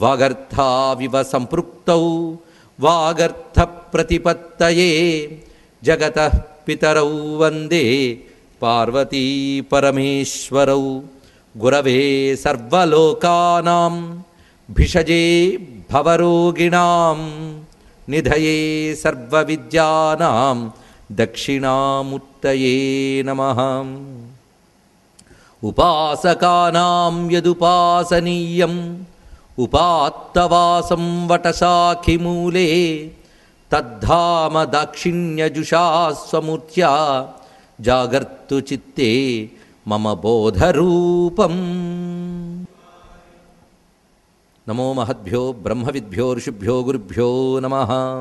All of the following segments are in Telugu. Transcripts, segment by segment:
వాగర్థావివ సంపృక్తౌ వాగర్థ ప్రతిపత్తయే జగత పితరౌ వందే పార్వతీ పరమేశ్వరౌ గురవే సర్వలోకానాం భిషజే భవరోగిణాం నిధయే సర్వవిద్యానాం దక్షిణామూర్తయే నమః ఉపాసకానాం యదుపాసనీయం ఉపాత్తవాసం వటశాఖిమూలే తద్ధామ దాక్షిణ్యజుషా స్వమూర్త్యా జాగర్తు చిత్తే మమ బోధరూపం నమో మహద్భ్యో బ్రహ్మవిద్భ్యో ఋషిభ్యో గురుభ్యో నమ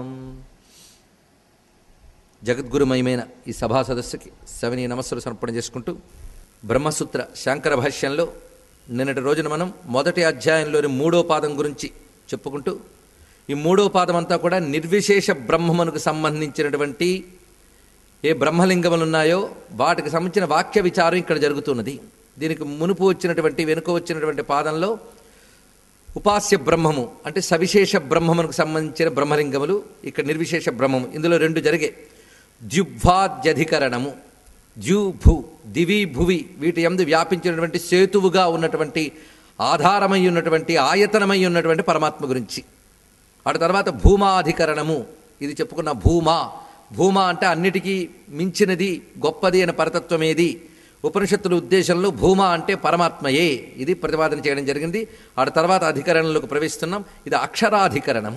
జగద్గురుమయమైన ఈ సభా సదస్సుకి సవిని నమస్సులు సమర్పణ చేసుకుంటూ బ్రహ్మసూత్ర శాంకర భాష్యంలో నిన్నటి రోజున మనం మొదటి అధ్యాయంలోని మూడో పాదం గురించి చెప్పుకుంటూ ఈ మూడో పాదం అంతా కూడా నిర్విశేష బ్రహ్మమునకు సంబంధించినటువంటి ఏ బ్రహ్మలింగములు ఉన్నాయో వాటికి సంబంధించిన వాక్య విచారం ఇక్కడ జరుగుతున్నది దీనికి మునుపు వచ్చినటువంటి వెనుక వచ్చినటువంటి పాదంలో ఉపాస్య బ్రహ్మము అంటే సవిశేష బ్రహ్మమునకు సంబంధించిన బ్రహ్మలింగములు ఇక్కడ నిర్విశేష బ్రహ్మము ఇందులో రెండు జరిగే ద్యుభ్వాద్యధికరణము ద్యు భూ దివి భువి వీటి ఎందు వ్యాపించినటువంటి సేతువుగా ఉన్నటువంటి ఆధారమై ఉన్నటువంటి ఆయతనమై ఉన్నటువంటి పరమాత్మ గురించి ఆ తర్వాత భూమాధికరణము ఇది చెప్పుకున్న భూమా భూమా అంటే అన్నిటికీ మించినది గొప్పది అనే పరతత్వం ఏది ఉపనిషత్తుల ఉద్దేశంలో భూమా అంటే పరమాత్మయే ఇది ప్రతిపాదన చేయడం జరిగింది ఆ తర్వాత అధికరణలోకి ప్రవేశిస్తున్నాం ఇది అక్షరాధికరణం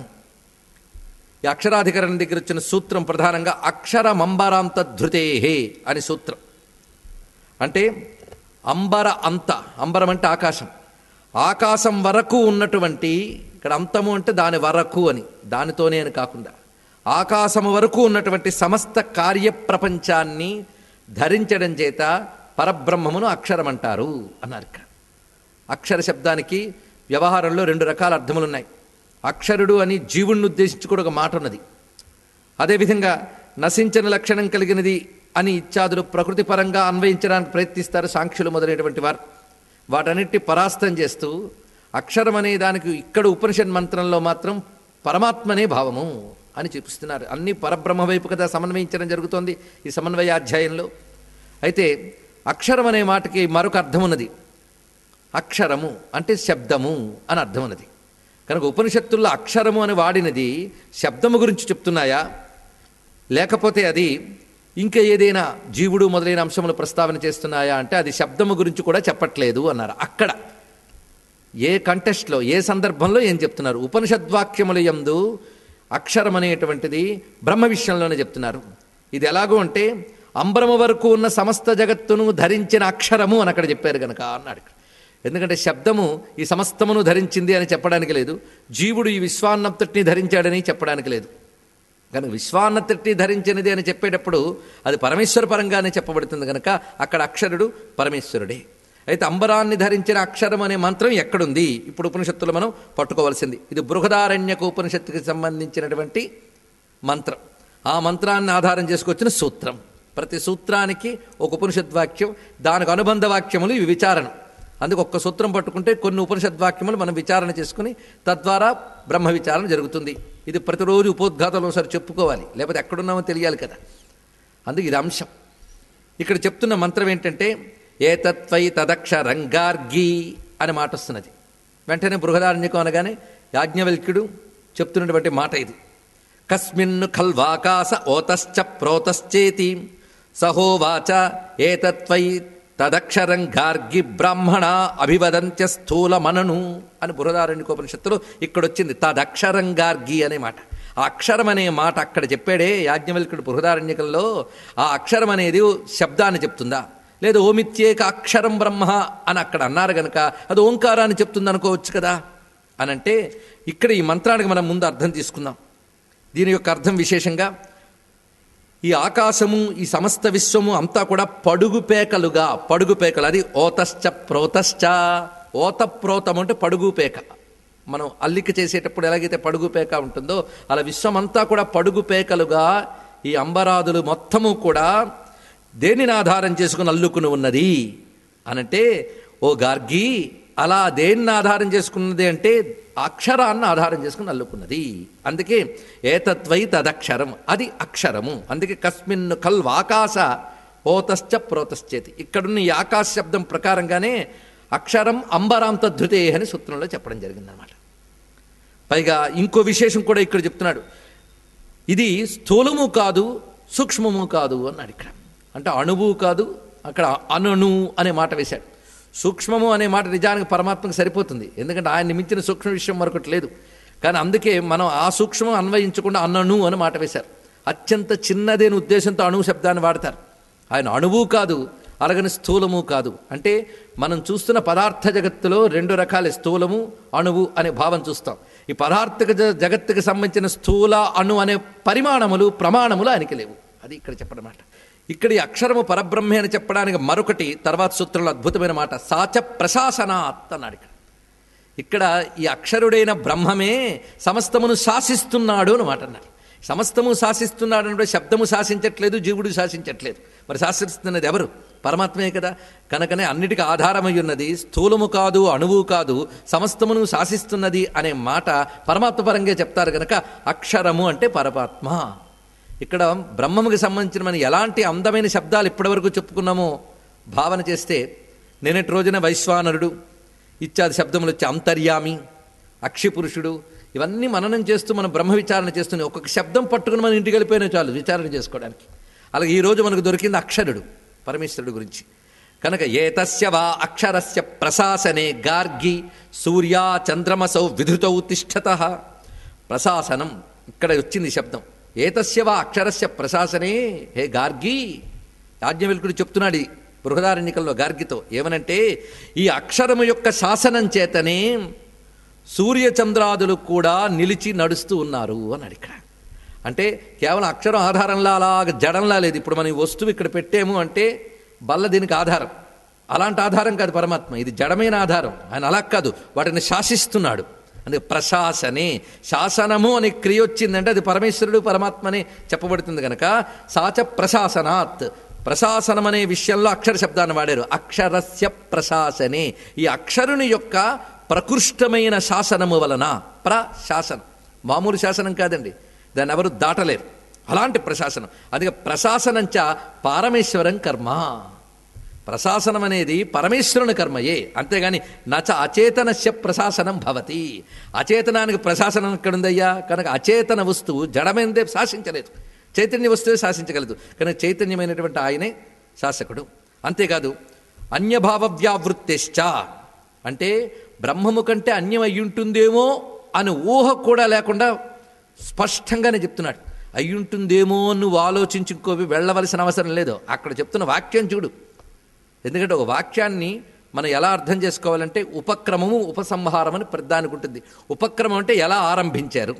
ఈ అక్షరాధికరణం దగ్గర వచ్చిన సూత్రం ప్రధానంగా అక్షరమంబరాంత ధృతేహే అని సూత్రం అంటే అంబర అంత అంబరం అంటే ఆకాశం ఆకాశం వరకు ఉన్నటువంటి ఇక్కడ అంతము అంటే దాని వరకు అని దానితోనే అని కాకుండా ఆకాశము వరకు ఉన్నటువంటి సమస్త కార్యప్రపంచాన్ని ధరించడం చేత పరబ్రహ్మమును అక్షరం అంటారు అన్నారు ఇక్కడ అక్షర శబ్దానికి వ్యవహారంలో రెండు రకాల అర్థములు ఉన్నాయి అక్షరుడు అని జీవుణ్ణి ఉద్దేశించి కూడా ఒక మాట ఉన్నది అదేవిధంగా నశించని లక్షణం కలిగినది అని ఇత్యాదులు ప్రకృతి పరంగా అన్వయించడానికి ప్రయత్నిస్తారు సాంఖ్యులు మొదలైనటువంటి వారు వాటన్నిటి పరాస్తం చేస్తూ అక్షరం అనే దానికి ఇక్కడ ఉపనిషత్ మంత్రంలో మాత్రం పరమాత్మనే భావము అని చూపిస్తున్నారు అన్ని పరబ్రహ్మ వైపు కదా సమన్వయించడం జరుగుతోంది ఈ సమన్వయాధ్యాయంలో అయితే అక్షరం అనే మాటకి మరొక అర్థం ఉన్నది అక్షరము అంటే శబ్దము అని అర్థం ఉన్నది కనుక ఉపనిషత్తుల్లో అక్షరము అని వాడినది శబ్దము గురించి చెప్తున్నాయా లేకపోతే అది ఇంకా ఏదైనా జీవుడు మొదలైన అంశములు ప్రస్తావన చేస్తున్నాయా అంటే అది శబ్దము గురించి కూడా చెప్పట్లేదు అన్నారు అక్కడ ఏ కంటెస్ట్లో ఏ సందర్భంలో ఏం చెప్తున్నారు ఉపనిషద్వాక్యముల యందు అక్షరం అనేటువంటిది బ్రహ్మ విషయంలోనే చెప్తున్నారు ఇది ఎలాగో అంటే అంబరము వరకు ఉన్న సమస్త జగత్తును ధరించిన అక్షరము అని అక్కడ చెప్పారు కనుక అన్నాడు ఇక్కడ. ఎందుకంటే శబ్దము ఈ సమస్తమును ధరించింది అని చెప్పడానికి లేదు జీవుడు ఈ విశ్వాన్నతటిని ధరించాడని చెప్పడానికి లేదు కనుక విశ్వాన్నతటి ధరించినది అని చెప్పేటప్పుడు అది పరమేశ్వర పరంగానే చెప్పబడుతుంది కనుక అక్కడ అక్షరుడు పరమేశ్వరుడే అయితే అంబరాన్ని ధరించిన అక్షరం అనే మంత్రం ఎక్కడుంది ఇప్పుడు ఉపనిషత్తులు మనం పట్టుకోవాల్సింది ఇది బృహదారణ్యక ఉపనిషత్తుకి సంబంధించినటువంటి మంత్రం ఆ మంత్రాన్ని ఆధారం చేసుకొచ్చిన సూత్రం ప్రతి సూత్రానికి ఒక ఉపనిషద్వాక్యం దానికి అనుబంధ వాక్యములు ఇవి విచారణ అందుకు ఒక్క సూత్రం పట్టుకుంటే కొన్ని ఉపనిషద్వాక్యములు మనం విచారణ చేసుకుని తద్వారా బ్రహ్మ విచారణ జరుగుతుంది ఇది ప్రతిరోజు ఉపోద్ఘాతంలో ఒకసారి చెప్పుకోవాలి లేకపోతే ఎక్కడున్నామో తెలియాలి కదా అందుకు ఇది అంశం ఇక్కడ చెప్తున్న మంత్రం ఏంటంటే ఏతత్వై తదక్షరంగార్గి అని మాట వస్తున్నది వెంటనే బృహదారణ్యకం అనగానే యాజ్ఞవల్క్యుడు చెప్తున్నటువంటి మాట ఇది కస్మిన్ను ఖల్వాకాశ ఓతశ్చ ప్రోతశ్చేతి సహోవాచ ఏతత్వై తదక్షరం గార్గి బ్రాహ్మణ అభివదంత్య స్థూల మనను అని బృహదారణ్యకోపనిషత్తులో ఇక్కడొచ్చింది తదక్షరం గార్గి అనే మాట ఆ అక్షరం అనే మాట అక్కడ చెప్పాడే యాజ్ఞవల్కుడు బృహదారణ్యకంలో ఆ అక్షరం అనేది శబ్దాన్ని చెప్తుందా లేదు ఓమిత్యేక అక్షరం బ్రహ్మ అని అక్కడ అన్నారు గనక అది ఓంకారాన్ని చెప్తుంది అనుకోవచ్చు కదా అని అంటే ఇక్కడ ఈ మంత్రానికి మనం ముందు అర్థం తీసుకుందాం దీని యొక్క అర్థం విశేషంగా ఈ ఆకాశము ఈ సమస్త విశ్వము అంతా కూడా పడుగు పేకలుగా పడుగు పేకలు అది ఓతశ్చ ప్రోతశ్చ ఓత ప్రోతం అంటే పడుగు పేక మనం అల్లిక చేసేటప్పుడు ఎలాగైతే పడుగు పేక ఉంటుందో అలా విశ్వమంతా కూడా పడుగు పేకలుగా ఈ అంబరాదులు మొత్తము కూడా దేనిని ఆధారం చేసుకుని అల్లుకుని ఉన్నది అనంటే ఓ గార్గి అలా దేన్ని ఆధారం చేసుకున్నది అంటే అక్షరాన్ని ఆధారం చేసుకుని అల్లుకున్నది అందుకే ఏతత్వై తదక్షరం అది అక్షరము అందుకే కస్మిన్ కల్వాకాశ ఓతశ్చ ప్రోతశ్చేతి ఇక్కడున్న ఈ ఆకాశ శబ్దం ప్రకారంగానే అక్షరం అంబరాంత ధృతే అని సూత్రంలో చెప్పడం జరిగిందనమాట పైగా ఇంకో విశేషం కూడా ఇక్కడ చెప్తున్నాడు ఇది స్థూలము కాదు సూక్ష్మము కాదు అన్నాడు ఇక్కడ అంటే అణువు కాదు అక్కడ అనణు అనే మాట వేశాడు సూక్ష్మము అనే మాట నిజానికి పరమాత్మకు సరిపోతుంది ఎందుకంటే ఆయన మించిన సూక్ష్మ విషయం మరొకటి లేదు కానీ అందుకే మనం ఆ సూక్ష్మం అన్వయించకుండా అన్నణు అని మాట వేశారు అత్యంత చిన్నదేని ఉద్దేశంతో అణువు శబ్దాన్ని వాడతారు ఆయన అణువు కాదు అలాగని స్థూలము కాదు అంటే మనం చూస్తున్న పదార్థ జగత్తులో రెండు రకాల స్థూలము అణువు అనే భావం చూస్తాం ఈ పదార్థ జ- జగత్తుకు సంబంధించిన స్థూల అణు అనే పరిమాణములు ప్రమాణములు ఆయనకి లేవు అది ఇక్కడ చెప్పడమాట ఇక్కడ ఈ అక్షరము పరబ్రహ్మే అని చెప్పడానికి మరొకటి తర్వాత సూత్రంలో అద్భుతమైన మాట సాచ ప్రశాసనాత్ అన్నాడు ఇక్కడ ఇక్కడ ఈ అక్షరుడైన బ్రహ్మమే సమస్తమును శాసిస్తున్నాడు అని మాట అన్నారు సమస్తము శాసిస్తున్నాడు అంటే శబ్దము శాసించట్లేదు జీవుడు శాసించట్లేదు మరి శాసిస్తున్నది ఎవరు పరమాత్మే కదా కనుకనే అన్నిటికీ ఆధారమై ఉన్నది స్థూలము కాదు అణువు కాదు సమస్తమును శాసిస్తున్నది అనే మాట పరమాత్మ పరంగా చెప్తారు కనుక అక్షరము అంటే పరమాత్మ ఇక్కడ బ్రహ్మముకి సంబంధించిన మనం ఎలాంటి అందమైన శబ్దాలు ఇప్పటివరకు చెప్పుకున్నామో భావన చేస్తే నిన్నటి రోజున వైశ్వానరుడు ఇత్యాది శబ్దములు వచ్చి అంతర్యామి అక్షిపురుషుడు ఇవన్నీ మననం చేస్తూ మనం బ్రహ్మ విచారణ చేస్తున్నాం ఒక్కొక్క శబ్దం పట్టుకుని మనం ఇంటికి వెళ్ళిపోయినా చాలు విచారణ చేసుకోవడానికి అలాగే ఈరోజు మనకు దొరికింది అక్షరుడు పరమేశ్వరుడు గురించి కనుక ఏతస్య వా అక్షరస్య ప్రశాసనే గార్గి సూర్యా చంద్రమసౌ విధృతౌ తిష్టత ప్రశాసనం ఇక్కడ వచ్చింది ఈ శబ్దం ఏతస్య వా అక్షరస్య ప్రశాసనే హే గార్గి యాజ్ఞవల్కుడు చెప్తున్నాడు ఈ బృహదారణ్యకంలో గార్గితో ఏమనంటే ఈ అక్షరము యొక్క శాసనం చేతనే సూర్యచంద్రాదులు కూడా నిలిచి నడుస్తూ ఉన్నారు అన్నాడు ఇక్కడ అంటే కేవలం అక్షరం ఆధారంలా అలాగ జడంలా లేదు ఇప్పుడు మనం ఈ వస్తువు ఇక్కడ పెట్టాము అంటే బల్ల దీనికి ఆధారం అలాంటి ఆధారం కాదు పరమాత్మ ఇది జడమైన ఆధారం ఆయన అలా కాదు వాటిని శాసిస్తున్నాడు అందుకే ప్రశాసనే శాసనము అనే క్రియ వచ్చిందంటే అది పరమేశ్వరుడు పరమాత్మనే చెప్పబడుతుంది కనుక సాచ ప్రశాసనాత్ ప్రశాసనం అనే విషయంలో అక్షర శబ్దాన్ని వాడారు అక్షరస్య ప్రశాసనే ఈ అక్షరుని యొక్క ప్రకృష్టమైన శాసనము వలన ప్రశాసనం మామూలు శాసనం కాదండి దాన్ని ఎవరు దాటలేరు అలాంటి ప్రశాసనం అందుకే ప్రశాసనంచ పారమేశ్వరం కర్మ ప్రశాసనం అనేది పరమేశ్వరుని కర్మయే అంతేగాని నచ అచేతనస్య ప్రశాసనం భవతి అచేతనానికి ప్రశాసనం ఎక్కడుందయ్యా కనుక అచేతన వస్తువు జడమైనదే శాసించలేదు చైతన్య వస్తువే శాసించగలదు కనుక చైతన్యమైనటువంటి ఆయనే శాసకుడు అంతేకాదు అన్యభావ వ్యావృత్తేశ్చ అంటే బ్రహ్మము కంటే అన్యం అయ్యుంటుందేమో అని ఊహ కూడా లేకుండా స్పష్టంగానే చెప్తున్నాడు అయ్యుంటుందేమో నువ్వు ఆలోచించి ఇంకోవి వెళ్ళవలసిన అవసరం లేదు అక్కడ చెప్తున్న వాక్యం చూడు ఎందుకంటే ఒక వాక్యాన్ని మనం ఎలా అర్థం చేసుకోవాలంటే ఉపక్రమము ఉపసంహారం అని ప్రధానికి ఉంటుంది ఉపక్రమం అంటే ఎలా ఆరంభించారు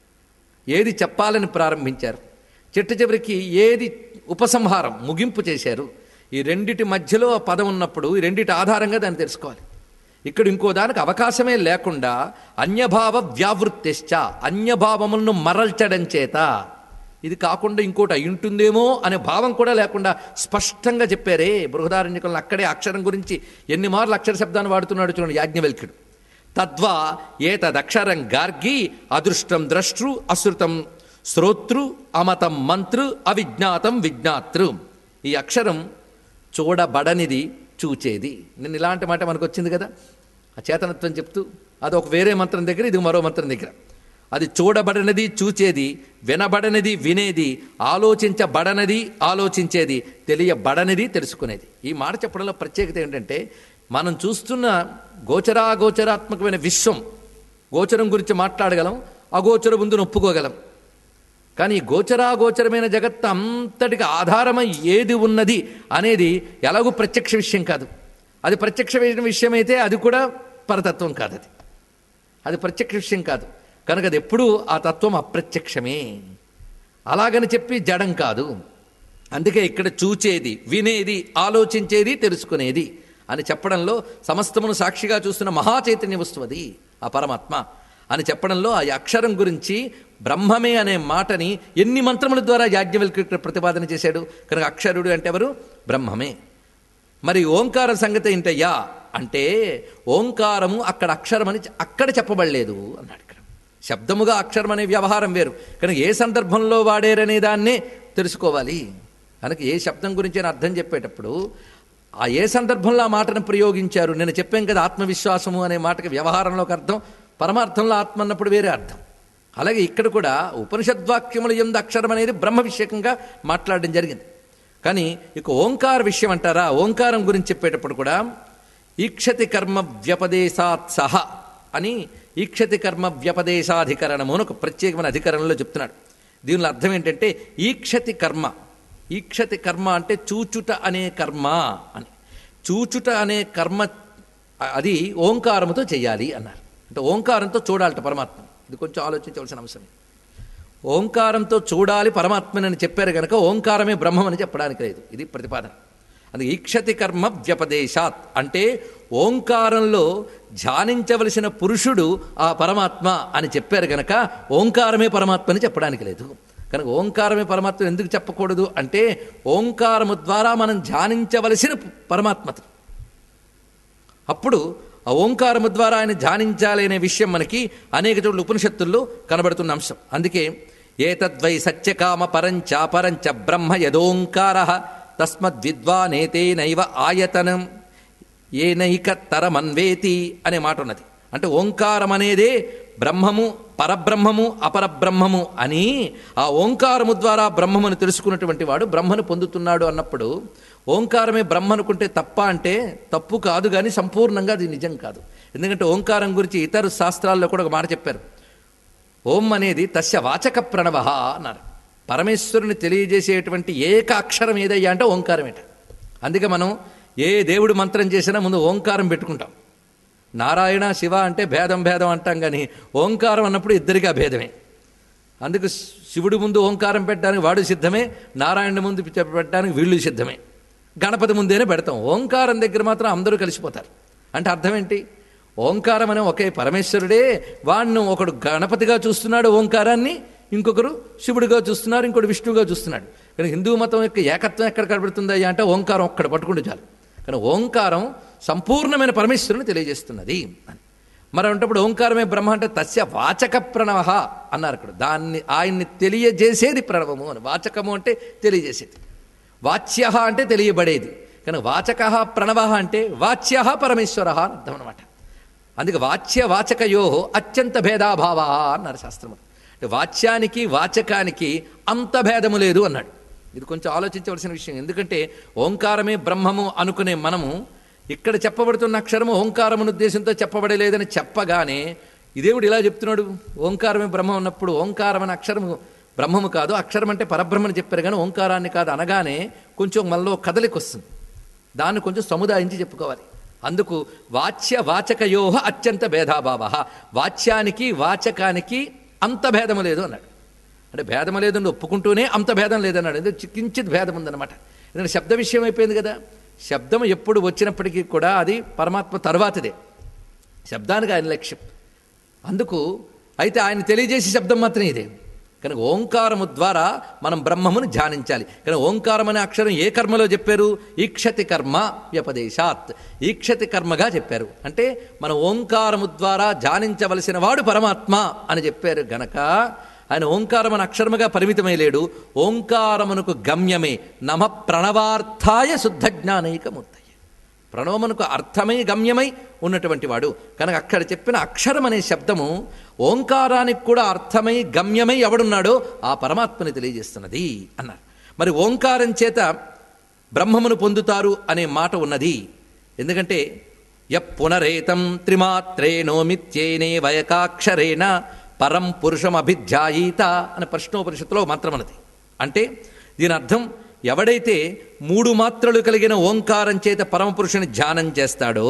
ఏది చెప్పాలని ప్రారంభించారు చిట్ట చివరికి ఏది ఉపసంహారం ముగింపు చేశారు ఈ రెండిటి మధ్యలో ఆ పదం ఉన్నప్పుడు ఈ రెండిటి ఆధారంగా దాన్ని తెలుసుకోవాలి ఇక్కడ ఇంకో దానికి అవకాశమే లేకుండా అన్యభావ వ్యావృత్తిశ్చ అన్యభావములను మరల్చడం చేత ఇది కాకుండా ఇంకోటి అయి ఉంటుందేమో అనే భావం కూడా లేకుండా స్పష్టంగా చెప్పారే బృహదారణ్యకులను అక్కడే అక్షరం గురించి ఎన్ని మార్లు అక్షర శబ్దాన్ని వాడుతున్నాడు చూడండి యాజ్ఞవల్క్యుడు తద్వా ఏతదక్షరం గార్గి అదృష్టం ద్రష్టృ అశ్రుతం శ్రోతృ అమతం మంత్రు అవిజ్ఞాతం విజ్ఞాతృ ఈ అక్షరం చూడబడనిది చూచేది నేను ఇలాంటి మాట మనకు వచ్చింది కదా ఆ చేతనత్వం చెప్తూ అది ఒక వేరే మంత్రం దగ్గర ఇది మరో మంత్రం దగ్గర అది చూడబడనిది చూచేది వినబడనిది వినేది ఆలోచించబడనది ఆలోచించేది తెలియబడనిది తెలుసుకునేది ఈ మాట చెప్పడంలో ప్రత్యేకత ఏంటంటే మనం చూస్తున్న గోచరాగోచరాత్మకమైన విశ్వం గోచరం గురించి మాట్లాడగలం అగోచర ముందు ఒప్పుకోగలం కానీ ఈ గోచరాగోచరమైన జగత్తు అంతటికి ఆధారమై ఏది ఉన్నది అనేది ఎలాగూ ప్రత్యక్ష విషయం కాదు అది ప్రత్యక్షమైన విషయం అయితే అది కూడా పరతత్వం కాదు అది అది ప్రత్యక్ష విషయం కాదు కనుక అది ఎప్పుడూ ఆ తత్వం అప్రత్యక్షమే అలాగని చెప్పి జడం కాదు అందుకే ఇక్కడ చూచేది వినేది ఆలోచించేది తెలుసుకునేది అని చెప్పడంలో సమస్తమును సాక్షిగా చూస్తున్న మహాచైతన్య వస్తువు అది ఆ పరమాత్మ అని చెప్పడంలో ఆ అక్షరం గురించి బ్రహ్మమే అనే మాటని ఎన్ని మంత్రముల ద్వారా యాజ్ఞవల్క్యుడు ప్రతిపాదన చేశాడు కనుక అక్షరుడు అంటే ఎవరు బ్రహ్మమే మరి ఓంకార సంగతి ఏంటయ్యా అంటే ఓంకారము అక్కడ అక్షరమని అక్కడ చెప్పబడలేదు అన్నాడు ఇక్కడ శబ్దముగా అక్షరం అనే వ్యవహారం వేరు కనుక ఏ సందర్భంలో వాడారనే దాన్నే తెలుసుకోవాలి కనుక ఏ శబ్దం గురించి అని అర్థం చెప్పేటప్పుడు ఆ ఏ సందర్భంలో ఆ మాటను ప్రయోగించారు నేను చెప్పాను కదా ఆత్మవిశ్వాసము అనే మాటకి వ్యవహారంలోకి అర్థం పరమార్థంలో ఆత్మ అన్నప్పుడు వేరే అర్థం అలాగే ఇక్కడ కూడా ఉపనిషద్వాక్యముల ఎందు అక్షరం అనేది బ్రహ్మ విషయకంగా మాట్లాడడం జరిగింది కానీ ఇక ఓంకార విషయం అంటారా ఓంకారం గురించి చెప్పేటప్పుడు కూడా ఈక్షతి కర్మ వ్యపదేశాత్ సహ అని ఈక్షతి కర్మ వ్యపదేశాధికరణము అని ఒక ప్రత్యేకమైన అధికరణలో చెప్తున్నాడు దీనిలో అర్థం ఏంటంటే ఈక్షతి కర్మ ఈక్షతి కర్మ అంటే చూచుట అనే కర్మ అని చూచుట అనే కర్మ అది ఓంకారముతో చేయాలి అన్నారు అంటే ఓంకారంతో చూడాలట పరమాత్మ ఇది కొంచెం ఆలోచించవలసిన అంశమే ఓంకారంతో చూడాలి పరమాత్మనని చెప్పారు కనుక ఓంకారమే బ్రహ్మం అని చెప్పడానికి లేదు ఇది ప్రతిపాదన అది ఈక్షతి కర్మ వ్యపదేశాత్ అంటే ఓంకారంలో ధ్యానించవలసిన పురుషుడు ఆ పరమాత్మ అని చెప్పారు గనక ఓంకారమే పరమాత్మ అని చెప్పడానికి లేదు కనుక ఓంకారమే పరమాత్మ ఎందుకు చెప్పకూడదు అంటే ఓంకారము ద్వారా మనం ధ్యానించవలసిన పరమాత్మత అప్పుడు ఆ ఓంకారము ద్వారా ఆయన ధ్యానించాలి అనే విషయం మనకి అనేక చోట్ల ఉపనిషత్తుల్లో కనబడుతున్న అంశం అందుకే ఏతద్వై సత్యకామ పరంచ పరంచ బ్రహ్మ యదోంకార తస్మద్విద్వానేతేనైవ ఆయతనం ఏనైక తరమన్వేతి అనే మాట ఉన్నది అంటే ఓంకారం అనేదే బ్రహ్మము పరబ్రహ్మము అపరబ్రహ్మము అని ఆ ఓంకారము ద్వారా బ్రహ్మమును తెలుసుకున్నటువంటి వాడు బ్రహ్మను పొందుతున్నాడు అన్నప్పుడు ఓంకారమే బ్రహ్మ అనుకుంటే తప్ప అంటే తప్పు కాదు కానీ సంపూర్ణంగా అది నిజం కాదు ఎందుకంటే ఓంకారం గురించి ఇతర శాస్త్రాల్లో కూడా ఒక మాట చెప్పారు ఓం అనేది తస్య వాచక ప్రణవ అన్నారు పరమేశ్వరుని తెలియజేసేటువంటి ఏక అక్షరం ఏదయ్యా అంటే ఓంకారమేట అందుకే మనం ఏ దేవుడు మంత్రం చేసినా ముందు ఓంకారం పెట్టుకుంటాం నారాయణ శివ అంటే భేదం భేదం అంటాం కానీ ఓంకారం అన్నప్పుడు ఇద్దరిగా భేదమే అందుకు శివుడి ముందు ఓంకారం పెట్టడానికి వాడు సిద్ధమే నారాయణ ముందు పెట్టడానికి వీళ్ళు సిద్ధమే గణపతి ముందేనే పెడతాం ఓంకారం దగ్గర మాత్రం అందరూ కలిసిపోతారు అంటే అర్థం ఏంటి ఓంకారం అనే ఒకే పరమేశ్వరుడే వాడిని ఒకడు గణపతిగా చూస్తున్నాడు ఓంకారాన్ని ఇంకొకరు శివుడిగా చూస్తున్నారు ఇంకొకటి విష్ణువుగా చూస్తున్నాడు కానీ హిందూ మతం యొక్క ఏకత్వం ఎక్కడ కనబడుతుందయ్యా అంటే ఓంకారం ఒక్కడ పట్టుకుంటే చాలు కానీ ఓంకారం సంపూర్ణమైన పరమేశ్వరుని తెలియజేస్తున్నది అని మరి అంటప్పుడు ఓంకారమే బ్రహ్మ అంటే తస్య వాచక ప్రణవ అన్నారు ఇక్కడ దాన్ని ఆయన్ని తెలియజేసేది ప్రణవము అని వాచకము అంటే తెలియజేసేది వాచ్య అంటే తెలియబడేది కానీ వాచక ప్రణవ అంటే వాచ్య పరమేశ్వర అని అర్థం అనమాట అందుకే వాచ్య వాచకయో అత్యంత భేదాభావ అన్నారు శాస్త్రము అంటే వాచ్యానికి వాచకానికి అంత భేదము లేదు అన్నాడు ఇది కొంచెం ఆలోచించవలసిన విషయం ఎందుకంటే ఓంకారమే బ్రహ్మము అనుకునే మనము ఇక్కడ చెప్పబడుతున్న అక్షరము ఓంకారమును ఉద్దేశంతో చెప్పబడలేదని చెప్పగానే ఇదేవుడు ఇలా చెప్తున్నాడు ఓంకారమే బ్రహ్మం ఉన్నప్పుడు ఓంకారం అనే అక్షరము బ్రహ్మము కాదు అక్షరం అంటే పరబ్రహ్మని చెప్పారు కానీ ఓంకారాన్ని కాదు అనగానే కొంచెం మనలో కదలికి వస్తుంది దాన్ని కొంచెం సముదాయించి చెప్పుకోవాలి అందుకు వాచ్య వాచకయోహ అత్యంత భేదాభావ వాచ్యానికి వాచకానికి అంత భేదము లేదు అన్నాడు అంటే భేదం లేదని ఒప్పుకుంటూనే అంత భేదం లేదన్నాడు ఎందుకు కించిత్ భేదం ఉందన్నమాట ఎందుకంటే శబ్ద విషయం అయిపోయింది కదా శబ్దం ఎప్పుడు వచ్చినప్పటికీ కూడా అది పరమాత్మ తర్వాతదే శబ్దానికి ఆయన లక్ష్యం అందుకు అయితే ఆయన తెలియజేసే శబ్దం మాత్రం ఇదే కనుక ఓంకారము ద్వారా మనం బ్రహ్మమును ధ్యానించాలి కానీ ఓంకారం అనే అక్షరం ఏ కర్మలో చెప్పారు ఈక్షతి కర్మ వ్యపదేశాత్ ఈక్షతి కర్మగా చెప్పారు అంటే మన ఓంకారము ద్వారా ధ్యానించవలసిన వాడు పరమాత్మ అని చెప్పారు గనక ఆయన ఓంకారం అనే అక్షరముగా పరిమితమై లేడు ఓంకారమునకు గమ్యమే నమ ప్రణవార్థాయ శుద్ధ జ్ఞానైకమూర్తయ్య ప్రణవమునకు అర్థమై గమ్యమై ఉన్నటువంటి వాడు కనుక అక్కడ చెప్పిన అక్షరం అనే శబ్దము ఓంకారానికి కూడా అర్థమై గమ్యమై ఎవడున్నాడో ఆ పరమాత్మని తెలియజేస్తున్నది అన్నారు మరి ఓంకారం చేత బ్రహ్మమును పొందుతారు అనే మాట ఉన్నది ఎందుకంటే య పునరేతం త్రిమాత్రేణోమిత్యేనే వయకాక్షరేణ పరం పురుషం అభిధ్యాయీత అనే ప్రశ్నోపనిషత్తులో మంత్రం అన్నది అంటే దీని అర్థం ఎవడైతే మూడు మాత్రలు కలిగిన ఓంకారం చేత పరమపురుషుని ధ్యానం చేస్తాడో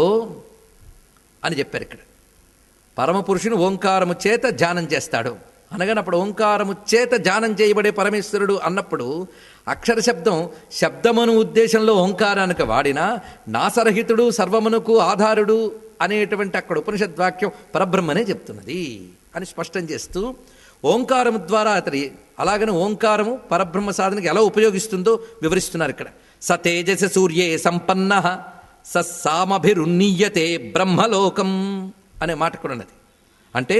అని చెప్పారు ఇక్కడ పరమపురుషుని ఓంకారము చేత ధ్యానం చేస్తాడు అనగానప్పుడు ఓంకారము చేత ధ్యానం చేయబడే పరమేశ్వరుడు అన్నప్పుడు అక్షర శబ్దం శబ్దమను ఉద్దేశంలో ఓంకారానికి వాడినా నాసరహితుడు సర్వమునకు ఆధారుడు అనేటువంటి అక్కడ ఉపనిషద్వాక్యం పరబ్రహ్మనే చెప్తున్నది అని స్పష్టం చేస్తూ ఓంకారము ద్వారా అతడి అలాగని ఓంకారము పరబ్రహ్మ సాధనకి ఎలా ఉపయోగిస్తుందో వివరిస్తున్నారు ఇక్కడ స తేజస సూర్యే సంపన్న సస్సామభిరున్నీయతే బ్రహ్మలోకం అనే మాట కూడా ఉన్నది అంటే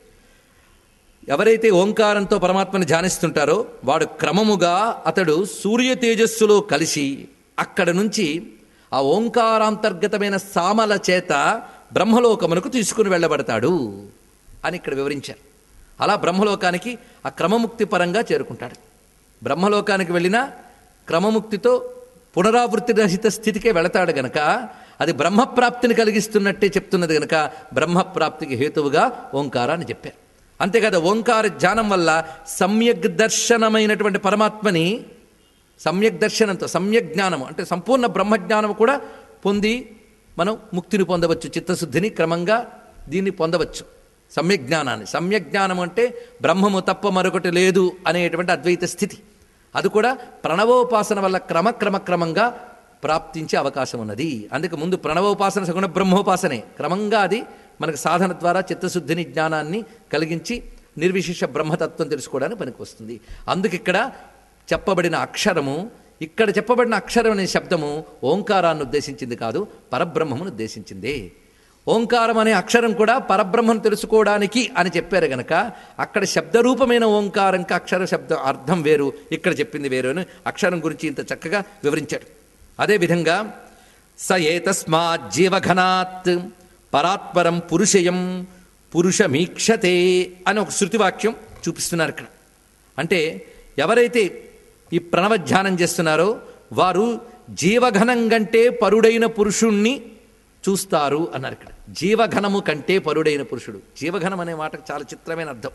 ఎవరైతే ఓంకారంతో పరమాత్మని ధ్యానిస్తుంటారో వాడు క్రమముగా అతడు సూర్య తేజస్సులో కలిసి అక్కడ నుంచి ఆ ఓంకారాంతర్గతమైన సామల చేత బ్రహ్మలోకమునకు తీసుకుని వెళ్ళబడతాడు అని ఇక్కడ వివరించారు అలా బ్రహ్మలోకానికి ఆ క్రమముక్తి పరంగా చేరుకుంటాడు బ్రహ్మలోకానికి వెళ్ళినా క్రమముక్తితో పునరావృత్తి రహిత స్థితికే వెళతాడు గనక అది బ్రహ్మప్రాప్తిని కలిగిస్తున్నట్టే చెప్తున్నది గనక బ్రహ్మప్రాప్తికి హేతువుగా ఓంకారాన్ని చెప్పారు అంతేకాదు ఓంకార ధ్యానం వల్ల సమ్యక్ దర్శనమైనటువంటి పరమాత్మని సమ్యక్ దర్శనంతో సమ్యక్ జ్ఞానము అంటే సంపూర్ణ బ్రహ్మజ్ఞానము కూడా పొంది మనం ముక్తిని పొందవచ్చు చిత్తశుద్ధిని క్రమంగా దీన్ని పొందవచ్చు సమ్యక్ జ్ఞానాన్ని సమ్యక్ జ్ఞానం అంటే బ్రహ్మము తప్ప మరొకటి లేదు అనేటువంటి అద్వైత స్థితి అది కూడా ప్రణవోపాసన వల్ల క్రమక్రమ క్రమంగా ప్రాప్తించే అవకాశం ఉన్నది అందుకే ముందు ప్రణవోపాసన సగుణ బ్రహ్మోపాసనే క్రమంగా అది మనకు సాధన ద్వారా చిత్తశుద్ధిని జ్ఞానాన్ని కలిగించి నిర్విశేష బ్రహ్మతత్వం తెలుసుకోవడానికి పనికి వస్తుంది అందుకు ఇక్కడ చెప్పబడిన అక్షరము ఇక్కడ చెప్పబడిన అక్షరం అనే శబ్దము ఓంకారాన్ని ఉద్దేశించింది కాదు పరబ్రహ్మమును ఉద్దేశించింది ఓంకారం అనే అక్షరం కూడా పరబ్రహ్మను తెలుసుకోవడానికి అని చెప్పారు గనక అక్కడ శబ్దరూపమైన ఓంకారంకి అక్షర శబ్ద అర్థం వేరు ఇక్కడ చెప్పింది వేరు అని అక్షరం గురించి ఇంత చక్కగా వివరించాడు అదేవిధంగా స ఏతస్మాత్ జీవఘనాత్ పరాత్పరం పురుషయం పురుషమీక్షతే అని ఒక శృతివాక్యం చూపిస్తున్నారు ఇక్కడ అంటే ఎవరైతే ఈ ప్రణవ ధ్యానం చేస్తున్నారో వారు జీవఘనం కంటే పరుడైన పురుషుణ్ణి చూస్తారు అన్నారు ఇక్కడ జీవఘనము కంటే పరుడైన పురుషుడు జీవఘనం అనే మాటకు చాలా చిత్రమైన అర్థం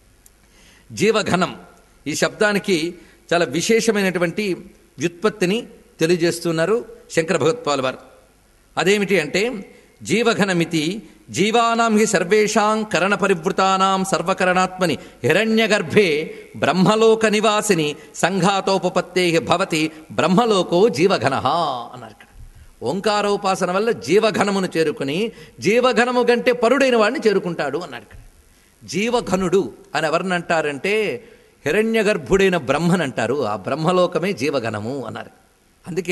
జీవఘనం ఈ శబ్దానికి చాలా విశేషమైనటువంటి వ్యుత్పత్తిని తెలియజేస్తున్నారు శంకర భగవత్పాల్ వారు అదేమిటి అంటే జీవఘనమితి జీవానాం హి సర్వేషాం కరణ పరివృతానాం సర్వకరణాత్మని హిరణ్యగర్భే బ్రహ్మలోక నివాసిని సంఘాతోపపత్తే భవతి బ్రహ్మలోకో జీవఘన అన్నారు ఇక్కడ ఓంకారోపాసన వల్ల జీవఘనమును చేరుకుని జీవఘనము కంటే పరుడైన వాడిని చేరుకుంటాడు అన్నాడు ఇక్కడ జీవఘనుడు అని ఎవరిని అంటారంటే హిరణ్యగర్భుడైన బ్రహ్మన్ అంటారు ఆ బ్రహ్మలోకమే జీవగణము అన్నారు అందుకే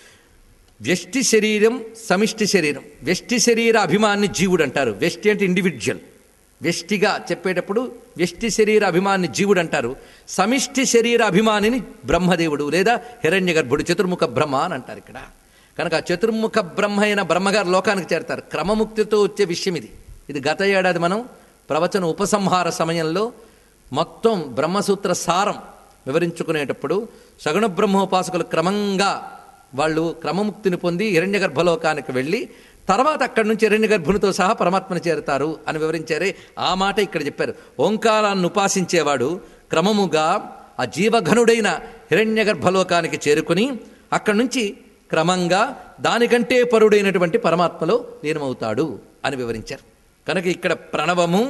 వ్యష్టి శరీరం సమిష్టి శరీరం వ్యష్టి శరీర అభిమాన్ని జీవుడు అంటారు వ్యష్టి అంటే ఇండివిజువల్ వ్యష్టిగా చెప్పేటప్పుడు వ్యష్టి శరీర అభిమాన్ని జీవుడు అంటారు సమిష్టి శరీర అభిమానిని బ్రహ్మదేవుడు లేదా హిరణ్య గర్భుడు చతుర్ముఖ బ్రహ్మ అని అంటారు ఇక్కడ కనుక ఆ చతుర్ముఖ బ్రహ్మ అయిన బ్రహ్మగారు లోకానికి చేరతారు క్రమముక్తితో వచ్చే విషయం ఇది ఇది గత ఏడాది మనం ప్రవచన ఉపసంహార సమయంలో మొత్తం బ్రహ్మసూత్ర సారం వివరించుకునేటప్పుడు సగుణ బ్రహ్మోపాసకులు క్రమంగా వాళ్ళు క్రమముక్తిని పొంది హిరణ్య గర్భలోకానికి వెళ్ళి తర్వాత అక్కడి నుంచి హిరణ్య గర్భునితో సహా పరమాత్మను చేరుతారు అని వివరించారే ఆ మాట ఇక్కడ చెప్పారు ఓంకారాన్ని ఉపాసించేవాడు క్రమముగా ఆ జీవఘనుడైన హిరణ్య గర్భలోకానికి చేరుకుని అక్కడి నుంచి క్రమంగా దానికంటే పరుడైనటువంటి పరమాత్మలో లీనమవుతాడు అని వివరించారు కనుక ఇక్కడ ప్రణవము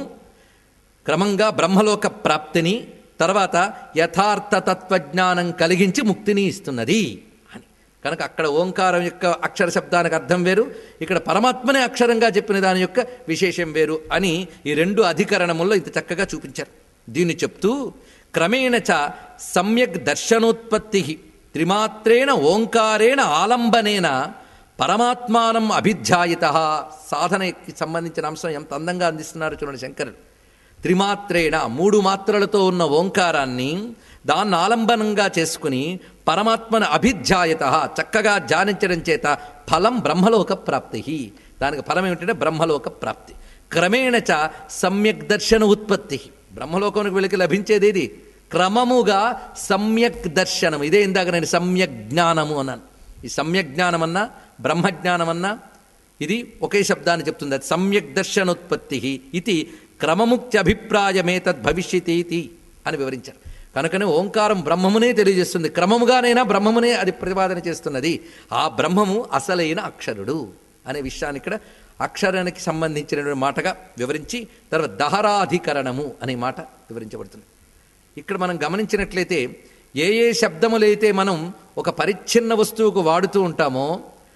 క్రమంగా బ్రహ్మలోక ప్రాప్తిని తర్వాత యథార్థ తత్వజ్ఞానం కలిగించి ముక్తిని ఇస్తున్నది అని కనుక అక్కడ ఓంకారం యొక్క అక్షర శబ్దానికి అర్థం వేరు ఇక్కడ పరమాత్మనే అక్షరంగా చెప్పిన దాని యొక్క విశేషం వేరు అని ఈ రెండు అధికరణముల్లో ఇంత చక్కగా చూపించారు దీన్ని చెప్తూ క్రమేణ చ సమ్యక్ దర్శనోత్పత్తి త్రిమాత్రేణ ఓంకారేణ ఆలంబనేన పరమాత్మానం అభిధ్యాయిత సాధనకి సంబంధించిన అంశం ఎంత అందంగా అందిస్తున్నారు చూడండి శంకరుడు త్రిమాత్రేణ మూడు మాత్రలతో ఉన్న ఓంకారాన్ని దాన్ని ఆలంబనంగా చేసుకుని పరమాత్మను అభిధ్యాయత చక్కగా ధ్యానించడం చేత ఫలం బ్రహ్మలోక ప్రాప్తి దానికి ఫలం ఏమిటంటే బ్రహ్మలోక ప్రాప్తి క్రమేణ చ సమ్యక్ దర్శన ఉత్పత్తి బ్రహ్మలోకానికి వెళ్ళి లభించేది ఇది క్రమముగా సమ్యక్ దర్శనం ఇదే ఇందాక నేను సమ్యక్ జ్ఞానము అన్నాను ఈ సమ్యక్ జ్ఞానం అన్నా బ్రహ్మజ్ఞానం అన్నా ఇది ఒకే శబ్దాన్ని చెప్తుంది అది సమ్యక్ దర్శనోత్పత్తి ఇది క్రమముక్తి అభిప్రాయమే తద్భవిష్యతీతి అని వివరించారు కనుకనే ఓంకారం బ్రహ్మమునే తెలియజేస్తుంది క్రమముగానైనా బ్రహ్మమునే అది ప్రతిపాదన చేస్తున్నది ఆ బ్రహ్మము అసలైన అక్షరుడు అనే విషయాన్ని ఇక్కడ అక్షరానికి సంబంధించిన మాటగా వివరించి తర్వాత దహరాధికరణము అనే మాట వివరించబడుతుంది ఇక్కడ మనం గమనించినట్లయితే ఏ ఏ శబ్దములైతే మనం ఒక పరిచ్ఛిన్న వస్తువుకు వాడుతూ ఉంటామో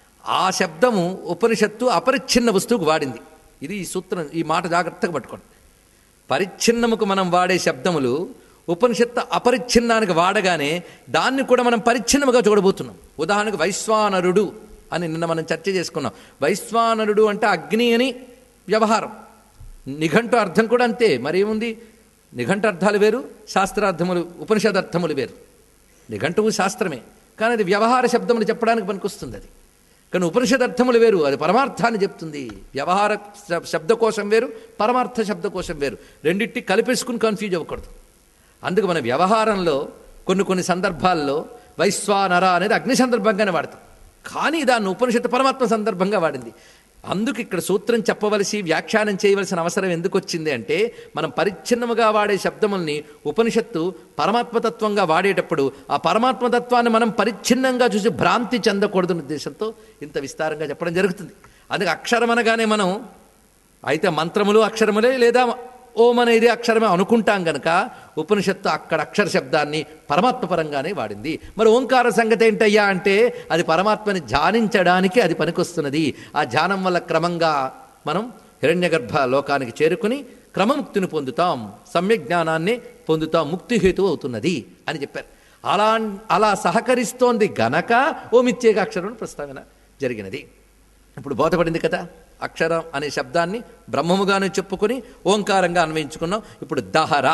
ఆ శబ్దము ఉపనిషత్తు అపరిచ్ఛిన్న వస్తువుకు వాడింది ఇది ఈ సూత్రం ఈ మాట జాగ్రత్తగా పట్టుకోండి పరిచ్ఛిన్నముకు మనం వాడే శబ్దములు ఉపనిషత్తు అపరిచ్ఛిన్నానికి వాడగానే దాన్ని కూడా మనం పరిచ్ఛిన్నముగా చూడబోతున్నాం ఉదాహరణకు వైశ్వానరుడు అని నిన్న మనం చర్చ చేసుకున్నాం వైశ్వానరుడు అంటే అగ్ని అని వ్యవహారం నిఘంటు అర్థం కూడా అంతే మరేముంది నిఘంటు అర్థాలు వేరు శాస్త్రార్థములు ఉపనిషదర్థములు వేరు నిఘంటువు శాస్త్రమే కానీ అది వ్యవహార శబ్దములు చెప్పడానికి పనికొస్తుంది అది కానీ ఉపనిషదర్థములు వేరు అది పరమార్థాన్ని చెప్తుంది వ్యవహార శ- శబ్దకోశం వేరు పరమార్థ శబ్దకోశం వేరు రెండింటి కలిపేసుకుని కన్ఫ్యూజ్ అవ్వకూడదు అందుకు మన వ్యవహారంలో కొన్ని కొన్ని సందర్భాల్లో వైశ్వానర అనేది అగ్ని సందర్భంగానే వాడతాం కానీ దాన్ని ఉపనిషత్తు పరమాత్మ సందర్భంగా వాడింది అందుకు ఇక్కడ సూత్రం చెప్పవలసి వ్యాఖ్యానం చేయవలసిన అవసరం ఎందుకు వచ్చింది అంటే మనం పరిచ్ఛిన్నముగా వాడే శబ్దముల్ని ఉపనిషత్తు పరమాత్మతత్వంగా వాడేటప్పుడు ఆ పరమాత్మతత్వాన్ని మనం పరిచ్ఛిన్నంగా చూసి భ్రాంతి చెందకూడదన్న ఉద్దేశంతో ఇంత విస్తారంగా చెప్పడం జరుగుతుంది అందుకే అక్షరం అనగానే మనం అయితే మంత్రములు అక్షరములే లేదా ఓం అనేది అక్షరమే అనుకుంటాం గనక ఉపనిషత్తు అక్కడ అక్షర శబ్దాన్ని పరమాత్మ పరంగానే వాడింది మరి ఓంకార సంగతి ఏంటయ్యా అంటే అది పరమాత్మని ధ్యానించడానికి అది పనికొస్తున్నది ఆ ధ్యానం వల్ల క్రమంగా మనం హిరణ్యగర్భ లోకానికి చేరుకుని క్రమముక్తిని పొందుతాం సమ్యక్ జ్ఞానాన్ని పొందుతాం ముక్తిహేతు అవుతున్నది అని చెప్పారు అలా అలా సహకరిస్తోంది గనక ఓమిత్యేక అక్షరం ప్రస్తావన జరిగినది ఇప్పుడు బోధపడింది కదా అక్షరం అనే శబ్దాన్ని బ్రహ్మముగానే చెప్పుకొని ఓంకారంగా అన్వయించుకున్నాం ఇప్పుడు దహరా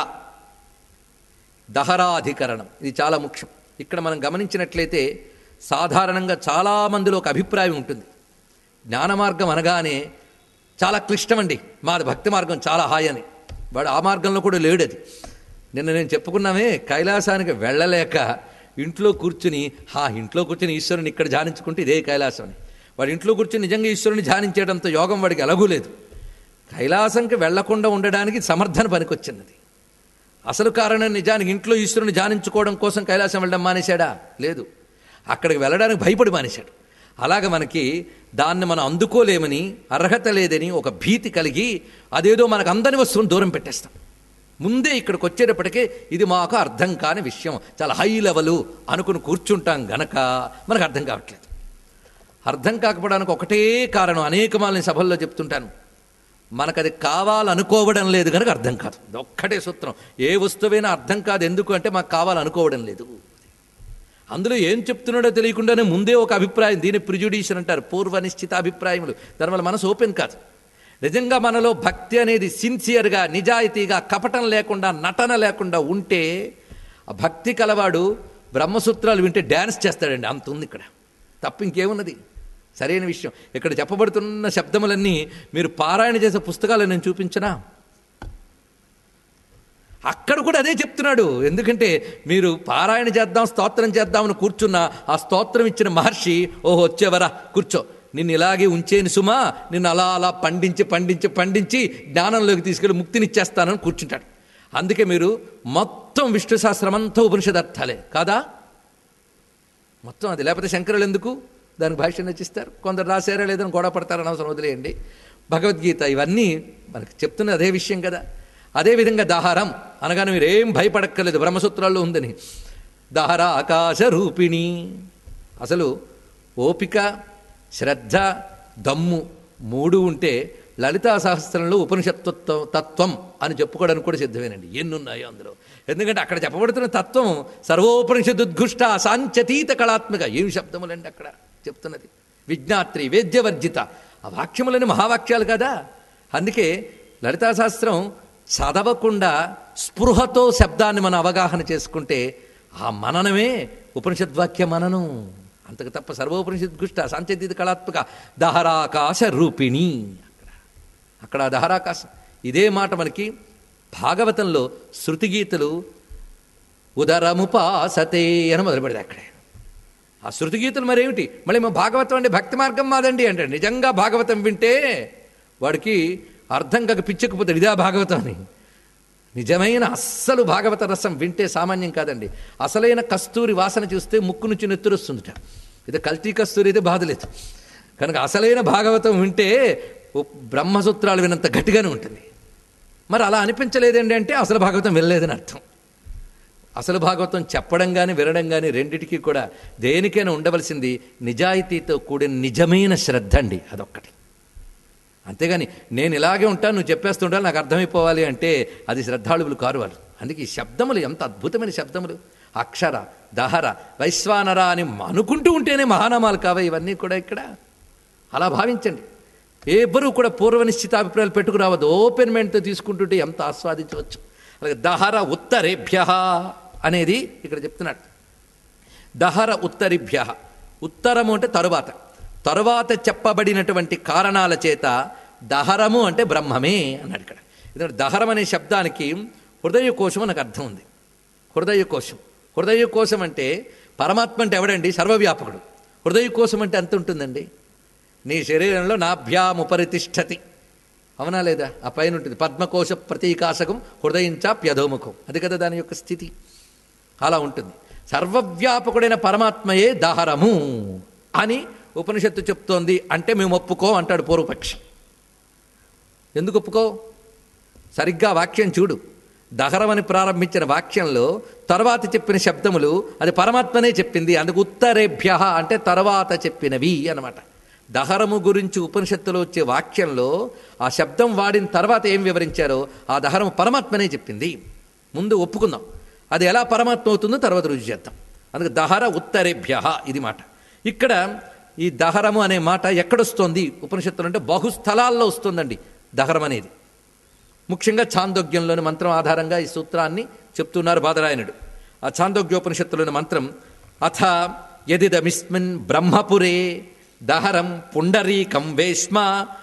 దహరాధికరణం ఇది చాలా ముఖ్యం ఇక్కడ మనం గమనించినట్లయితే సాధారణంగా చాలామందిలో ఒక అభిప్రాయం ఉంటుంది జ్ఞాన మార్గం అనగానే చాలా క్లిష్టమండి మాది భక్తి మార్గం చాలా హాయ్ అని వాడు ఆ మార్గంలో కూడా లేడు అది నిన్న నేను చెప్పుకున్నామే కైలాసానికి వెళ్ళలేక ఇంట్లో కూర్చుని హా ఇంట్లో కూర్చుని ఈశ్వరుని ఇక్కడ ధ్యానించుకుంటే ఇదే కైలాసం అని వాడు ఇంట్లో కూర్చుని నిజంగా ఈశ్వరుని ధ్యానించేయడంతో యోగం వాడికి ఎలాగూ లేదు కైలాసంకి వెళ్లకుండా ఉండడానికి సమర్థన పనికొచ్చినది అసలు కారణం నిజానికి ఇంట్లో ఈశ్వరుని ధ్యానించుకోవడం కోసం కైలాసం వెళ్ళడం మానేశాడా లేదు అక్కడికి వెళ్ళడానికి భయపడి మానేశాడు అలాగ మనకి దాన్ని మనం అందుకోలేమని అర్హత లేదని ఒక భీతి కలిగి అదేదో మనకు అందని వస్తువుని దూరం పెట్టేస్తాం ముందే ఇక్కడికి వచ్చేటప్పటికే ఇది మాకు అర్థం కాని విషయం చాలా హై లెవెలు అనుకుని కూర్చుంటాం గనక మనకు అర్థం కావట్లేదు అర్థం కాకపోవడానికి ఒకటే కారణం అనేక మాలని సభల్లో చెప్తుంటాను మనకు అది కావాలనుకోవడం లేదు కనుక అర్థం కాదు ఇది ఒక్కటే సూత్రం ఏ వస్తువైనా అర్థం కాదు ఎందుకు అంటే మాకు కావాలనుకోవడం లేదు అందులో ఏం చెప్తున్నాడో తెలియకుండానే ముందే ఒక అభిప్రాయం దీని ప్రిజుడిషన్ అంటారు పూర్వ నిశ్చిత అభిప్రాయములు దానివల్ల మనసు ఓపెన్ కాదు నిజంగా మనలో భక్తి అనేది సిన్సియర్గా నిజాయితీగా కపటం లేకుండా నటన లేకుండా ఉంటే ఆ భక్తి కలవాడు బ్రహ్మసూత్రాలు వింటే డ్యాన్స్ చేస్తాడండి అంత ఉంది ఇక్కడ తప్ప ఇంకేమున్నది సరైన విషయం ఇక్కడ చెప్పబడుతున్న శబ్దములన్నీ మీరు పారాయణ చేసే పుస్తకాలు నేను చూపించనా అక్కడ కూడా అదే చెప్తున్నాడు ఎందుకంటే మీరు పారాయణ చేద్దాం స్తోత్రం చేద్దామని కూర్చున్న ఆ స్తోత్రం ఇచ్చిన మహర్షి ఓహో వచ్చేవరా కూర్చో నిన్ను ఇలాగే ఉంచేని సుమా నిన్ను అలా అలా పండించి పండించి పండించి జ్ఞానంలోకి తీసుకెళ్ళి ముక్తినిచ్చేస్తానని కూర్చుంటాడు అందుకే మీరు మొత్తం విష్ణు శాస్త్రం అంతా ఉపనిషదర్థాలే కాదా మొత్తం అది లేకపోతే శంకరులు ఎందుకు దానికి భాష్యం రచిస్తారు కొందరు రాశారా లేదని గొడవ పడతారని అవసరం వదిలేయండి భగవద్గీత ఇవన్నీ మనకు చెప్తున్న అదే విషయం కదా అదేవిధంగా దహరం అనగానే మీరు ఏం భయపడక్కర్లేదు బ్రహ్మసూత్రాల్లో ఉందని దహర ఆకాశ రూపిణి అసలు ఓపిక శ్రద్ధ దమ్ము మూడు ఉంటే లలితా సహస్రంలో ఉపనిషత్వ తత్వం అని చెప్పుకోవడానికి కూడా సిద్ధమేనండి ఎన్నున్నాయో అందులో ఎందుకంటే అక్కడ చెప్పబడుతున్న తత్వం సర్వోపనిషదుద్ఘుష్ట సాంచతీత కళాత్మక ఏమి శబ్దములండి అక్కడ చెప్తున్నది విజ్ఞాత్రి వేద్యవర్జిత ఆ వాక్యములని మహావాక్యాలు కదా అందుకే లలితా శాస్త్రం చదవకుండా స్పృహతో శబ్దాన్ని మనం అవగాహన చేసుకుంటే ఆ మననమే ఉపనిషద్వాక్య మననం అంతకు తప్ప సర్వోపనిషద్గుష్ట సాంచతీత కళాత్మక దహరాకాశ రూపిణి అక్కడ అక్కడ ఆ దహరాకాశం ఇదే మాట మనకి భాగవతంలో శృతిగీతలు ఉదరముపాసతే అని మొదలుపెడతాయి అక్కడే ఆ శృతిగీతలు మరేమిటి మళ్ళీ మా భాగవతం అంటే భక్తి మార్గం మాదండి అంటే నిజంగా భాగవతం వింటే వాడికి అర్థం కాక పిచ్చకపోతాడు ఇదే భాగవతం అని నిజమైన అస్సలు భాగవత రసం వింటే సామాన్యం కాదండి అసలైన కస్తూరి వాసన చూస్తే ముక్కు నుంచి నెత్తురు వస్తుందిట ఇది కల్తీ కస్తూరి అయితే బాధలేదు కనుక అసలైన భాగవతం వింటే బ్రహ్మసూత్రాలు వినంత గట్టిగానే ఉంటుంది మరి అలా అనిపించలేదండి అంటే అసలు భాగవతం వెళ్ళలేదని అర్థం అసలు భాగవతం చెప్పడం కానీ వినడం కానీ రెండిటికీ కూడా దేనికైనా ఉండవలసింది నిజాయితీతో కూడిన నిజమైన శ్రద్ధ అండి అదొక్కటి అంతేగాని నేను ఇలాగే ఉంటాను నువ్వు చెప్పేస్తుంటాను నాకు అర్థమైపోవాలి అంటే అది శ్రద్ధాళువులు కారు వాళ్ళు అందుకే ఈ శబ్దములు ఎంత అద్భుతమైన శబ్దములు అక్షర దహర వైశ్వానర అని అనుకుంటూ ఉంటేనే మహానామాలు కావా ఇవన్నీ కూడా ఇక్కడ అలా భావించండి ఎవ్వరూ కూడా పూర్వ నిశ్చితాభిప్రాయాలు పెట్టుకురావద్దు ఓపెన్ మైండ్తో తీసుకుంటుంటే ఎంత ఆస్వాదించవచ్చు అలాగే దహర ఉత్తరేభ్య అనేది ఇక్కడ చెప్తున్నాడు దహర ఉత్తరిభ్య ఉత్తరము అంటే తరువాత తరువాత చెప్పబడినటువంటి కారణాల చేత దహరము అంటే బ్రహ్మమే అన్నాడు ఇక్కడ ఎందుకంటే దహరం అనే శబ్దానికి హృదయ కోశం నాకు అర్థం ఉంది హృదయ కోశం హృదయ కోశం అంటే పరమాత్మ అంటే ఎవడండి సర్వవ్యాపకుడు హృదయ కోశం అంటే అంత ఉంటుందండి నీ శరీరంలో నాభ్యాముపరితిష్టతి అవునా లేదా ఆ పైన ఉంటుంది పద్మకోశ ప్రతీకాశకం హృదయించాప్యధోముఖం అది కదా దాని యొక్క స్థితి అలా ఉంటుంది సర్వవ్యాపకుడైన పరమాత్మయే దహరము అని ఉపనిషత్తు చెప్తోంది అంటే మేము ఒప్పుకో అంటాడు పూర్వపక్షి ఎందుకు ఒప్పుకో సరిగ్గా వాక్యం చూడు దహరమని ప్రారంభించిన వాక్యంలో తర్వాత చెప్పిన శబ్దములు అది పరమాత్మనే చెప్పింది అందుకు ఉత్తరేభ్య అంటే తర్వాత చెప్పినవి అనమాట దహరము గురించి ఉపనిషత్తులో వచ్చే వాక్యంలో ఆ శబ్దం వాడిన తర్వాత ఏం వివరించారో ఆ దహరము పరమాత్మనే చెప్పింది ముందు ఒప్పుకుందాం అది ఎలా పరమాత్మ అవుతుందో తర్వాత రుజు చేద్దాం అందుకే దహర ఉత్తరేభ్య ఇది మాట ఇక్కడ ఈ దహరము అనే మాట ఎక్కడొస్తోంది ఉపనిషత్తులు అంటే బహుస్థలాల్లో వస్తుందండి దహరం అనేది ముఖ్యంగా ఛాందోగ్యంలోని మంత్రం ఆధారంగా ఈ సూత్రాన్ని చెప్తున్నారు బాదరాయణుడు ఆ ఛాందోగ్యోపనిషత్తులోని మంత్రం అథ యదిదమిస్మిన్ బ్రహ్మపురే దహరం పుండరీకం వేష్మ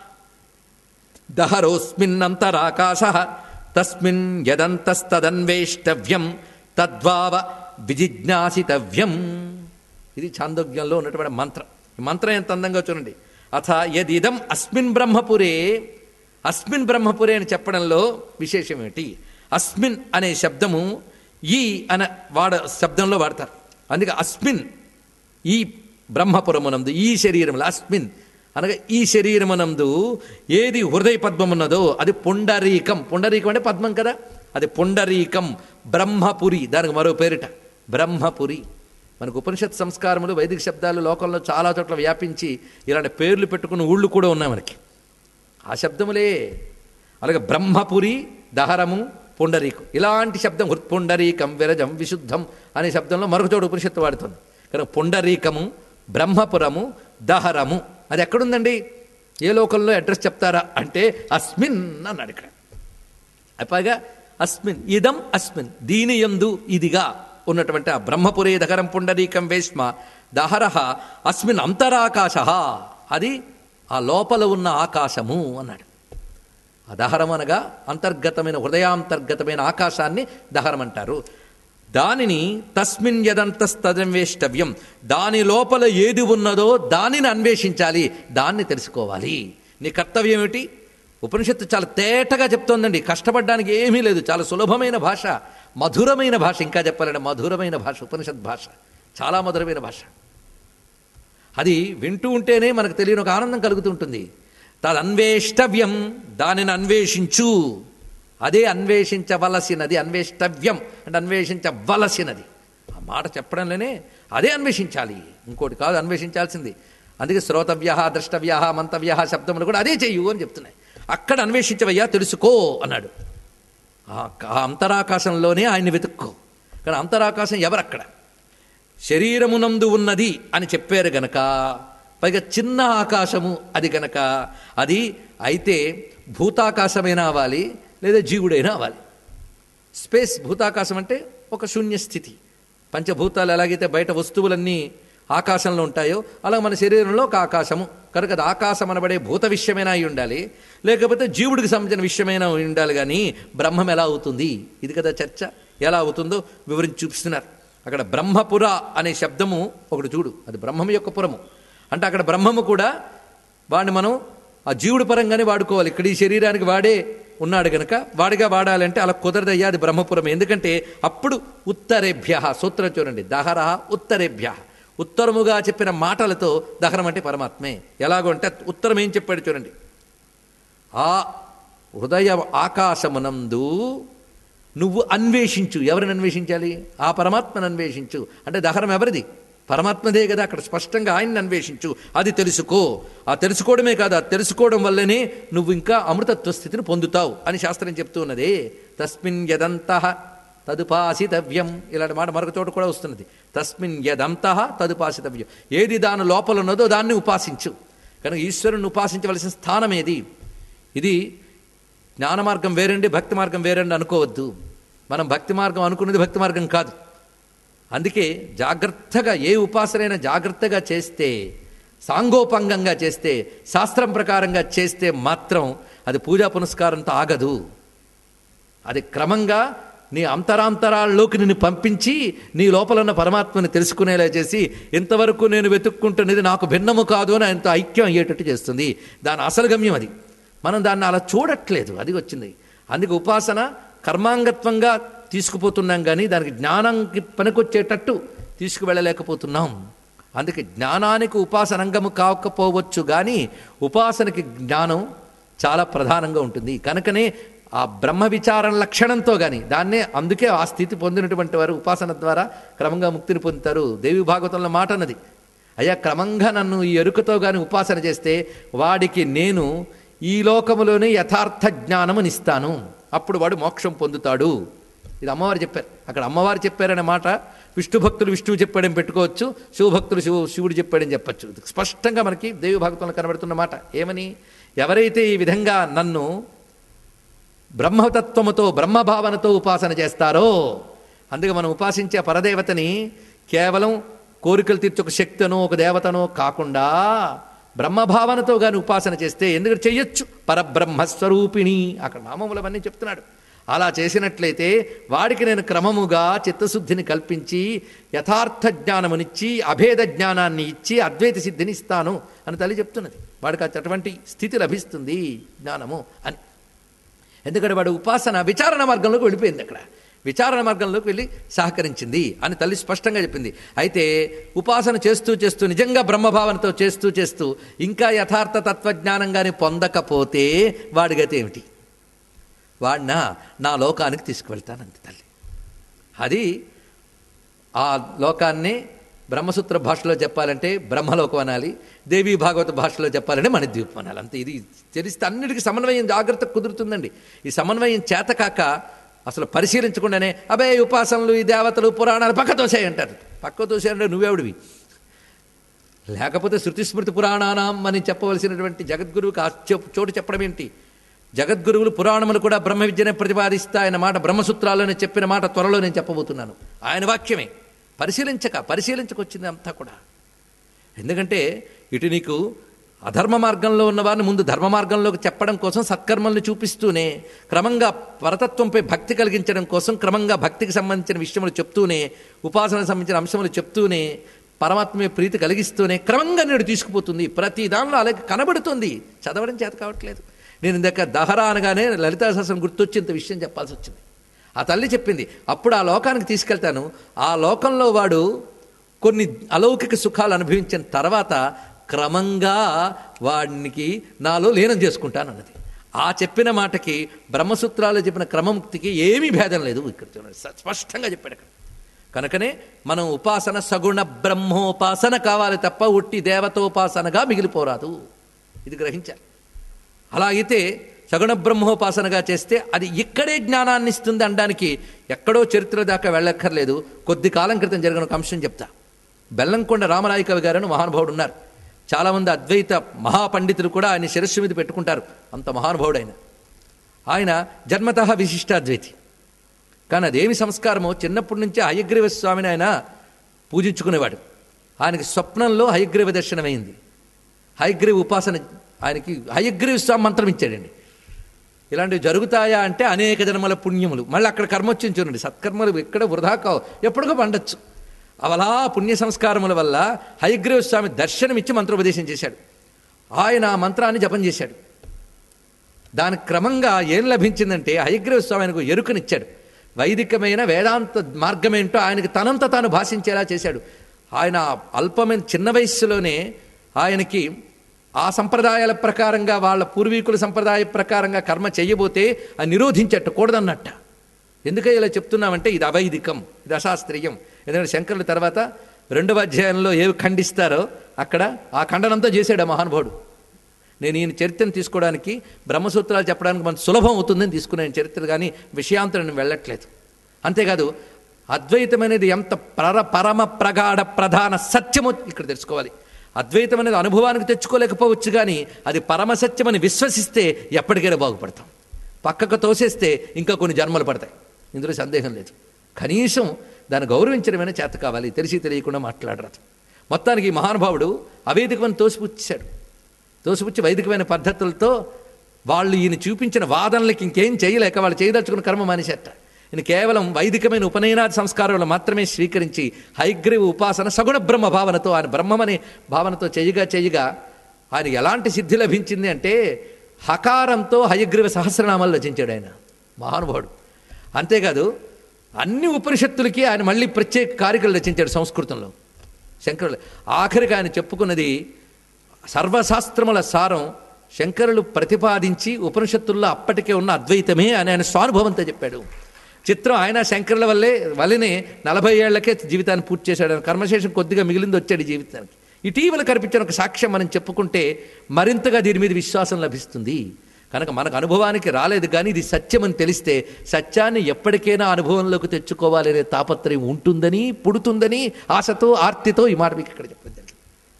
దహరోస్మిన్నంతరాకాశ తస్మిన్ యదంతస్తదన్వేష్టవ్యం తద్వావ విజిజ్ఞాసితవ్యం ఇది ఛాందోగ్యంలో ఉన్నటువంటి మంత్రం ఈ మంత్రం ఎంత అందంగా చూడండి అథ యదిదం అస్మిన్ బ్రహ్మపురే అస్మిన్ బ్రహ్మపురే అని చెప్పడంలో విశేషం ఏమిటి అస్మిన్ అనే శబ్దము ఈ అనే వాడ శబ్దంలో వాడతారు అందుకే అస్మిన్ ఈ బ్రహ్మపురమునందు ఈ శరీరములు అస్మిన్ అనగా ఈ శరీరమునందు ఏది హృదయ పద్మం ఉన్నదో అది పుండరీకం పుండరీకం అంటే పద్మం కదా అది పుండరీకం బ్రహ్మపురి దానికి మరో పేరిట బ్రహ్మపురి మనకు ఉపనిషత్ సంస్కారములు వైదిక శబ్దాలు లోకంలో చాలా చోట్ల వ్యాపించి ఇలాంటి పేర్లు పెట్టుకున్న ఊళ్ళు కూడా ఉన్నాయి మనకి ఆ శబ్దములే అలాగే బ్రహ్మపురి దహరము పుండరీకం ఇలాంటి శబ్దం హృత్పుండరీకం విరజం విశుద్ధం అనే శబ్దంలో మరొక చోట ఉపనిషత్తు వాడుతుంది కనుక పుండరీకము బ్రహ్మపురము దహరము అది ఎక్కడుందండి ఏ లోకంలో అడ్రస్ చెప్తారా అంటే అస్మిన్ అన్నాడు ఇక్కడ పైగా అస్మిన్ ఇదం అస్మిన్ దీని యందు ఇదిగా ఉన్నటువంటి ఆ బ్రహ్మపురే దహరం పుండరీకం వేష్మ దహరహ అస్మిన్ అంతరాకాశ అది ఆ లోపల ఉన్న ఆకాశము అన్నాడు ఆ దహరం అనగా అంతర్గతమైన హృదయాంతర్గతమైన ఆకాశాన్ని దహరం అంటారు దానిని తస్మిన్ యదంతస్తదన్వేష్టవ్యం దాని లోపల ఏది ఉన్నదో దానిని అన్వేషించాలి దాన్ని తెలుసుకోవాలి నీ కర్తవ్యం ఏమిటి ఉపనిషత్తు చాలా తేటగా చెప్తోందండి కష్టపడడానికి ఏమీ లేదు చాలా సులభమైన భాష మధురమైన భాష ఇంకా చెప్పాలంటే మధురమైన భాష ఉపనిషత్ భాష చాలా మధురమైన భాష అది వింటూ ఉంటేనే మనకు తెలియని ఒక ఆనందం కలుగుతుంటుంది తదన్వేష్టవ్యం దానిని అన్వేషించు అదే అన్వేషించవలసినది అన్వేష్టవ్యం అంటే అన్వేషించవలసినది ఆ మాట చెప్పడంలోనే అదే అన్వేషించాలి ఇంకోటి కాదు అన్వేషించాల్సింది అందుకే శ్రోతవ్య ద్రష్టవ్య మంతవ్య శబ్దములు కూడా అదే చెయ్యు అని చెప్తున్నాయి అక్కడ అన్వేషించవయ్యా తెలుసుకో అన్నాడు ఆ అంతరాకాశంలోనే ఆయన్ని వెతుక్కో కానీ అంతరాకాశం ఎవరక్కడ శరీరమునందు ఉన్నది అని చెప్పారు గనక పైగా చిన్న ఆకాశము అది గనక అది అయితే భూతాకాశమైనా అవ్వాలి లేదా జీవుడైనా అవ్వాలి స్పేస్ భూతాకాశం అంటే ఒక శూన్య స్థితి పంచభూతాలు ఎలాగైతే బయట వస్తువులన్నీ ఆకాశంలో ఉంటాయో అలా మన శరీరంలో ఒక ఆకాశము కనుక అది ఆకాశం అనబడే భూత విషయమైనా అయి ఉండాలి లేకపోతే జీవుడికి సంబంధించిన విషయమైనా అయి ఉండాలి కానీ బ్రహ్మం ఎలా అవుతుంది ఇది కదా చర్చ ఎలా అవుతుందో వివరించి చూపిస్తున్నారు అక్కడ బ్రహ్మపుర అనే శబ్దము ఒకటి చూడు అది బ్రహ్మం యొక్క పురము అంటే అక్కడ బ్రహ్మము కూడా వాడిని మనం ఆ జీవుడి పరంగానే వాడుకోవాలి ఇక్కడ ఈ శరీరానికి వాడే ఉన్నాడు గనక వాడిగా వాడాలంటే అలా కుదరదయ్యా అది బ్రహ్మపురం ఎందుకంటే అప్పుడు ఉత్తరేభ్య సూత్రం చూడండి దహర ఉత్తరేభ్య ఉత్తరముగా చెప్పిన మాటలతో దహరం అంటే పరమాత్మే ఎలాగో అంటే ఉత్తరం ఏం చెప్పాడు చూడండి ఆ హృదయ ఆకాశమునందు నువ్వు అన్వేషించు ఎవరిని అన్వేషించాలి ఆ పరమాత్మను అన్వేషించు అంటే దహరం ఎవరిది పరమాత్మదే కదా అక్కడ స్పష్టంగా ఆయన్ని అన్వేషించు అది తెలుసుకో ఆ తెలుసుకోవడమే కాదు ఆ తెలుసుకోవడం వల్లనే నువ్వు ఇంకా అమృతత్వ స్థితిని పొందుతావు అని శాస్త్రం చెప్తూ ఉన్నదే తస్మిన్ యదంత తదుపాసితవ్యం ఇలాంటి మాట మరొక చోట కూడా వస్తున్నది తస్మిన్ యదంత తదుపాసితవ్యం ఏది దాని లోపల ఉన్నదో దాన్ని ఉపాసించు కనుక ఈశ్వరుని ఉపాసించవలసిన స్థానం ఏది ఇది జ్ఞాన మార్గం వేరండి భక్తి మార్గం వేరండి అనుకోవద్దు మనం భక్తి మార్గం అనుకున్నది భక్తి మార్గం కాదు అందుకే జాగ్రత్తగా ఏ ఉపాసనైనా జాగ్రత్తగా చేస్తే సాంగోపంగంగా చేస్తే శాస్త్రం ప్రకారంగా చేస్తే మాత్రం అది పూజా పునస్కారంతో ఆగదు అది క్రమంగా నీ అంతరాంతరాల్లోకి నిన్ను పంపించి నీ లోపల ఉన్న పరమాత్మని తెలుసుకునేలా చేసి ఇంతవరకు నేను వెతుక్కుంటున్నది నాకు భిన్నము కాదు అని ఆయనతో ఐక్యం అయ్యేటట్టు చేస్తుంది దాని అసలు గమ్యం అది మనం దాన్ని అలా చూడట్లేదు అది వచ్చింది అందుకే ఉపాసన కర్మాంగత్వంగా తీసుకుపోతున్నాం కానీ దానికి జ్ఞానానికి పనికొచ్చేటట్టు తీసుకువెళ్ళలేకపోతున్నాం అందుకే జ్ఞానానికి ఉపాసనంగము కాకపోవచ్చు కానీ ఉపాసనకి జ్ఞానం చాలా ప్రధానంగా ఉంటుంది కనుకనే ఆ బ్రహ్మ విచారణ లక్షణంతో కానీ దాన్నే అందుకే ఆ స్థితి పొందినటువంటి వారు ఉపాసన ద్వారా క్రమంగా ముక్తిని పొందుతారు దేవి భాగవతంలో మాట అన్నది అయ్యా క్రమంగా నన్ను ఈ ఎరుకతో కానీ ఉపాసన చేస్తే వాడికి నేను ఈ లోకములోనే యథార్థ జ్ఞానమునిస్తాను అప్పుడు వాడు మోక్షం పొందుతాడు ఇది అమ్మవారు చెప్పారు అక్కడ అమ్మవారు చెప్పారనే మాట విష్ణు భక్తులు విష్ణువు చెప్పాడని పెట్టుకోవచ్చు శివభక్తులు శివు శివుడు చెప్పాడని చెప్పచ్చు ఇది స్పష్టంగా మనకి దేవి భాగవతంలో కనబడుతున్న మాట ఏమని ఎవరైతే ఈ విధంగా నన్ను బ్రహ్మతత్వముతో బ్రహ్మభావనతో ఉపాసన చేస్తారో అందుకే మనం ఉపాసించే పరదేవతని కేవలం కోరికలు తీర్చొక శక్తినో ఒక దేవతనో కాకుండా బ్రహ్మభావనతో కానీ ఉపాసన చేస్తే ఎందుకంటే చెయ్యొచ్చు పరబ్రహ్మస్వరూపిణి అక్కడ నామములవన్నీ చెప్తున్నాడు అలా చేసినట్లయితే వాడికి నేను క్రమముగా చిత్తశుద్ధిని కల్పించి యథార్థ జ్ఞానమునిచ్చి అభేద జ్ఞానాన్ని ఇచ్చి అద్వైత సిద్ధిని ఇస్తాను అని తల్లి చెప్తున్నది వాడికి అటువంటి స్థితి లభిస్తుంది జ్ఞానము అని ఎందుకంటే వాడు ఉపాసన విచారణ మార్గంలోకి వెళ్ళిపోయింది అక్కడ విచారణ మార్గంలోకి వెళ్ళి సహకరించింది అని తల్లి స్పష్టంగా చెప్పింది అయితే ఉపాసన చేస్తూ చేస్తూ నిజంగా బ్రహ్మభావనతో చేస్తూ చేస్తూ ఇంకా యథార్థ తత్వజ్ఞానంగానే పొందకపోతే వాడి గతి ఏమిటి వాడిన నా లోకానికి తీసుకువెళ్తానంది తల్లి అది ఆ లోకాన్ని బ్రహ్మసూత్ర భాషలో చెప్పాలంటే బ్రహ్మలోకం అనాలి దేవీ భాగవత భాషలో చెప్పాలంటే మణిద్వీపం అనాలి అంతే ఇది తెలిస్తే అన్నిటికీ సమన్వయం జాగ్రత్త కుదురుతుందండి ఈ సమన్వయం చేతకాక అసలు పరిశీలించకుండానే అబే ఉపాసనలు ఈ దేవతలు పురాణాలు పక్క తోసేయంటారు పక్క తోసేయంటే నువ్వెవడివి లేకపోతే శృతి స్మృతి పురాణానం అని చెప్పవలసినటువంటి జగద్గురువుకి ఆ చెప్- చోటు చెప్పడం ఏంటి జగద్గురువులు పురాణములు కూడా బ్రహ్మ విద్యనే ప్రతిపాదిస్తాయన్న మాట బ్రహ్మసూత్రాల్లోనే చెప్పిన మాట త్వరలో నేను చెప్పబోతున్నాను ఆయన వాక్యమే పరిశీలించక పరిశీలించకొచ్చింది అంతా కూడా ఎందుకంటే ఇటు నీకు అధర్మ మార్గంలో ఉన్నవారిని ముందు ధర్మ మార్గంలోకి చెప్పడం కోసం సత్కర్మల్ని చూపిస్తూనే క్రమంగా పరతత్వంపై భక్తి కలిగించడం కోసం క్రమంగా భక్తికి సంబంధించిన విషయములు చెప్తూనే ఉపాసనకు సంబంధించిన అంశములు చెప్తూనే పరమాత్మ ప్రీతి కలిగిస్తూనే క్రమంగా నేడు తీసుకుపోతుంది ప్రతి దానిలో అలాగే కనబడుతుంది చదవడం చేత కావట్లేదు నేను ఇందాక దహరా అనగానే లలితా సహస్రం గుర్తొచ్చి ఇంత విషయం చెప్పాల్సి వచ్చింది ఆ తల్లి చెప్పింది అప్పుడు ఆ లోకానికి తీసుకెళ్తాను ఆ లోకంలో వాడు కొన్ని అలౌకిక సుఖాలు అనుభవించిన తర్వాత క్రమంగా వాడికి నాలో లీనం చేసుకుంటాను అన్నది ఆ చెప్పిన మాటకి బ్రహ్మసూత్రాలు చెప్పిన క్రమముక్తికి ఏమీ భేదం లేదు ఇక్కడ చూడండి స- స్పష్టంగా చెప్పాడు అక్కడ కనుకనే మనం ఉపాసన సగుణ బ్రహ్మోపాసన కావాలి తప్ప ఉట్టి దేవతోపాసనగా మిగిలిపోరాదు ఇది గ్రహించాలి అలా అయితే సగుణ బ్రహ్మోపాసనగా చేస్తే అది ఇక్కడే జ్ఞానాన్ని ఇస్తుంది అనడానికి ఎక్కడో చరిత్ర దాకా వెళ్ళక్కర్లేదు కొద్ది కాలం క్రితం జరిగిన ఒక అంశం చెప్తా బెల్లంకొండ రామరాయ కవి గారని మహానుభావుడు ఉన్నారు చాలామంది అద్వైత మహాపండితులు కూడా ఆయన శిరస్సు మీద పెట్టుకుంటారు అంత మహానుభావుడు ఆయన ఆయన జన్మత విశిష్టాద్వైతి కానీ అదేమి సంస్కారమో చిన్నప్పటి నుంచే హయగ్రీవ స్వామిని ఆయన పూజించుకునేవాడు ఆయనకి స్వప్నంలో హయగ్రీవ దర్శనమైంది హయగ్రీవ ఉపాసన ఆయనకి హయగ్రీవ స్వామి మంత్రం ఇచ్చాడండి ఇలాంటివి జరుగుతాయా అంటే అనేక జన్మల పుణ్యములు మళ్ళీ అక్కడ కర్మ వచ్చింది చూడండి సత్కర్మలు ఎక్కడ వృధా కావు ఎప్పటికో పండొచ్చు అవలా పుణ్య సంస్కారముల వల్ల హయగ్రీవ స్వామి దర్శనమిచ్చి మంత్రోపదేశం చేశాడు ఆయన ఆ మంత్రాన్ని జపం చేశాడు దాని క్రమంగా ఏం లభించిందంటే హయగ్రీవ స్వామి ఆయనకు ఎరుకనిచ్చాడు వైదికమైన వేదాంత మార్గమేంటో ఆయనకి తనంత తాను భాషించేలా చేశాడు ఆయన అల్పమైన చిన్న వయస్సులోనే ఆయనకి ఆ సంప్రదాయాల ప్రకారంగా వాళ్ళ పూర్వీకుల సంప్రదాయ ప్రకారంగా కర్మ చేయబోతే అది నిరోధించట్టు కూడదన్నట్ట ఎందుకని ఇలా చెప్తున్నామంటే ఇది అవైదికం ఇది అశాస్త్రీయం ఎందుకంటే శంకరుల తర్వాత రెండవ అధ్యాయంలో ఏవి ఖండిస్తారో అక్కడ ఆ ఖండనంతా చేశాడు ఆ మహానుభావుడు నేను ఈయన చరిత్రను తీసుకోవడానికి బ్రహ్మసూత్రాలు చెప్పడానికి మన సులభం అవుతుందని తీసుకున్నాను చరిత్ర కానీ విషయాంతరం నేను వెళ్ళట్లేదు అంతేకాదు అద్వైతం అనేది ఎంత పర పరమ ప్రగాఢ ప్రధాన సత్యమో ఇక్కడ తెలుసుకోవాలి అద్వైతం అనేది అనుభవానికి తెచ్చుకోలేకపోవచ్చు కానీ అది పరమ సత్యమని విశ్వసిస్తే ఎప్పటికైనా బాగుపడతాం పక్కకు తోసేస్తే ఇంకా కొన్ని జన్మలు పడతాయి ఇందులో సందేహం లేదు కనీసం దాన్ని గౌరవించడమైనా చేత కావాలి తెలిసి తెలియకుండా మాట్లాడరాదు మొత్తానికి ఈ మహానుభావుడు అవేదికమని తోసిపుచ్చాడు తోసిపుచ్చి వైదికమైన పద్ధతులతో వాళ్ళు ఈయన చూపించిన వాదనలకి ఇంకేం చేయలేక వాళ్ళు చేయదలుచుకున్న కర్మ మానేసేట ఈయన కేవలం వైదికమైన ఉపనయనాది సంస్కారాలు మాత్రమే స్వీకరించి హైగ్రీవ ఉపాసన సగుణ బ్రహ్మ భావనతో ఆయన బ్రహ్మమనే భావనతో చేయగా చేయగా ఆయన ఎలాంటి సిద్ధి లభించింది అంటే హకారంతో హయగ్రీవ సహస్రనామాలు రచించాడు ఆయన మహానుభావుడు అంతేకాదు అన్ని ఉపనిషత్తులకి ఆయన మళ్ళీ ప్రత్యేక కారికలు రచించాడు సంస్కృతంలో శంకరులు ఆఖరికి ఆయన చెప్పుకున్నది సర్వశాస్త్రముల సారం శంకరులు ప్రతిపాదించి ఉపనిషత్తుల్లో అప్పటికే ఉన్న అద్వైతమే అని ఆయన స్వానుభవంతో చెప్పాడు చిత్రం ఆయన శంకరుల వల్లే వల్లనే నలభై ఏళ్లకే జీవితాన్ని పూర్తి చేశాడు ఆయన కర్మశేషం కొద్దిగా మిగిలింది వచ్చాడు ఈ జీవితానికి ఇటీవల కనిపించిన ఒక సాక్ష్యం మనం చెప్పుకుంటే మరింతగా దీని మీద విశ్వాసం లభిస్తుంది కనుక మనకు అనుభవానికి రాలేదు కానీ ఇది సత్యమని తెలిస్తే సత్యాన్ని ఎప్పటికైనా అనుభవంలోకి తెచ్చుకోవాలనే తాపత్రయం ఉంటుందని పుడుతుందని ఆశతో ఆర్తితో ఈ మాట మీకు ఇక్కడ చెప్పడం జరిగింది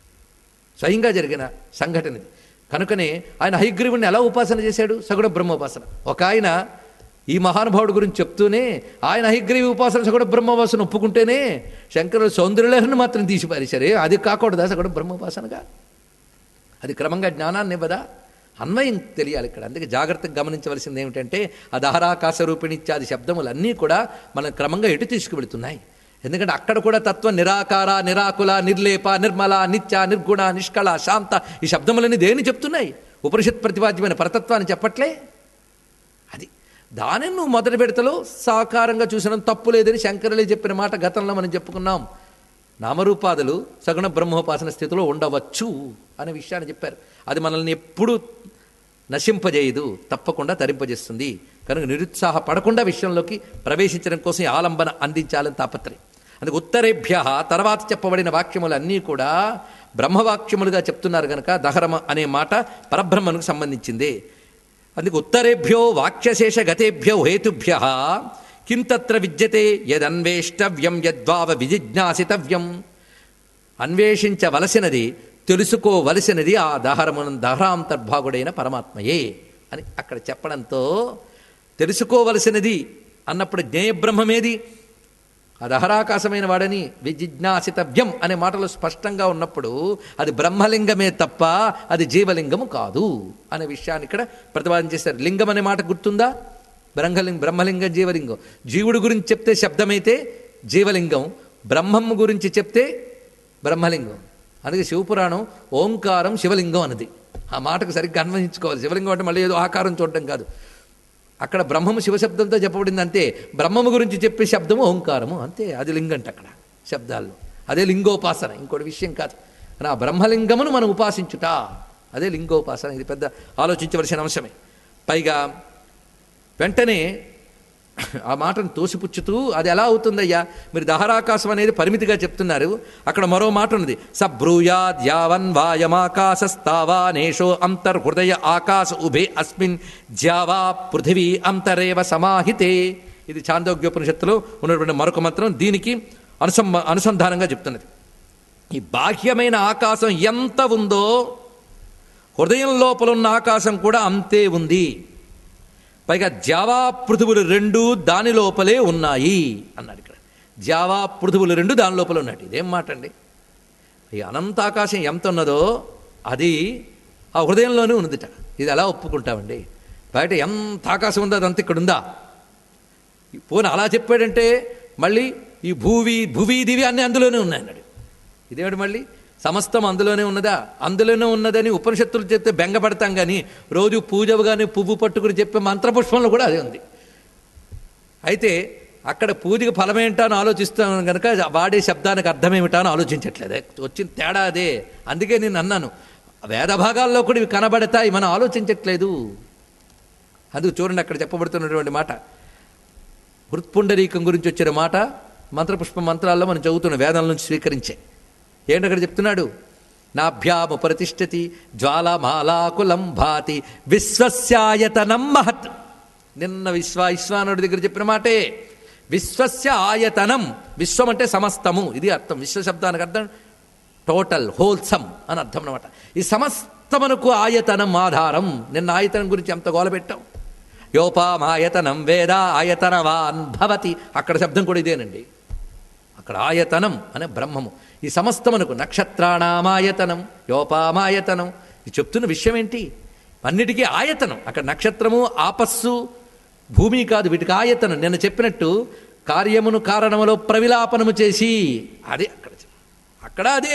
స్వయంగా జరిగిన సంఘటన ఇది కనుకనే ఆయన హైగ్రీవుని ఎలా ఉపాసన చేశాడు సగుణ బ్రహ్మోపాసన ఒక ఆయన ఈ మహానుభావుడు గురించి చెప్తూనే ఆయన హైగ్రీవి ఉపాసన సగుణ బ్రహ్మోపాసన ఒప్పుకుంటేనే శంకరుడు సౌందర్యలహరిని మాత్రం తీసి పారేశారే అది కాకూడదా సగుణ బ్రహ్మోపాసనగా అది క్రమంగా జ్ఞానాన్ని ఇవ్వదా అన్వయం తెలియాలి ఇక్కడ అందుకే జాగ్రత్తగా గమనించవలసింది ఏమిటంటే ఆ దహరాకాశ రూపిణిత్యాది శబ్దములన్నీ కూడా మనం క్రమంగా ఎటు తీసుకువెళుతున్నాయి ఎందుకంటే అక్కడ కూడా తత్వం నిరాకార నిరాకుల నిర్లేప నిర్మల నిత్య నిర్గుణ నిష్కళ శాంత ఈ శబ్దములన్నీ దేని చెప్తున్నాయి ఉపనిషత్ ప్రతిపాద్యమైన పరతత్వాన్ని చెప్పట్లే అది దానిని నువ్వు మొదటి పెడతలో సాకారంగా చూసిన తప్పు లేదని శంకరులే చెప్పిన మాట గతంలో మనం చెప్పుకున్నాం నామరూపాదులు సగుణ బ్రహ్మోపాసన స్థితిలో ఉండవచ్చు అనే విషయాన్ని చెప్పారు అది మనల్ని ఎప్పుడూ నశింపజేయదు తప్పకుండా తరింపజేస్తుంది కనుక నిరుత్సాహపడకుండా విషయంలోకి ప్రవేశించడం కోసం ఈ ఆలంబన అందించాలని తాపత్రయం అందుకు ఉత్తరేభ్య తర్వాత చెప్పబడిన వాక్యములన్నీ కూడా బ్రహ్మవాక్యములుగా చెప్తున్నారు కనుక దహరమ అనే మాట పరబ్రహ్మనుకు సంబంధించిందే అందుకు ఉత్తరేభ్యో వాక్యశేష గతేభ్యో హేతుభ్య కింతత్ర విద్యతే యదన్వేష్టవ్యం యద్వావ విజిజ్ఞాసితవ్యం అన్వేషించవలసినది తెలుసుకోవలసినది ఆ దహరమున దహరాంతర్భాగుడైన పరమాత్మయే అని అక్కడ చెప్పడంతో తెలుసుకోవలసినది అన్నప్పుడు జ్ఞేయబ్రహ్మమేది ఆ దహరాకాశమైన వాడని విజిజ్ఞాసితవ్యం అనే మాటలు స్పష్టంగా ఉన్నప్పుడు అది బ్రహ్మలింగమే తప్ప అది జీవలింగము కాదు అనే విషయాన్ని ఇక్కడ ప్రతిపాదన చేశారు లింగం అనే మాట గుర్తుందా బ్రహ్మలింగం బ్రహ్మలింగం జీవలింగం జీవుడి గురించి చెప్తే శబ్దమైతే జీవలింగం బ్రహ్మము గురించి చెప్తే బ్రహ్మలింగం అందుకే శివపురాణం ఓంకారం శివలింగం అన్నది ఆ మాటకు సరిగ్గా అన్వయించుకోవాలి శివలింగం అంటే మళ్ళీ ఏదో ఆకారం చూడడం కాదు అక్కడ బ్రహ్మము శివశబ్దంతో చెప్పబడింది అంతే బ్రహ్మము గురించి చెప్పే శబ్దము ఓంకారము అంతే అది లింగంట అక్కడ శబ్దాల్లో అదే లింగోపాసన ఇంకోటి విషయం కాదు కానీ ఆ బ్రహ్మలింగమును మనం ఉపాసించుట అదే లింగోపాసన ఇది పెద్ద ఆలోచించవలసిన అంశమే పైగా వెంటనే ఆ మాటను తోసిపుచ్చుతూ అది ఎలా అవుతుందయ్యా మీరు దహరాకాశం అనేది పరిమితిగా చెప్తున్నారు అక్కడ మరో మాట ఉన్నది సబ్రూయాద్ యావన్ వాయమాకాశస్తావానేషో అంతర్హృదయ ఆకాశ ఉభే అస్మిన్ జ్యావా పృథివీ అంతరేవ సమాహితే ఇది చాందోగ్యోపనిషత్తులో ఉన్నటువంటి మరొక మంత్రం దీనికి అనుసంబ అనుసంధానంగా చెప్తున్నది ఈ బాహ్యమైన ఆకాశం ఎంత ఉందో హృదయం లోపల ఉన్న ఆకాశం కూడా అంతే ఉంది పైగా జావా పృథువులు రెండు దాని లోపలే ఉన్నాయి అన్నాడు ఇక్కడ జావా పృథువులు రెండు దాని లోపల ఉన్నాయి ఇదేం మాట అండి ఈ అనంతాకాశం ఎంత ఉన్నదో అది ఆ హృదయంలోనే ఉన్నదిట ఇది ఎలా ఒప్పుకుంటామండి బయట ఎంత ఆకాశం ఉందో అదంతా ఇక్కడ ఉందా పోనీ అలా చెప్పాడంటే మళ్ళీ ఈ భూవి భువి దివి అన్నీ అందులోనే ఉన్నాయి అన్నాడు ఇదేమిటి మళ్ళీ సమస్తం అందులోనే ఉన్నదా అందులోనే ఉన్నదని ఉపనిషత్తులు చెప్తే బెంగపడతాం కానీ రోజు పూజవు కానీ పువ్వు పట్టుకుని చెప్పే మంత్రపుష్పంలో కూడా అదే ఉంది అయితే అక్కడ పూజకి ఫలమేంటా అని ఆలోచిస్తాను కనుక వాడే శబ్దానికి అర్థమేమిటా అని ఆలోచించట్లేదు వచ్చిన తేడా అదే అందుకే నేను అన్నాను వేద భాగాల్లో కూడా ఇవి కనబడతాయి మనం ఆలోచించట్లేదు అందుకు చూడండి అక్కడ చెప్పబడుతున్నటువంటి మాట హృత్పుండరీకం గురించి వచ్చిన మాట మంత్రపుష్ప మంత్రాల్లో మనం చదువుతున్న వేదాల నుంచి స్వీకరించే ఏంటి అక్కడ చెప్తున్నాడు నాభ్యాము ప్రతిష్టతి జ్వాలమాలాకులం భాతి విశ్వస్యాయతనం మహత్ నిన్న విశ్వ విశ్వానుడి దగ్గర చెప్పిన మాటే విశ్వస్య ఆయతనం విశ్వం అంటే సమస్తము ఇది అర్థం విశ్వ శబ్దానికి అర్థం టోటల్ హోల్సమ్ అని అర్థం అనమాట ఈ సమస్తమునకు ఆయతనం ఆధారం నిన్న ఆయతనం గురించి ఎంత గోల పెట్టాం యోపామాయతనం వేద ఆయతనవాన్ భవతి అక్కడ శబ్దం కూడా ఇదేనండి అక్కడ ఆయతనం అనే బ్రహ్మము ఈ సమస్తమునకు నక్షత్రాణామాయతనం యోపామాయతనం ఇది చెప్తున్న విషయం ఏంటి అన్నిటికీ ఆయతనం అక్కడ నక్షత్రము ఆపస్సు భూమి కాదు వీటికి ఆయతనం నేను చెప్పినట్టు కార్యమును కారణములో ప్రవిలాపనము చేసి అదే అక్కడ చెప్ప- అక్కడ అదే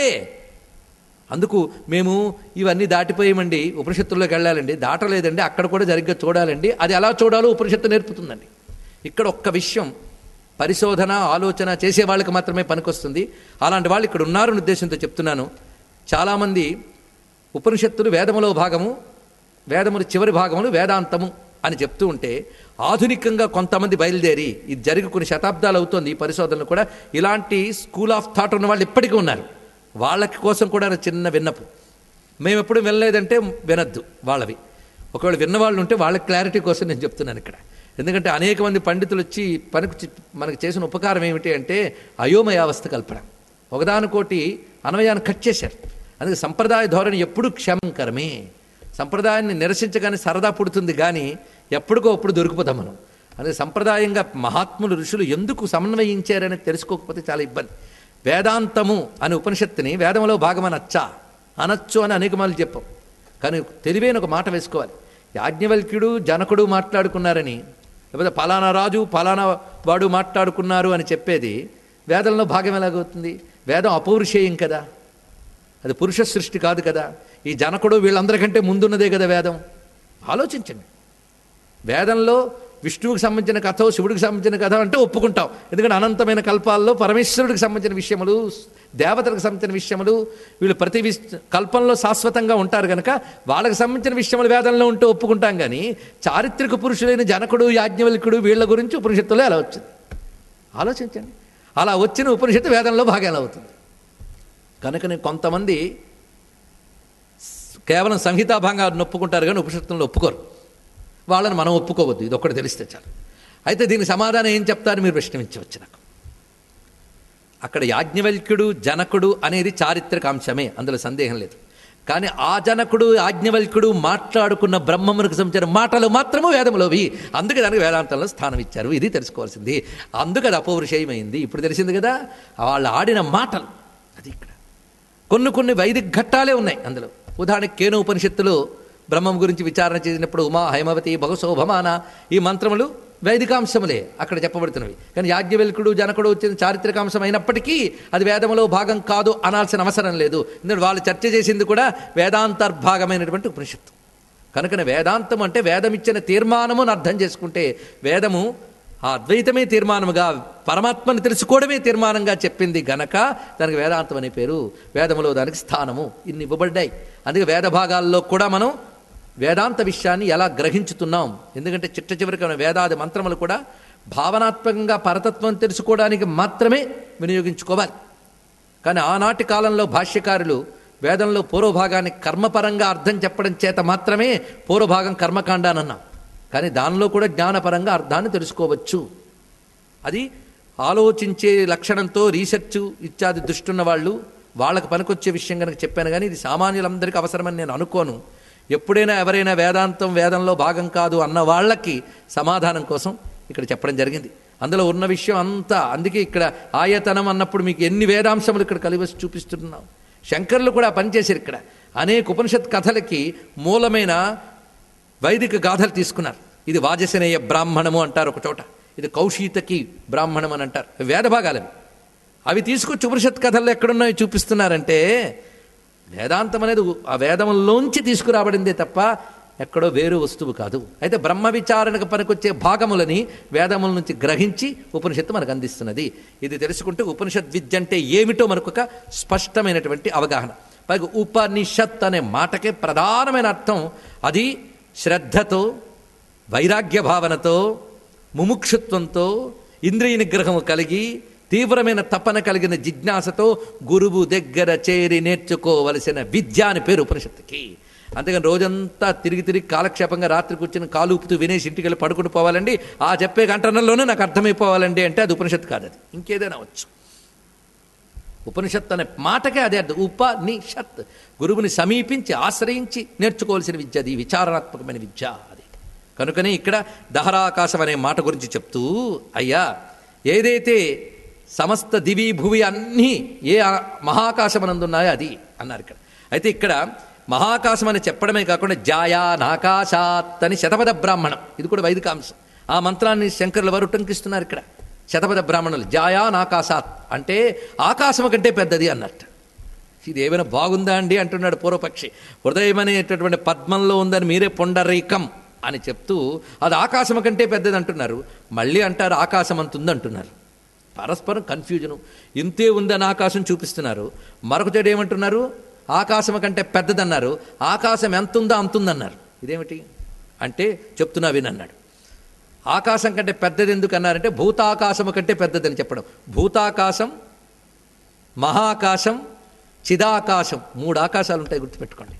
అందుకు మేము ఇవన్నీ దాటిపోయామండి ఉపనిషత్తుల్లోకి వెళ్ళాలండి దాటలేదండి అక్కడ కూడా సరిగ్గా చూడాలండి అది ఎలా చూడాలో ఉపనిషత్తు నేర్పుతుందండి ఇక్కడ ఒక్క విషయం పరిశోధన ఆలోచన చేసే వాళ్ళకి మాత్రమే పనికొస్తుంది అలాంటి వాళ్ళు ఇక్కడ ఉన్నారని ఉద్దేశంతో చెప్తున్నాను చాలామంది ఉపనిషత్తులు వేదములో భాగము వేదములు చివరి భాగములు వేదాంతము అని చెప్తూ ఉంటే ఆధునికంగా కొంతమంది బయలుదేరి ఇది జరిగి కొన్ని శతాబ్దాలు అవుతోంది ఈ పరిశోధనలు కూడా ఇలాంటి స్కూల్ ఆఫ్ థాట్ ఉన్న వాళ్ళు ఇప్పటికీ ఉన్నారు వాళ్ళకి కోసం కూడా నా చిన్న విన్నపు మేము ఎప్పుడు వినలేదంటే వినద్దు వాళ్ళవి ఒకవేళ విన్నవాళ్ళు ఉంటే వాళ్ళ క్లారిటీ కోసం నేను చెప్తున్నాను ఇక్కడ ఎందుకంటే అనేక మంది పండితులు వచ్చి పనికి చి- మనకు చేసిన ఉపకారం ఏమిటి అంటే అయోమయావస్థ కల్పన ఒకదానికోటి అన్వయాన్ని కట్ చేశారు అందుకే సంప్రదాయ ధోరణి ఎప్పుడూ క్షమంకరమే సంప్రదాయాన్ని నిరసించగానే సరదా పుడుతుంది కానీ ఎప్పటికో అప్పుడు దొరికిపోతాం మనం అందుకే సంప్రదాయంగా మహాత్ములు ఋషులు ఎందుకు సమన్వయించారని తెలుసుకోకపోతే చాలా ఇబ్బంది వేదాంతము అనే ఉపనిషత్తుని వేదంలో భాగమనచ్చా అనొచ్చు అని అనేక మార్లు చెప్పాం కానీ తెలివైన ఒక మాట వేసుకోవాలి యాజ్ఞవల్క్యుడు జనకుడు మాట్లాడుకున్నారని లేకపోతే పలానా రాజు పలానా వాడు మాట్లాడుకున్నారు అని చెప్పేది వేదంలో భాగం ఎలాగవుతుంది వేదం అపౌరుషేయం కదా అది పురుష సృష్టి కాదు కదా ఈ జనకుడు వీళ్ళందరికంటే ముందున్నదే కదా వేదం ఆలోచించండి వేదంలో విష్ణువుకి సంబంధించిన కథ శివుడికి సంబంధించిన కథ అంటే ఒప్పుకుంటాం ఎందుకంటే అనంతమైన కల్పాల్లో పరమేశ్వరుడికి సంబంధించిన విషయములు దేవతలకు సంబంధించిన విషయములు వీళ్ళు ప్రతి విష్ కల్పంలో శాశ్వతంగా ఉంటారు కనుక వాళ్ళకి సంబంధించిన విషయములు వేదంలో ఉంటే ఒప్పుకుంటాం కానీ చారిత్రక పురుషులైన జనకుడు యాజ్ఞవల్కుడు వీళ్ళ గురించి ఉపనిషత్తులో ఎలా వచ్చింది ఆలోచించండి అలా వచ్చిన ఉపనిషత్తు వేదంలో భాగం ఎలా అవుతుంది కనుకనే కొంతమంది కేవలం సంహితాభంగాన్ని ఒప్పుకుంటారు కానీ ఉపనిషత్తులను ఒప్పుకోరు వాళ్ళని మనం ఒప్పుకోవద్దు ఇది ఒక్కటి తెలిస్తే చాలు అయితే దీనికి సమాధానం ఏం చెప్తారు మీరు ప్రశ్నించవచ్చు నాకు అక్కడ యాజ్ఞవల్క్యుడు జనకుడు అనేది చారిత్రక అంశమే అందులో సందేహం లేదు కానీ ఆ జనకుడు యాజ్ఞవల్క్యుడు మాట్లాడుకున్న బ్రహ్మమునికి సంబంధించిన మాటలు మాత్రము వేదములోవి అందుకే దానికి వేదాంతంలో స్థానం ఇచ్చారు ఇది తెలుసుకోవాల్సింది అందుకు అది అపౌరుషేయమైంది ఇప్పుడు తెలిసింది కదా వాళ్ళు ఆడిన మాటలు అది ఇక్కడ కొన్ని కొన్ని వైదిక ఘట్టాలే ఉన్నాయి అందులో ఉదాహరణకి కేను ఉపనిషత్తులు బ్రహ్మం గురించి విచారణ చేసినప్పుడు ఉమా హైమవతి భగశోభమాన ఈ మంత్రములు వైదికాంశములే అక్కడ చెప్పబడుతున్నవి కానీ యాజ్ఞవల్కుడు జనకుడు వచ్చిన చారిత్రకాంశం అయినప్పటికీ అది వేదములో భాగం కాదు అనాల్సిన అవసరం లేదు ఎందుకంటే వాళ్ళు చర్చ చేసింది కూడా వేదాంతర్భాగమైనటువంటి ఉపనిషత్తు కనుకనే వేదాంతం అంటే వేదం ఇచ్చిన తీర్మానము అని అర్థం చేసుకుంటే వేదము ఆ అద్వైతమే తీర్మానముగా పరమాత్మని తెలుసుకోవడమే తీర్మానంగా చెప్పింది గనక దానికి వేదాంతం అనే పేరు వేదములో దానికి స్థానము ఇన్ని ఇవ్వబడ్డాయి అందుకే వేద భాగాల్లో కూడా మనం వేదాంత విషయాన్ని ఎలా గ్రహించుతున్నాం ఎందుకంటే చిట్ట చివరికి మన వేదాది మంత్రములు కూడా భావనాత్మకంగా పరతత్వం తెలుసుకోవడానికి మాత్రమే వినియోగించుకోవాలి కానీ ఆనాటి కాలంలో భాష్యకారులు వేదంలో పూర్వభాగాన్ని కర్మపరంగా అర్థం చెప్పడం చేత మాత్రమే పూర్వభాగం కర్మకాండ అని అన్నాం కానీ దానిలో కూడా జ్ఞానపరంగా అర్థాన్ని తెలుసుకోవచ్చు అది ఆలోచించే లక్షణంతో రీసెర్చ్ ఇత్యాది దృష్టిన్న వాళ్ళు వాళ్ళకి పనికొచ్చే విషయం కనుక చెప్పాను కానీ ఇది సామాన్యులందరికీ అవసరమని నేను అనుకోను ఎప్పుడైనా ఎవరైనా వేదాంతం వేదంలో భాగం కాదు అన్న వాళ్ళకి సమాధానం కోసం ఇక్కడ చెప్పడం జరిగింది అందులో ఉన్న విషయం అంతా అందుకే ఇక్కడ ఆయతనం అన్నప్పుడు మీకు ఎన్ని వేదాంశములు ఇక్కడ కలిసి చూపిస్తున్నాం శంకర్లు కూడా పనిచేశారు ఇక్కడ అనేక ఉపనిషత్ కథలకి మూలమైన వైదిక గాథలు తీసుకున్నారు ఇది వాజసనేయ బ్రాహ్మణము అంటారు ఒక చోట ఇది కౌశీతకి బ్రాహ్మణం అని అంటారు వేద భాగాలవి అవి తీసుకొచ్చి ఉపనిషత్ కథల్లో ఎక్కడున్నాయో చూపిస్తున్నారంటే వేదాంతం అనేది ఆ వేదముల్లోంచి తీసుకురాబడిందే తప్ప ఎక్కడో వేరు వస్తువు కాదు అయితే బ్రహ్మ విచారణకు పనికొచ్చే భాగములని వేదముల నుంచి గ్రహించి ఉపనిషత్తు మనకు అందిస్తున్నది ఇది తెలుసుకుంటే ఉపనిషత్ విద్య అంటే ఏమిటో మనకు ఒక స్పష్టమైనటువంటి అవగాహన పైగా ఉపనిషత్ అనే మాటకే ప్రధానమైన అర్థం అది శ్రద్ధతో వైరాగ్య భావనతో ముముక్షుత్వంతో ఇంద్రియ నిగ్రహము కలిగి తీవ్రమైన తపన కలిగిన జిజ్ఞాసతో గురువు దగ్గర చేరి నేర్చుకోవలసిన విద్య అని పేరు ఉపనిషత్తుకి అంతేగాని రోజంతా తిరిగి తిరిగి కాలక్షేపంగా రాత్రి కూర్చొని కాలు ఊపుతూ వినేసి ఇంటికి వెళ్ళి పడుకుని పోవాలండి ఆ చెప్పే గంటనల్లోనే నాకు అర్థమైపోవాలండి అంటే అది ఉపనిషత్తు కాదు అది ఇంకేదైనా వచ్చు ఉపనిషత్తు అనే మాటకే అదే అర్థం ఉపనిషత్ గురువుని సమీపించి ఆశ్రయించి నేర్చుకోవాల్సిన విద్య అది విచారణాత్మకమైన విద్య అది కనుకనే ఇక్కడ దహరాకాశం అనే మాట గురించి చెప్తూ అయ్యా ఏదైతే సమస్త దివి భువి అన్నీ ఏ ఆ- మహాకాశమనందున్నాయో అది అన్నారు ఇక్కడ అయితే ఇక్కడ మహాకాశం అని చెప్పడమే కాకుండా జాయా నాకాశాత్ అని శతపథ బ్రాహ్మణం ఇది కూడా వైదికాంశం ఆ మంత్రాన్ని శంకరుల వారు ఉటంకిస్తున్నారు ఇక్కడ శతపథ బ్రాహ్మణులు జాయా నాకాశాత్ అంటే ఆకాశం కంటే పెద్దది అన్నట్టు ఇది ఏమైనా బాగుందా అండి అంటున్నాడు పూర్వపక్షి హృదయం అనేటటువంటి పద్మంలో ఉందని మీరే పొండరీకం అని చెప్తూ అది ఆకాశం కంటే పెద్దది అంటున్నారు మళ్ళీ అంటారు ఆకాశం అంత ఉంది అంటున్నారు పరస్పరం కన్ఫ్యూజను ఇంతే ఉందని ఆకాశం చూపిస్తున్నారు మరొక చెడు ఏమంటున్నారు ఆకాశం కంటే పెద్దదన్నారు ఆకాశం ఎంత ఉందో అంత ఉందన్నారు ఇదేమిటి అంటే చెప్తున్నా వినన్నాడు ఆకాశం కంటే పెద్దది ఎందుకు అన్నారంటే భూతాకాశము కంటే పెద్దదని చెప్పడం భూతాకాశం మహాకాశం చిదాకాశం మూడు ఆకాశాలు ఉంటాయి గుర్తుపెట్టుకోండి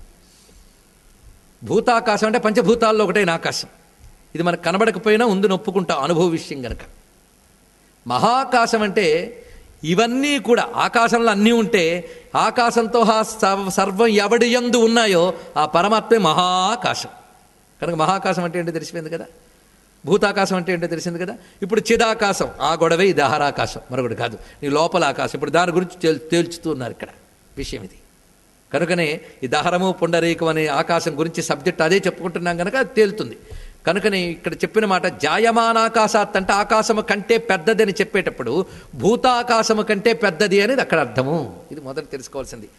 భూతాకాశం అంటే పంచభూతాల్లో ఒకటైన ఆకాశం ఇది మనకు కనబడకపోయినా ఉంది నొప్పుకుంటాం అనుభవ విషయం గనక మహాకాశం అంటే ఇవన్నీ కూడా ఆకాశంలో అన్నీ ఉంటే ఆకాశంతో ఆ సర్వ- సర్వం ఎవడి యందు ఉన్నాయో ఆ పరమాత్మే మహాకాశం కనుక మహాకాశం అంటే ఏంటో తెలిసిపోయింది కదా భూతాకాశం అంటే ఏంటో తెలిసింది కదా ఇప్పుడు చిదాకాశం ఆ గొడవే ఇది ఆహారాకాశం మరొకటి కాదు నీ లోపల ఆకాశం ఇప్పుడు దాని గురించి తేల్ తేల్చుతూ ఉన్నారు ఇక్కడ విషయం ఇది కనుకనే ఈ దహరము పుండరీకం అనే ఆకాశం గురించి సబ్జెక్ట్ అదే చెప్పుకుంటున్నాం కనుక అది తేలుతుంది కనుకనే ఇక్కడ చెప్పిన మాట జాయమానాకాశాత్ అంటే ఆకాశము కంటే పెద్దది అని చెప్పేటప్పుడు భూతాకాశము కంటే పెద్దది అనేది అక్కడ అర్థము ఇది మొదట తెలుసుకోవాల్సింది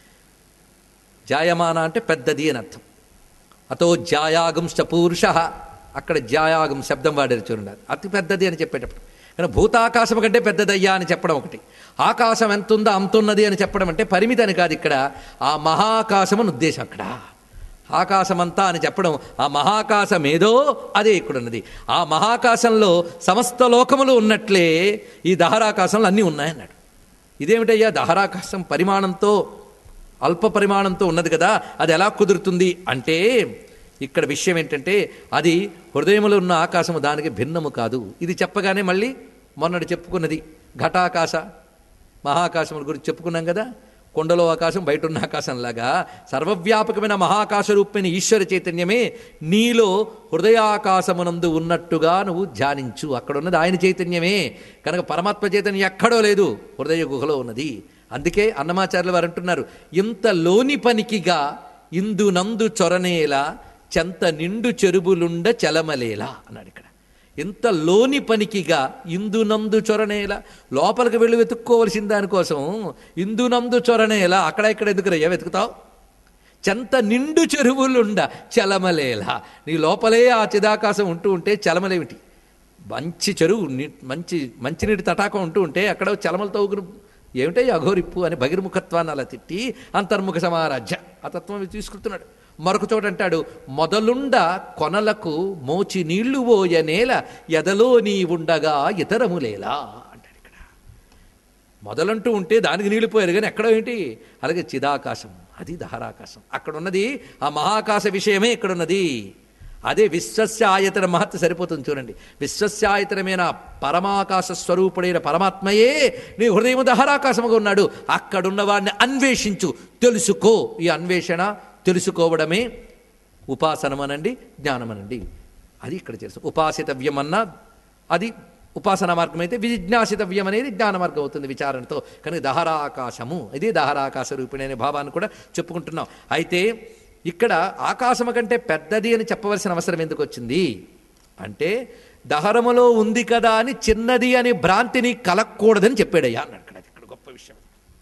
జాయమాన అంటే పెద్దది అని అర్థం అతో జాయాగంశ పూరుష అక్కడ జాయాగం శబ్దం వాడారు చూడండి అతి పెద్దది అని చెప్పేటప్పుడు కానీ భూతాకాశం కంటే పెద్దదయ్యా అని చెప్పడం ఒకటి ఆకాశం ఎంత ఉందో అంతున్నది అని చెప్పడం అంటే పరిమితి అని కాదు ఇక్కడ ఆ మహాకాశం అని ఉద్దేశం అక్కడ ఆకాశమంతా అని చెప్పడం ఆ మహాకాశం ఏదో అదే ఇక్కడ ఉన్నది ఆ మహాకాశంలో సమస్త లోకములు ఉన్నట్లే ఈ దహరాకాశంలో అన్నీ ఉన్నాయన్నాడు ఇదేమిటయ్యా దహరాకాశం పరిమాణంతో అల్ప పరిమాణంతో ఉన్నది కదా అది ఎలా కుదురుతుంది అంటే ఇక్కడ విషయం ఏంటంటే అది హృదయములో ఉన్న ఆకాశము దానికి భిన్నము కాదు ఇది చెప్పగానే మళ్ళీ మొన్నటి చెప్పుకున్నది ఘటాకాశ మహాకాశముల గురించి చెప్పుకున్నాం కదా కొండలో ఆకాశం బయట ఉన్న ఆకాశంలాగా సర్వవ్యాపకమైన మహాకాశ రూపమైన ఈశ్వర చైతన్యమే నీలో హృదయాకాశమునందు ఉన్నట్టుగా నువ్వు ధ్యానించు అక్కడ ఉన్నది ఆయన చైతన్యమే కనుక పరమాత్మ చైతన్యం ఎక్కడో లేదు హృదయ గుహలో ఉన్నది అందుకే అన్నమాచార్యులు వారు అంటున్నారు ఇంత లోని పనికిగా ఇందు నందు చొరనేలా చెంత నిండు చెరుబులుండ చలమలేలా అన్నాడు ఇక్కడ ఇంత లోని పనికిగా ఇందునందు చొరనేలా లోపలికి వెళ్ళి వెతుక్కోవలసిన దానికోసం ఇందునందు చొరనేలా అక్కడ ఇక్కడ ఎందుకు రయ్యా వెతుకుతావు చెంత నిండు చెరువులుండ చలమలేలా నీ లోపలే ఆ చిదాకాశం ఉంటూ ఉంటే చలమలేమిటి మంచి చెరువు ని- మంచి మంచినీటి తటాకం ఉంటూ ఉంటే అక్కడ చలమలు తవ్వుకుని ఏమిటో ఈ అఘోరిప్పు అని బహిర్ముఖత్వాన్ని అలా తిట్టి అంతర్ముఖ సమారాధ్య ఆ తత్వం తీసుకుంటున్నాడు మరొక చోట అంటాడు మొదలుండ కొనలకు మోచి నీళ్లు ఓయ నేల ఎదలో నీ ఉండగా ఇతరములేలా అంటాడు ఇక్కడ మొదలంటూ ఉంటే దానికి నీళ్లు పోయారు కానీ ఎక్కడో ఏంటి అలాగే చిదాకాశం అది దహరాకాశం అక్కడ ఉన్నది ఆ మహాకాశ విషయమే ఇక్కడ ఉన్నది అదే విశ్వస్య ఆయతన మహత్వ సరిపోతుంది చూడండి విశ్వస్యాయతనమైన పరమాకాశ స్వరూపుడైన పరమాత్మయే నీ హృదయం దహరాకాశముగా ఉన్నాడు అక్కడున్న వాడిని అన్వేషించు తెలుసుకో ఈ అన్వేషణ తెలుసుకోవడమే ఉపాసనమనండి జ్ఞానమనండి అది ఇక్కడ చేస్తాం ఉపాసితవ్యం అన్నా అది ఉపాసన మార్గం అయితే విజిజ్ఞాసితవ్యం అనేది జ్ఞాన మార్గం అవుతుంది విచారణతో కానీ దహరాకాశము ఇది దహరాకాశ రూపిణి అనే భావాన్ని కూడా చెప్పుకుంటున్నాం అయితే ఇక్కడ ఆకాశము కంటే పెద్దది అని చెప్పవలసిన అవసరం ఎందుకు వచ్చింది అంటే దహరములో ఉంది కదా అని చిన్నది అని భ్రాంతిని కలగకూడదని చెప్పాడయ్యా అన్నాడు ఇక్కడ ఇక్కడ గొప్ప విషయం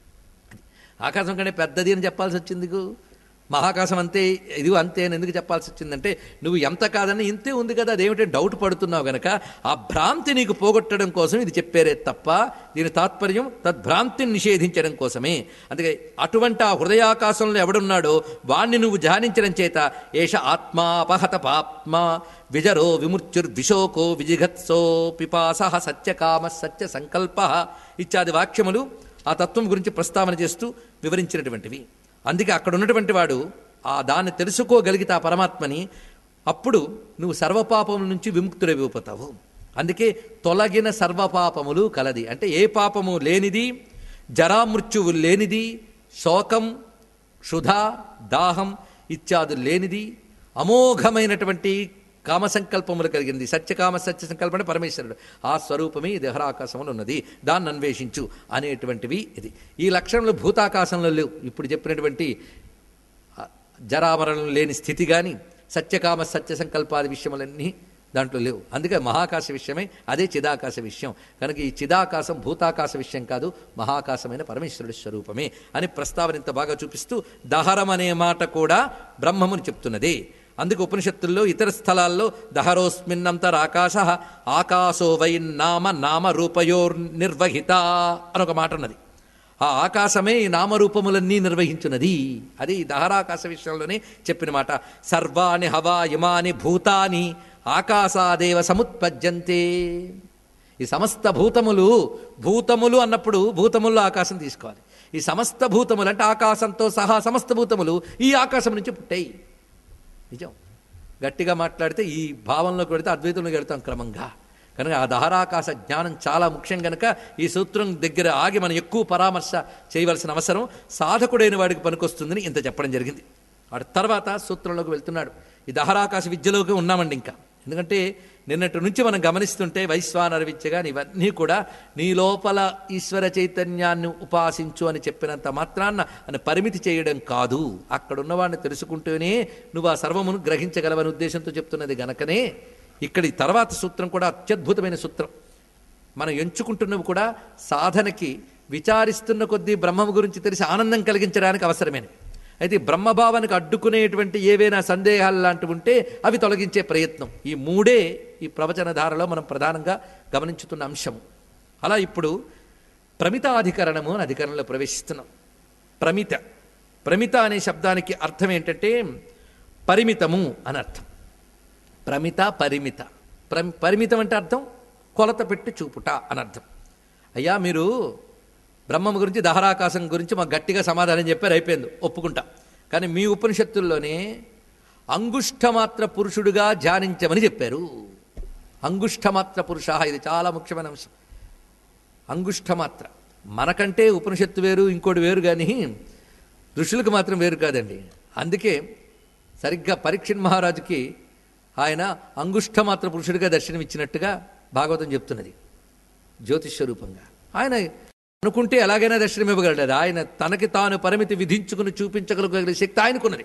ఆకాశం కంటే పెద్దది అని చెప్పాల్సి వచ్చింది నీకు. మహాకాశం అంతే ఇది అంతే అని ఎందుకు చెప్పాల్సి వచ్చిందంటే నువ్వు ఎంత కాదని ఇంతే ఉంది కదా అదేమిటో డౌట్ పడుతున్నావు గనక ఆ భ్రాంతి నీకు పోగొట్టడం కోసం ఇది చెప్పారే తప్ప దీని తాత్పర్యం తద్భ్రాంతిని నిషేధించడం కోసమే అందుకే అటువంటి ఆ హృదయాకాశంలో ఎవడున్నాడో వాణ్ణి నువ్వు ధ్యానించడం చేత ఏష ఆత్మాపహత పాప్మ విజరో విముర్చుర్విశోకో విజిఘత్సో పిపాస సత్యకామ సత్య సంకల్ప ఇత్యాది వాక్యములు ఆ తత్వం గురించి ప్రస్తావన చేస్తూ వివరించినటువంటివి అందుకే అక్కడ ఉన్నటువంటి వాడు ఆ దాన్ని తెలుసుకోగలిగితే ఆ పరమాత్మని అప్పుడు నువ్వు సర్వపాపముల నుంచి విముక్తుడైపోతావు అందుకే తొలగిన సర్వపాపములు కలది అంటే ఏ పాపము లేనిది జరామృత్యువు లేనిది శోకం క్షుధ దాహం ఇత్యాదులు లేనిది అమోఘమైనటువంటి కామ సంకల్పములు కలిగింది సత్యకామ సత్య సంకల్పం అంటే పరమేశ్వరుడు ఆ స్వరూపమే ఈ దహరాకాశంలో ఉన్నది దాన్ని అన్వేషించు అనేటువంటివి ఇది ఈ లక్షణములు భూతాకాశంలో లేవు ఇప్పుడు చెప్పినటువంటి ఆ జరామరణం లేని స్థితి కానీ సత్యకామ సత్య సంకల్పాది విషయములన్నీ దాంట్లో లేవు అందుకే మహాకాశ విషయమే అదే చిదాకాశ విషయం కనుక ఈ చిదాకాశం భూతాకాశ విషయం కాదు మహాకాశమైన పరమేశ్వరుడి స్వరూపమే అని ప్రస్తావన ఇంత బాగా చూపిస్తూ దహరం అనే మాట కూడా బ్రహ్మముని చెప్తున్నది అందుకు ఉపనిషత్తుల్లో ఇతర స్థలాల్లో దహరోస్మిన్నంతరాకాశ ఆకాశో వై నామ నామ రూపయోర్ నిర్వహిత అని ఒక మాట ఉన్నది ఆ ఆకాశమే ఈ నామరూపములన్నీ నిర్వహించున్నది అది ఈ దహరాకాశ విషయంలోనే చెప్పిన మాట సర్వాణి హవా ఇమాని భూతాని ఆకాశాదేవ సముత్పద్యంతే ఈ సమస్త భూతములు భూతములు అన్నప్పుడు భూతముల్లో ఆకాశం తీసుకోవాలి ఈ సమస్త భూతములు అంటే ఆకాశంతో సహా సమస్త భూతములు ఈ ఆకాశం నుంచి పుట్టాయి నిజం గట్టిగా మాట్లాడితే ఈ భావంలోకి వెళితే అద్వైతంలోకి వెళ్తాం క్రమంగా కనుక ఆ దహరాకాశ జ్ఞానం చాలా ముఖ్యం కనుక ఈ సూత్రం దగ్గర ఆగి మనం ఎక్కువ పరామర్శ చేయవలసిన అవసరం సాధకుడైన వాడికి పనికొస్తుందని ఇంత చెప్పడం జరిగింది వాడి తర్వాత సూత్రంలోకి వెళ్తున్నాడు ఈ దహరాకాశ విద్యలోకి ఉన్నామండి ఇంకా ఎందుకంటే నిన్నటి నుంచి మనం గమనిస్తుంటే వైశ్వానర విద్య కానీ ఇవన్నీ కూడా నీ లోపల ఈశ్వర చైతన్యాన్ని ఉపాసించు అని చెప్పినంత మాత్రాన్న అని పరిమితి చేయడం కాదు అక్కడ ఉన్నవాడిని తెలుసుకుంటూనే నువ్వు ఆ సర్వమును గ్రహించగలవని ఉద్దేశంతో చెప్తున్నది గనకనే ఇక్కడి తర్వాత సూత్రం కూడా అత్యద్భుతమైన సూత్రం మనం ఎంచుకుంటున్నవి కూడా సాధనకి విచారిస్తున్న కొద్దీ బ్రహ్మం గురించి తెలిసి ఆనందం కలిగించడానికి అవసరమేనవి అయితే ఈ బ్రహ్మభావానికి అడ్డుకునేటువంటి ఏవైనా సందేహాలు లాంటివి ఉంటే అవి తొలగించే ప్రయత్నం ఈ మూడే ఈ ప్రవచన ధారలో మనం ప్రధానంగా గమనించుతున్న అంశము అలా ఇప్పుడు ప్రమితాధికరణము అని అధికరణలో ప్రవేశిస్తున్నాం ప్రమిత ప్రమిత అనే శబ్దానికి అర్థం ఏంటంటే పరిమితము అని అర్థం ప్రమిత పరిమిత ప్ర- పరిమితం అంటే అర్థం కొలత పెట్టి చూపుట అని అర్థం అయ్యా మీరు బ్రహ్మం గురించి దహరాకాశం గురించి మాకు గట్టిగా సమాధానం చెప్పారు అయిపోయింది ఒప్పుకుంటా కానీ మీ ఉపనిషత్తుల్లోనే అంగుష్ఠమాత్ర పురుషుడుగా ధ్యానించమని చెప్పారు అంగుష్ఠమాత్ర పురుష ఇది చాలా ముఖ్యమైన అంశం అంగుష్ఠమాత్ర మనకంటే ఉపనిషత్తు వేరు ఇంకోటి వేరు కానీ ఋషులకు మాత్రం వేరు కాదండి అందుకే సరిగ్గా పరీక్షణ్ మహారాజుకి ఆయన అంగుష్ఠమాత్ర పురుషుడిగా దర్శనమిచ్చినట్టుగా భాగవతం చెప్తున్నది జ్యోతిష్వరూపంగా ఆయన అనుకుంటే ఎలాగైనా దర్శనం ఇవ్వగలడు ఆయన తనకి తాను పరిమితి విధించుకుని చూపించగలిగే శక్తి ఆయనకున్నది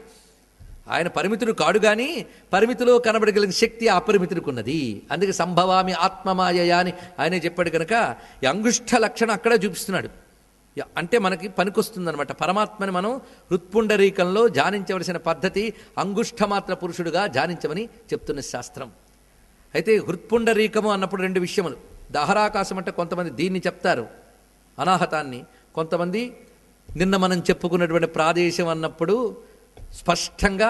ఆయన పరిమితుడు కాడు గాని పరిమితిలో కనబడగలిగిన శక్తి ఆ పరిమితుడికి ఉన్నది అందుకే సంభవామి ఆత్మమాయ అని ఆయనే చెప్పాడు కనుక ఈ అంగుష్ఠ లక్షణం అక్కడే చూపిస్తున్నాడు య- అంటే మనకి పనికొస్తుందన్నమాట పరమాత్మని మనం హృత్పుండరీకంలో ధ్యానించవలసిన పద్ధతి అంగుష్ఠమాత్ర పురుషుడుగా ధ్యానించమని చెప్తున్న శాస్త్రం అయితే హృత్పుండరీకము అన్నప్పుడు రెండు విషయములు దహరాకాశం అంటే కొంతమంది దీన్ని చెప్తారు అనాహతాన్ని కొంతమంది నిన్న మనం చెప్పుకున్నటువంటి ప్రాదేశం అన్నప్పుడు స్పష్టంగా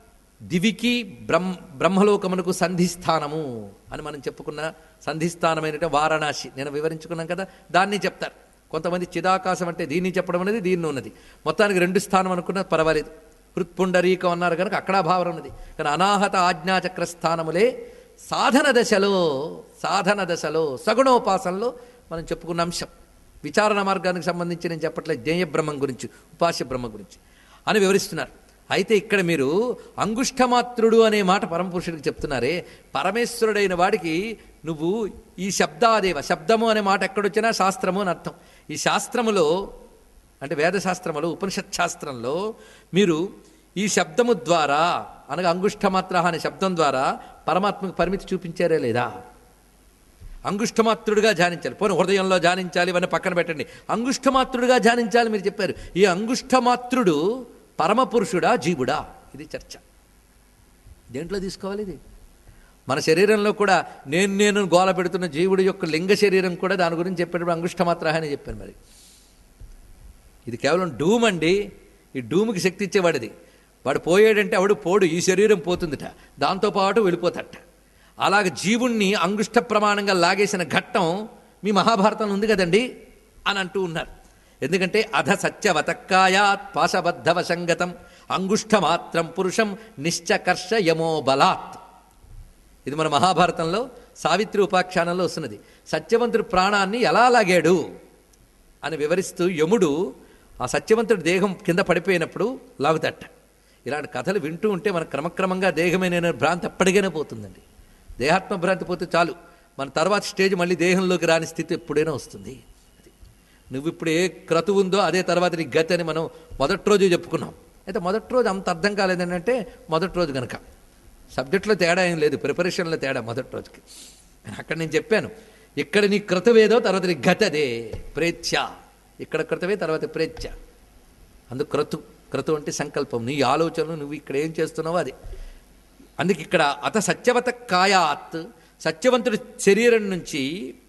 దివికి బ్రహ్మ బ్రహ్మలోకమునకు సంధిస్థానము అని మనం చెప్పుకున్న సంధిస్థానమైన వారణాసి నేను వివరించుకున్నాం కదా దాన్ని చెప్తారు కొంతమంది చిదాకాశం అంటే దీన్ని చెప్పడం అనేది దీన్ని ఉన్నది మొత్తానికి రెండు స్థానం అనుకున్న పర్వాలేదు హృత్పుండరీకం అన్నారు కనుక అక్కడ భావన ఉన్నది కానీ అనాహత ఆజ్ఞాచక్ర స్థానములే సాధన దశలో సాధన దశలో సగుణోపాసనలో మనం చెప్పుకున్న అంశం విచారణ మార్గానికి సంబంధించి నేను చెప్పట్లేదు జ్ఞేయ బ్రహ్మం గురించి ఉపాస్య బ్రహ్మ గురించి అని వివరిస్తున్నారు అయితే ఇక్కడ మీరు అంగుష్ఠమాత్రుడు అనే మాట పరమపురుషుడికి చెప్తున్నారే పరమేశ్వరుడైన వాడికి నువ్వు ఈ శబ్దాదేవ శబ్దము అనే మాట ఎక్కడొచ్చినా శాస్త్రము అని అర్థం ఈ శాస్త్రములో అంటే వేదశాస్త్రములో ఉపనిషత్ శాస్త్రంలో మీరు ఈ శబ్దము ద్వారా అనగా అంగుష్ఠమాత్ర అనే శబ్దం ద్వారా పరమాత్మకు పరిమితి చూపించారే లేదా అంగుష్ఠమాత్రుడిగా ధ్యానించాలి పోనీ హృదయంలో ధ్యానించాలి ఇవన్నీ పక్కన పెట్టండి అంగుష్ఠమాత్రుడిగా ధ్యానించాలి మీరు చెప్పారు ఈ అంగుష్ఠమాత్రుడు పరమపురుషుడా జీవుడా ఇది చర్చ దేంట్లో తీసుకోవాలి ఇది మన శరీరంలో కూడా నేను నేను గోల పెడుతున్న జీవుడి యొక్క లింగ శరీరం కూడా దాని గురించి చెప్పేటప్పుడు అంగుష్ఠమాత్ర అని చెప్పాను మరి ఇది కేవలం డూమ్ అండి ఈ డూమ్కి శక్తి ఇచ్చేవాడిది వాడు పోయాడంటే ఆవిడ పోడు ఈ శరీరం పోతుందిట దాంతోపాటు వెళ్ళిపోతట అలాగ జీవుణ్ణి అంగుష్ట ప్రమాణంగా లాగేసిన ఘట్టం మీ మహాభారతంలో ఉంది కదండి అని అంటూ ఉన్నారు ఎందుకంటే అధ సత్యవతక్కాయాత్ పాశబద్ధ వశంగతం అంగుష్ఠమాత్రం పురుషం నిశ్చకర్ష యమో బలాత్ ఇది మన మహాభారతంలో సావిత్రి ఉపాఖ్యానంలో వస్తున్నది సత్యవంతుడి ప్రాణాన్ని ఎలా లాగాడు అని వివరిస్తూ యముడు ఆ సత్యవంతుడి దేహం కింద పడిపోయినప్పుడు లాగుతట ఇలాంటి కథలు వింటూ ఉంటే మన క్రమక్రమంగా దేహమైన భ్రాంతి ఎప్పటికైనా పోతుందండి దేహాత్మ భ్రాంతి పోతే చాలు మన తర్వాత స్టేజ్ మళ్ళీ దేహంలోకి రాని స్థితి ఎప్పుడైనా వస్తుంది అది. నువ్వు ఇప్పుడు ఏ క్రతువు ఉందో అదే తర్వాత నీ గతి అని మనం మొదటి రోజు చెప్పుకున్నాం అయితే మొదటి రోజు అంత అర్థం కాలేదంటే మొదటి రోజు కనుక సబ్జెక్ట్లో తేడా ఏం లేదు ప్రిపరేషన్లో తేడా మొదటి రోజుకి కానీ అక్కడ నేను చెప్పాను ఇక్కడ నీ క్రతువేదో తర్వాత నీ గతి అదే ప్రేత్య ఇక్కడ క్రతువే తర్వాత ప్రేత్య అందుకు క్రతు క్రతు అంటే సంకల్పం నీ ఆలోచనలు నువ్వు ఇక్కడ ఏం చేస్తున్నావో అది అందుకే ఇక్కడ అత సత్యవత కాయాత్ సత్యవంతుడి శరీరం నుంచి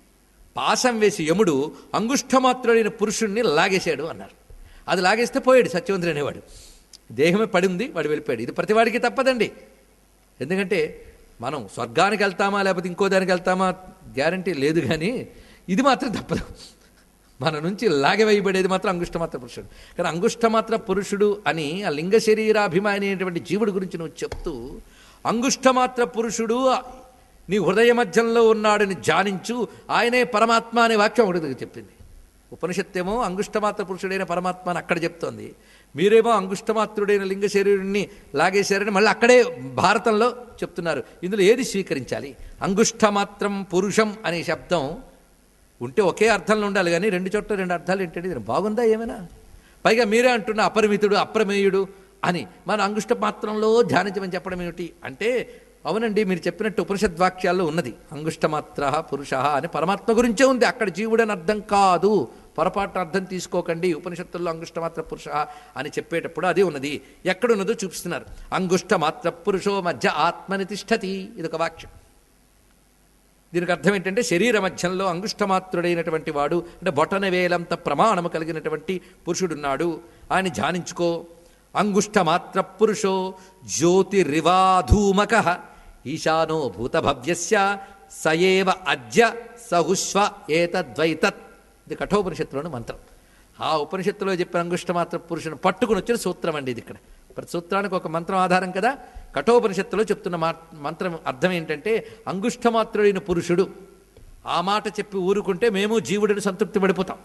పాశం వేసి యముడు అంగుష్ఠమాత్రుడైన పురుషుణ్ణి లాగేశాడు అన్నారు అది లాగేస్తే పోయాడు సత్యవంతుడు అనేవాడు దేహమే పడింది వాడు వెళ్ళిపోయాడు ఇది ప్రతివాడికి తప్పదండి ఎందుకంటే మనం స్వర్గానికి వెళ్తామా లేకపోతే ఇంకో దానికి వెళ్తామా గ్యారంటీ లేదు కానీ ఇది మాత్రం తప్పదు మన నుంచి లాగవేయబడేది మాత్రం అంగుష్టమాత్ర పురుషుడు కానీ అంగుష్టమాత్ర పురుషుడు అని ఆ లింగ శరీరాభిమాని అయినటువంటి జీవుడి గురించి నువ్వు చెప్తూ అంగుష్టమాత్ర పురుషుడు నీ హృదయ మధ్యంలో ఉన్నాడని ధ్యానించు ఆయనే పరమాత్మ అనే వాక్యం ఒకటి చెప్పింది ఉపనిషత్తేమో అంగుష్టమాత్ర పురుషుడైన పరమాత్మ అని అక్కడ చెప్తోంది మీరేమో అంగుష్టమాత్రుడైన లింగ శరీరుణ్ణి లాగేశారని మళ్ళీ అక్కడే భారతంలో చెప్తున్నారు ఇందులో ఏది స్వీకరించాలి అంగుష్టమాత్రం పురుషం అనే శబ్దం ఉంటే ఒకే అర్థంలో ఉండాలి కానీ రెండు చోట్ల రెండు అర్థాలు ఏంటంటే ఇది బాగుందా ఏమైనా పైగా మీరే అంటున్న అపరిమితుడు అప్రమేయుడు అని మన అంగుష్ట మాత్రంలో ధ్యానించమని చెప్పడం ఏమిటి అంటే అవునండి మీరు చెప్పినట్టు ఉపనిషద్వాక్యాల్లో ఉన్నది అంగుష్టమాత్ర పురుష అని పరమాత్మ గురించే ఉంది అక్కడ జీవుడని అర్థం కాదు పొరపాటు అర్థం తీసుకోకండి ఉపనిషత్తుల్లో అంగుష్టమాత్ర పురుష అని చెప్పేటప్పుడు అదే ఉన్నది ఎక్కడున్నదో చూపిస్తున్నారు అంగుష్టమాత్ర పురుషో మధ్య ఆత్మని తిష్టతి ఇది ఒక వాక్యం దీనికి అర్థం ఏంటంటే శరీర మధ్యంలో అంగుష్టమాత్రుడైనటువంటి వాడు అంటే బొటన వేలంత ప్రమాణము కలిగినటువంటి పురుషుడున్నాడు ఆయన ధ్యానించుకో అంగుష్టమాత్ర పురుషో జ్యోతిరివాధూమక ఈశానో భూతభవ్యస్య సయేవ అద్య సహుష్వ ఏతద్వైతత్ ఇది కఠోపనిషత్తులోని మంత్రం ఆ ఉపనిషత్తులో చెప్పిన అంగుష్టమాత్ర పురుషుని పట్టుకుని వచ్చిన సూత్రం అండి ఇది ఇక్కడ ప్రతి సూత్రానికి ఒక మంత్రం ఆధారం కదా కఠోపనిషత్తులో చెప్తున్న మా మంత్రం అర్థం ఏంటంటే అంగుష్టమాత్రుడైన పురుషుడు ఆ మాట చెప్పి ఊరుకుంటే మేము జీవుడిని సంతృప్తి పడిపోతాం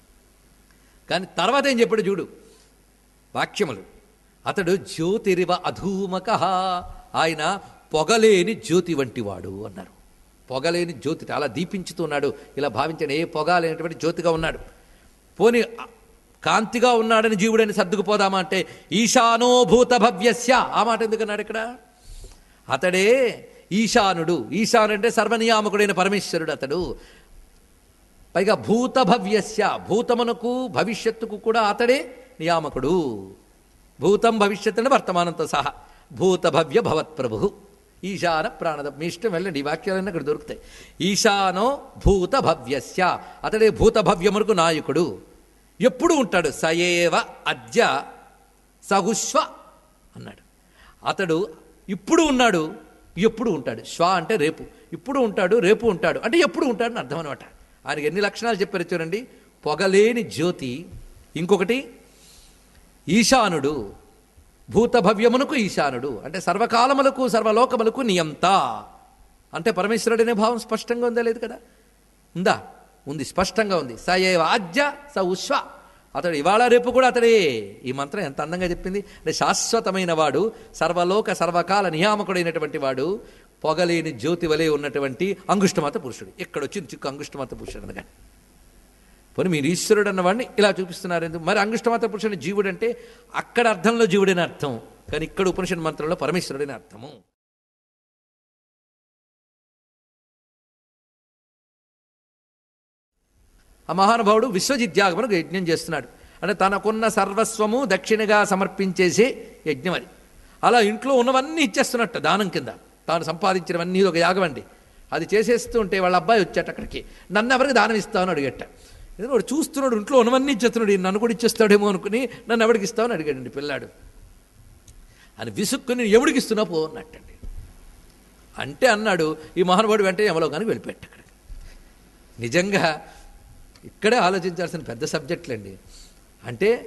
కానీ తర్వాత ఏం చెప్పాడు చూడు వాక్యములు అతడు జ్యోతిరివ అధూమక ఆయన పొగలేని జ్యోతి వంటివాడు అన్నారు పొగలేని జ్యోతి అలా దీపించుతున్నాడు ఇలా భావించండి ఏ పొగ లేనటువంటి జ్యోతిగా ఉన్నాడు పోని కాంతిగా ఉన్నాడని జీవుడని సర్దుకుపోదామా అంటే ఈశానోభూత భవ్యస్య ఆ మాట ఎందుకన్నాడు ఇక్కడ అతడే ఈశానుడు ఈశానుడు అంటే సర్వనియామకుడైన పరమేశ్వరుడు అతడు పైగా భూత భవ్యస్య భూతమునకు భవిష్యత్తుకు కూడా అతడే నియామకుడు భూతం భవిష్యత్ అంటే వర్తమానంతో సహా భూత భవ్య భవత్ ప్రభు ఈశాన ప్రాణద మీ ఇష్టం వెళ్ళండి ఈ వాక్యాలన్నీ అక్కడ దొరుకుతాయి ఈశానో భూత భవ్యస్య అతడే భూత భవ్యమునకు నాయకుడు ఎప్పుడు ఉంటాడు సయేవ అద్య సహుష్వ అన్నాడు అతడు ఇప్పుడు ఉన్నాడు ఎప్పుడు ఉంటాడు శ్వ అంటే రేపు ఇప్పుడు ఉంటాడు రేపు ఉంటాడు అంటే ఎప్పుడు ఉంటాడని అర్థం అనమాట ఆయనకి ఎన్ని లక్షణాలు చెప్పారు చూడండి పొగలేని జ్యోతి ఇంకొకటి ఈశానుడు భూతభవ్యమునకు ఈశానుడు అంటే సర్వకాలములకు సర్వలోకములకు నియంత అంటే పరమేశ్వరుడనే భావం స్పష్టంగా ఉందా లేదు కదా ఉందా ఉంది స్పష్టంగా ఉంది స ఏ వాజ్య స ఉష్వ అతడు ఇవాళ రేపు కూడా అతడే ఈ మంత్రం ఎంత అందంగా చెప్పింది అంటే శాశ్వతమైన వాడు సర్వలోక సర్వకాల నియామకుడైనటువంటి వాడు పొగలేని జ్యోతి వలె ఉన్నటువంటి అంగుష్టమాత పురుషుడు ఇక్కడ వచ్చింది చిక్కు అంగుష్టమాత పురుషుడు అనగా పోనీ మీరు ఈశ్వరుడు అన్నవాడిని ఇలా చూపిస్తున్నారు ఎందుకు మరి అంగుష్టమాత పురుషుని జీవుడు అంటే అక్కడ అర్థంలో జీవుడైన అర్థం కానీ ఇక్కడ ఉపనిషత్ మంత్రంలో పరమేశ్వరుడైన అర్థము ఆ మహానుభావుడు విశ్వజిత్యాగమనకు యజ్ఞం చేస్తున్నాడు అంటే తనకున్న సర్వస్వము దక్షిణగా సమర్పించేసే యజ్ఞం అది అలా ఇంట్లో ఉన్నవన్నీ ఇచ్చేస్తున్నట్టు దానం కింద తాను సంపాదించినవన్నీ ఒక యాగం అండి అది చేసేస్తూ ఉంటే వాళ్ళ అబ్బాయి వచ్చాట అక్కడికి నన్ను ఎవరికి దానం ఇస్తామని అడిగట ఎందుకంటే వాడు చూస్తున్నాడు ఇంట్లో ఉన్నవన్నీ ఇచ్చేస్తున్నాడు ఈయన నన్ను కూడా ఇచ్చేస్తాడేమో అనుకుని నన్ను ఎవరికి ఇస్తామని అడిగాడండి పిల్లాడు అని విసుక్కుని ఎవడికి ఇస్తున్నా పో అన్నట్టండి అంటే అన్నాడు ఈ మహానుభావుడు వెంటనే యమలోకానికి వెళ్ళిపోయాడు అక్కడ నిజంగా ఇక్కడే ఆలోచించాల్సిన పెద్ద సబ్జెక్టులండి అంటే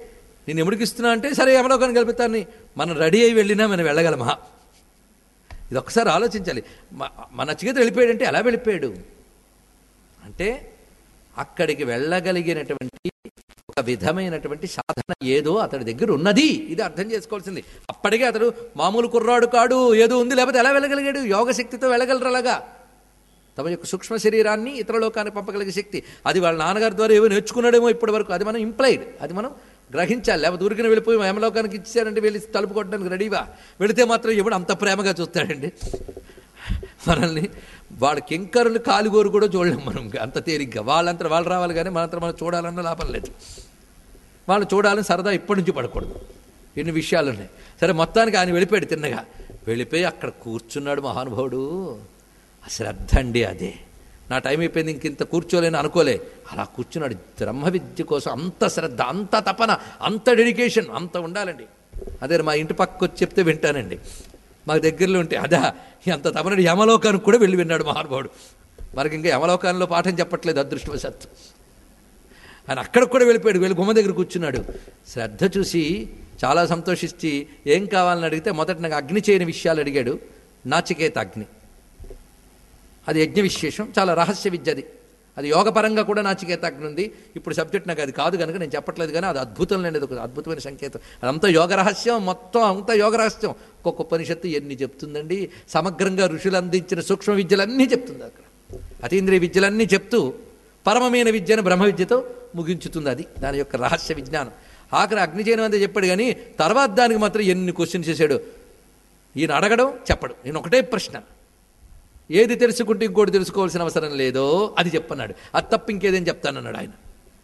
నేను ఎముడికిస్తున్నా అంటే సరే యమలోకానికి గెలుపుతాను మనం రెడీ అయి వెళ్ళినా మనం వెళ్ళగలమా ఇది ఒక్కసారి ఆలోచించాలి మ- మన నచ్చిగత వెళ్ళిపోయాడంటే ఎలా వెళ్ళిపోయాడు అంటే అక్కడికి వెళ్ళగలిగినటువంటి ఒక విధమైనటువంటి సాధన ఏదో అతడి దగ్గర ఉన్నది ఇది అర్థం చేసుకోవాల్సింది అప్పటికే అతడు మామూలు కుర్రాడు కాడు ఏదో ఉంది లేకపోతే ఎలా వెళ్ళగలిగాడు యోగ శక్తితో వెళ్ళగలరు అలాగా తమ యొక్క సూక్ష్మ శరీరాన్ని ఇతర లోకానికి పంపగలిగే శక్తి అది వాళ్ళ నాన్నగారి ద్వారా ఏవో నేర్చుకున్నాడేమో ఇప్పటి వరకు అది మనం ఇంప్లైడ్ అది మనం గ్రహించాలి లేకపోతే ఊరికిన వెళ్ళిపోయి యమలోకానికి ఇచ్చారంటే వెళ్ళి తలుపు కొట్టడానికి రెడీవా వెళితే మాత్రం ఎప్పుడు అంత ప్రేమగా చూస్తాడండి మనల్ని వాళ్ళ కింకరులు కాలుగోరు కూడా చూడలేం మనం ఇంకా అంత తేలిగ్గా వాళ్ళంతా వాళ్ళు రావాలి కానీ మనంతా మనం చూడాలన్న లాభం లేదు వాళ్ళు చూడాలని సరదా ఇప్పటి నుంచి పడకూడదు ఎన్ని విషయాలు ఉన్నాయి సరే మొత్తానికి ఆయన వెళ్ళిపోయాడు తిన్నగా వెళ్ళిపోయి అక్కడ కూర్చున్నాడు మహానుభావుడు ఆ శ్రద్ధ అండి అదే నా టైం అయిపోయింది ఇంకింత కూర్చోలేని అనుకోలే అలా కూర్చున్నాడు బ్రహ్మ విద్య కోసం అంత శ్రద్ధ అంత తపన అంత డెడికేషన్ అంత ఉండాలండి అదే మా ఇంటి పక్కకు వచ్చి చెప్తే వింటానండి మాకు దగ్గరలో ఉంటే అదా అంత తపనడు యమలోకానికి కూడా వెళ్ళి విన్నాడు మహానుభావుడు మనకి ఇంకా యమలోకానంలో పాఠం చెప్పట్లేదు అదృష్టవశాత్తు ఆయన అక్కడికి కూడా వెళ్ళిపోయాడు వెళ్ళి గుమ్మ దగ్గర కూర్చున్నాడు శ్రద్ధ చూసి చాలా సంతోషించి ఏం కావాలని అడిగితే మొదట నాకు అగ్ని చేయని విషయాలు అడిగాడు నాచికేత అగ్ని అది యజ్ఞ విశేషం చాలా రహస్య విద్య అది అది యోగపరంగా కూడా నాచికేత అగ్ని ఉంది ఇప్పుడు సబ్జెక్ట్ నాకు అది కాదు కనుక నేను చెప్పట్లేదు కానీ అది అద్భుతం లేనిది ఒక అద్భుతమైన సంకేతం అదంతా యోగ రహస్యం మొత్తం అంతా యోగ రహస్యం ఒక్కొక్క ఉపనిషత్తు ఎన్ని చెప్తుందండి సమగ్రంగా ఋషులు అందించిన సూక్ష్మ విద్యలన్నీ చెప్తుంది అక్కడ అతీంద్రియ విద్యలన్నీ చెప్తూ పరమమైన విద్యను బ్రహ్మ విద్యతో ముగించుతుంది అది దాని యొక్క రహస్య విజ్ఞానం ఆఖరి అగ్నిజయనం అంతే చెప్పాడు కానీ తర్వాత దానికి మాత్రం ఎన్ని క్వశ్చన్స్ చేశాడు ఈయన అడగడం చెప్పడు నేను ఒకటే ప్రశ్న ఏది తెలుసుకుంటే ఇంకోటి తెలుసుకోవాల్సిన అవసరం లేదో అది చెప్పన్నాడు అది తప్ప ఇంకేదేం చెప్తానన్నాడు ఆయన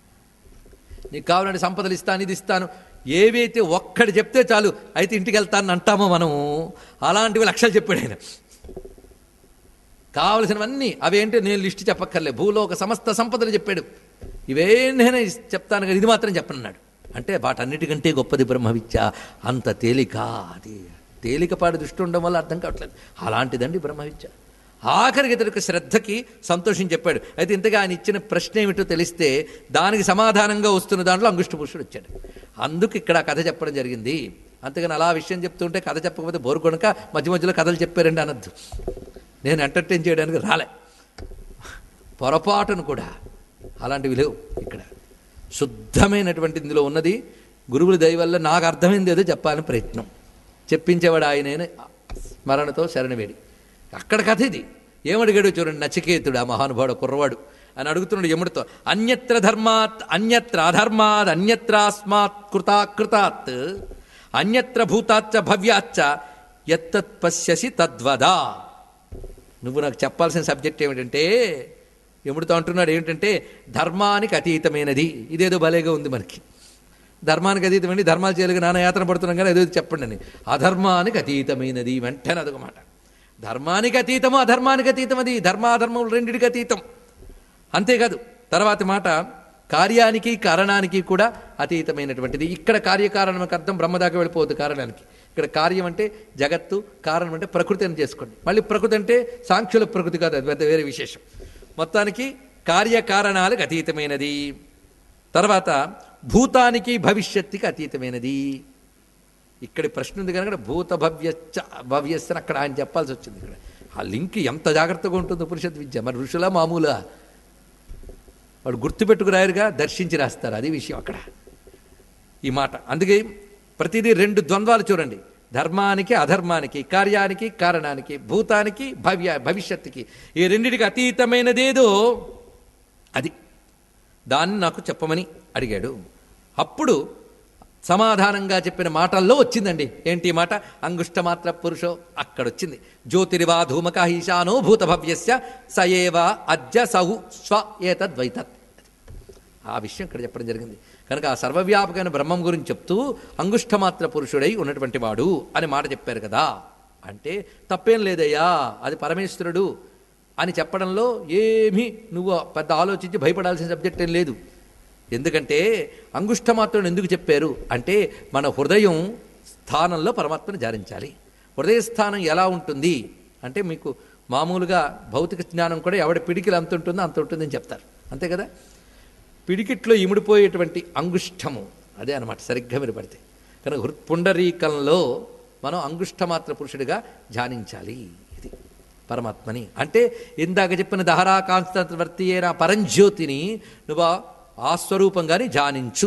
నీకు కావాలంటే సంపదలు ఇస్తాను ఇది ఇస్తాను ఏవైతే ఒక్కటి చెప్తే చాలు అయితే ఇంటికి వెళ్తానని అంటామో మనము అలాంటివి లక్షలు చెప్పాడు ఆయన కావలసినవన్నీ అవేంటి నేను లిస్ట్ చెప్పక్కర్లే భూలోక సమస్త సంపదలు చెప్పాడు ఇవే నేను చెప్తాను కదా ఇది మాత్రం చెప్పనన్నాడు అంటే వాటన్నిటికంటే గొప్పది బ్రహ్మ విద్య అంత తేలిక అది తేలికపాటి దృష్టి ఉండడం వల్ల అర్థం కావట్లేదు అలాంటిదండి బ్రహ్మ విద్య ఆఖరికి ఇతడికి శ్రద్ధకి సంతోషం చెప్పాడు అయితే ఇంతగా ఆయన ఇచ్చిన ప్రశ్న ఏమిటో తెలిస్తే దానికి సమాధానంగా వస్తున్న దాంట్లో అంగుష్ట పురుషుడు వచ్చాడు అందుకు ఇక్కడ ఆ కథ చెప్పడం జరిగింది అంతేగాని అలా విషయం చెప్తుంటే కథ చెప్పకపోతే బోరు కొనక మధ్య మధ్యలో కథలు చెప్పారండి అనద్దు నేను ఎంటర్టైన్ చేయడానికి రాలే పొరపాటును కూడా అలాంటివి లేవు ఇక్కడ శుద్ధమైనటువంటి ఇందులో ఉన్నది గురువుల దయ వల్ల నాకు అర్థమైంది ఏదో చెప్పాలని ప్రయత్నం చెప్పించేవాడు ఆయనే స్మరణతో శరణవేడి అక్కడ కథ ఇది ఏమడిగాడు చూడండి నచికేతుడు ఆ మహానుభావుడు కుర్రవాడు అని అడుగుతున్నాడు యముడితో అన్యత్ర ధర్మాత్ అన్యత్ర అధర్మాద్ అన్యత్రాస్మాత్ కృతాకృతాత్ అన్యత్ర భూతాచ్చ భవ్యాచ్చ ఎత్తత్ పశ్యసి తద్వదా నువ్వు నాకు చెప్పాల్సిన సబ్జెక్ట్ ఏమిటంటే ఎముడితో అంటున్నాడు ఏమిటంటే ధర్మానికి అతీతమైనది ఇదేదో భలేగా ఉంది మనకి ధర్మానికి అతీతమైనది ధర్మాలు చేయలేక నాన్న యాత్ర పడుతున్నాం కానీ ఏదో చెప్పండి అని అధర్మానికి అతీతమైనది వెంటనే అదొక మాట ధర్మానికి అతీతము అధర్మానికి అతీతం అది ధర్మాధర్మములు రెండిటికి అతీతం అంతేకాదు తర్వాత మాట కార్యానికి కారణానికి కూడా అతీతమైనటువంటిది ఇక్కడ కార్యకారణానికి అర్థం బ్రహ్మదాకా వెళ్ళిపోవద్దు కారణానికి ఇక్కడ కార్యం అంటే జగత్తు కారణం అంటే ప్రకృతి అని చేసుకోండి మళ్ళీ ప్రకృతి అంటే సాంఖ్యుల ప్రకృతి కాదు అది పెద్ద వేరే విశేషం మొత్తానికి కార్యకారణాలకు అతీతమైనది తర్వాత భూతానికి భవిష్యత్తుకి అతీతమైనది ఇక్కడ ప్రశ్న ఉంది కనుక భూత భవ్యశ్చ భవ్యశ్చ అని అక్కడ ఆయన చెప్పాల్సి వచ్చింది ఇక్కడ ఆ లింక్ ఎంత జాగ్రత్తగా ఉంటుందో పురుషత్ విద్య మరి ఋషులా మామూలా వాడు గుర్తుపెట్టుకు రాయరుగా దర్శించి రాస్తారు అది విషయం అక్కడ ఈ మాట అందుకే ప్రతిదీ రెండు ద్వంద్వాలు చూడండి ధర్మానికి అధర్మానికి కార్యానికి కారణానికి భూతానికి భవ్య భవిష్యత్తుకి ఈ రెండిటికి అతీతమైనదేదో అది దాన్ని నాకు చెప్పమని అడిగాడు అప్పుడు సమాధానంగా చెప్పిన మాటల్లో వచ్చిందండి ఏంటి ఈ మాట అంగుష్టమాత్ర పురుషో అక్కడొచ్చింది జ్యోతిరివా ధూమక ఈశానో భూత భవ్యస్య సయేవ అద్య సహు స్వ ఏతద్వైతత్ ఆ విషయం ఇక్కడ చెప్పడం జరిగింది కనుక ఆ సర్వవ్యాపకమైన బ్రహ్మం గురించి చెప్తూ అంగుష్టమాత్ర పురుషుడై ఉన్నటువంటి వాడు అని మాట చెప్పారు కదా అంటే తప్పేం లేదయ్యా అది పరమేశ్వరుడు అని చెప్పడంలో ఏమీ నువ్వు పెద్ద ఆలోచించి భయపడాల్సిన సబ్జెక్ట్ ఏం లేదు ఎందుకంటే అంగుష్టమాత్రుడు ఎందుకు చెప్పారు అంటే మన హృదయం స్థానంలో పరమాత్మను జారించాలి హృదయ స్థానం ఎలా ఉంటుంది అంటే మీకు మామూలుగా భౌతిక జ్ఞానం కూడా ఎవడి పిడికిలు అంత ఉంటుందో అంత ఉంటుందని చెప్తారు అంతే కదా పిడికిట్లో ఇముడిపోయేటువంటి అంగుష్టము అదే అనమాట సరిగ్గా మీరు పడితే కనుక హృత్పుండరీకంలో మనం అంగుష్టమాత్ర పురుషుడిగా ధ్యానించాలి ఇది పరమాత్మని అంటే ఇందాక చెప్పిన దహరా కాంస్తవర్తి అయిన పరంజ్యోతిని నువ్వు ఆ స్వరూపంగాని ధ్యానించు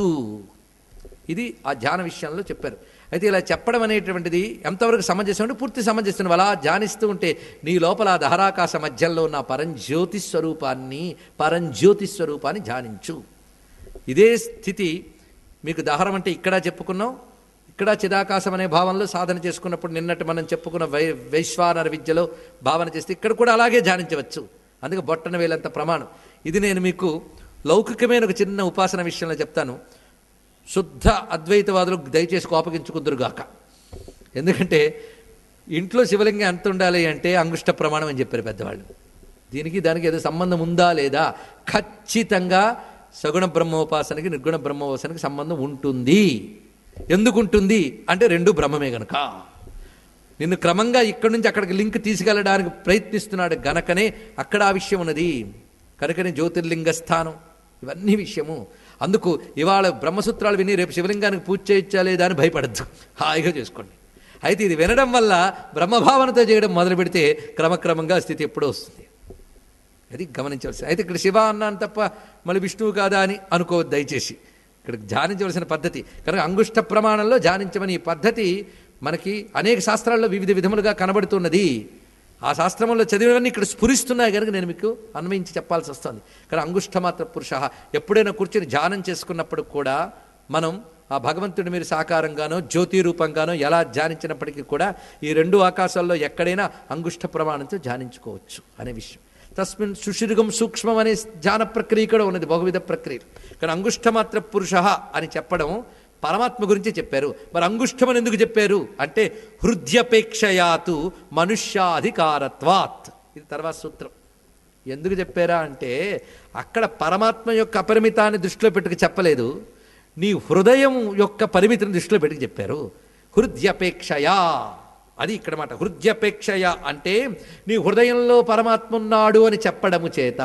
ఇది ఆ ధ్యాన విషయంలో చెప్పారు అయితే ఇలా చెప్పడం అనేటువంటిది ఎంతవరకు సమంజసం అంటే పూర్తి సమంజసం అలా ధ్యానిస్తూ ఉంటే నీ లోపల ఆ దహరాకాశ మధ్యంలో ఉన్న పరంజ్యోతి స్వరూపాన్ని పరంజ్యోతి స్వరూపాన్ని ధ్యానించు ఇదే స్థితి మీకు దహరం అంటే ఇక్కడ చెప్పుకున్నాం ఇక్కడ చిదాకాశం అనే భావంలో సాధన చేసుకున్నప్పుడు నిన్నటి మనం చెప్పుకున్న వై వైశ్వానర విద్యలో భావన చేస్తే ఇక్కడ కూడా అలాగే ధ్యానించవచ్చు అందుకే బొట్టన వేలంత ప్రమాణం ఇది నేను మీకు లౌకికమైన ఒక చిన్న ఉపాసన విషయంలో చెప్తాను శుద్ధ అద్వైతవాదులు దయచేసి కోపగించుకుందరుగాక ఎందుకంటే ఇంట్లో శివలింగం ఎంత ఉండాలి అంటే అంగుష్ట ప్రమాణం అని చెప్పారు పెద్దవాళ్ళు దీనికి దానికి ఏదో సంబంధం ఉందా లేదా ఖచ్చితంగా సగుణ బ్రహ్మోపాసనకి నిర్గుణ బ్రహ్మోపాసనకి సంబంధం ఉంటుంది ఎందుకు ఉంటుంది అంటే రెండు బ్రహ్మమే గనక నిన్ను క్రమంగా ఇక్కడి నుంచి అక్కడికి లింక్ తీసుకెళ్ళడానికి ప్రయత్నిస్తున్నాడు గనకనే అక్కడ ఆ విషయం ఉన్నది కనుకనే జ్యోతిర్లింగ స్థానం ఇవన్నీ విషయము అందుకు ఇవాళ బ్రహ్మసూత్రాలు విని రేపు శివలింగానికి పూజ చేయొచ్చా లేదా అని భయపడద్దు హాయిగా చేసుకోండి అయితే ఇది వినడం వల్ల బ్రహ్మభావనతో చేయడం మొదలు పెడితే క్రమక్రమంగా స్థితి ఎప్పుడో వస్తుంది అది గమనించవలసి అయితే ఇక్కడ శివ అన్నాను తప్ప మళ్ళీ విష్ణువు కాదా అని అనుకోవద్దు దయచేసి ఇక్కడ ధ్యానించవలసిన పద్ధతి కనుక అంగుష్ట ప్రమాణంలో ధ్యానించమని ఈ పద్ధతి మనకి అనేక శాస్త్రాల్లో వివిధ విధములుగా కనబడుతున్నది ఆ శాస్త్రంలో చదివినవన్నీ ఇక్కడ స్ఫురిస్తున్నాయి కనుక నేను మీకు అన్వయించి చెప్పాల్సి వస్తుంది కానీ అంగుష్టమాత్ర పురుష ఎప్పుడైనా కూర్చొని ధ్యానం చేసుకున్నప్పుడు కూడా మనం ఆ భగవంతుడి మీరు సాకారంగానో జ్యోతి రూపంగానో ఎలా ధ్యానించినప్పటికీ కూడా ఈ రెండు ఆకాశాల్లో ఎక్కడైనా అంగుష్ట ప్రమాణంతో ధ్యానించుకోవచ్చు అనే విషయం తస్మిన్ సుశీర్ఘం సూక్ష్మం అనే ధ్యాన ప్రక్రియ కూడా ఉన్నది బహువిధ ప్రక్రియ కానీ అంగుష్టమాత్ర పురుష అని చెప్పడం పరమాత్మ గురించి చెప్పారు మరి అంగుష్టమని ఎందుకు చెప్పారు అంటే హృదయపేక్షయాతు మనుష్యాధికారత్వాత్ ఇది తర్వాత సూత్రం ఎందుకు చెప్పారా అంటే అక్కడ పరమాత్మ యొక్క అపరిమితాన్ని దృష్టిలో పెట్టుకు చెప్పలేదు నీ హృదయం యొక్క పరిమితిని దృష్టిలో పెట్టుకు చెప్పారు హృదయపేక్షయా అది ఇక్కడ మాట హృదయపేక్షయ అంటే నీ హృదయంలో పరమాత్మ ఉన్నాడు అని చెప్పడము చేత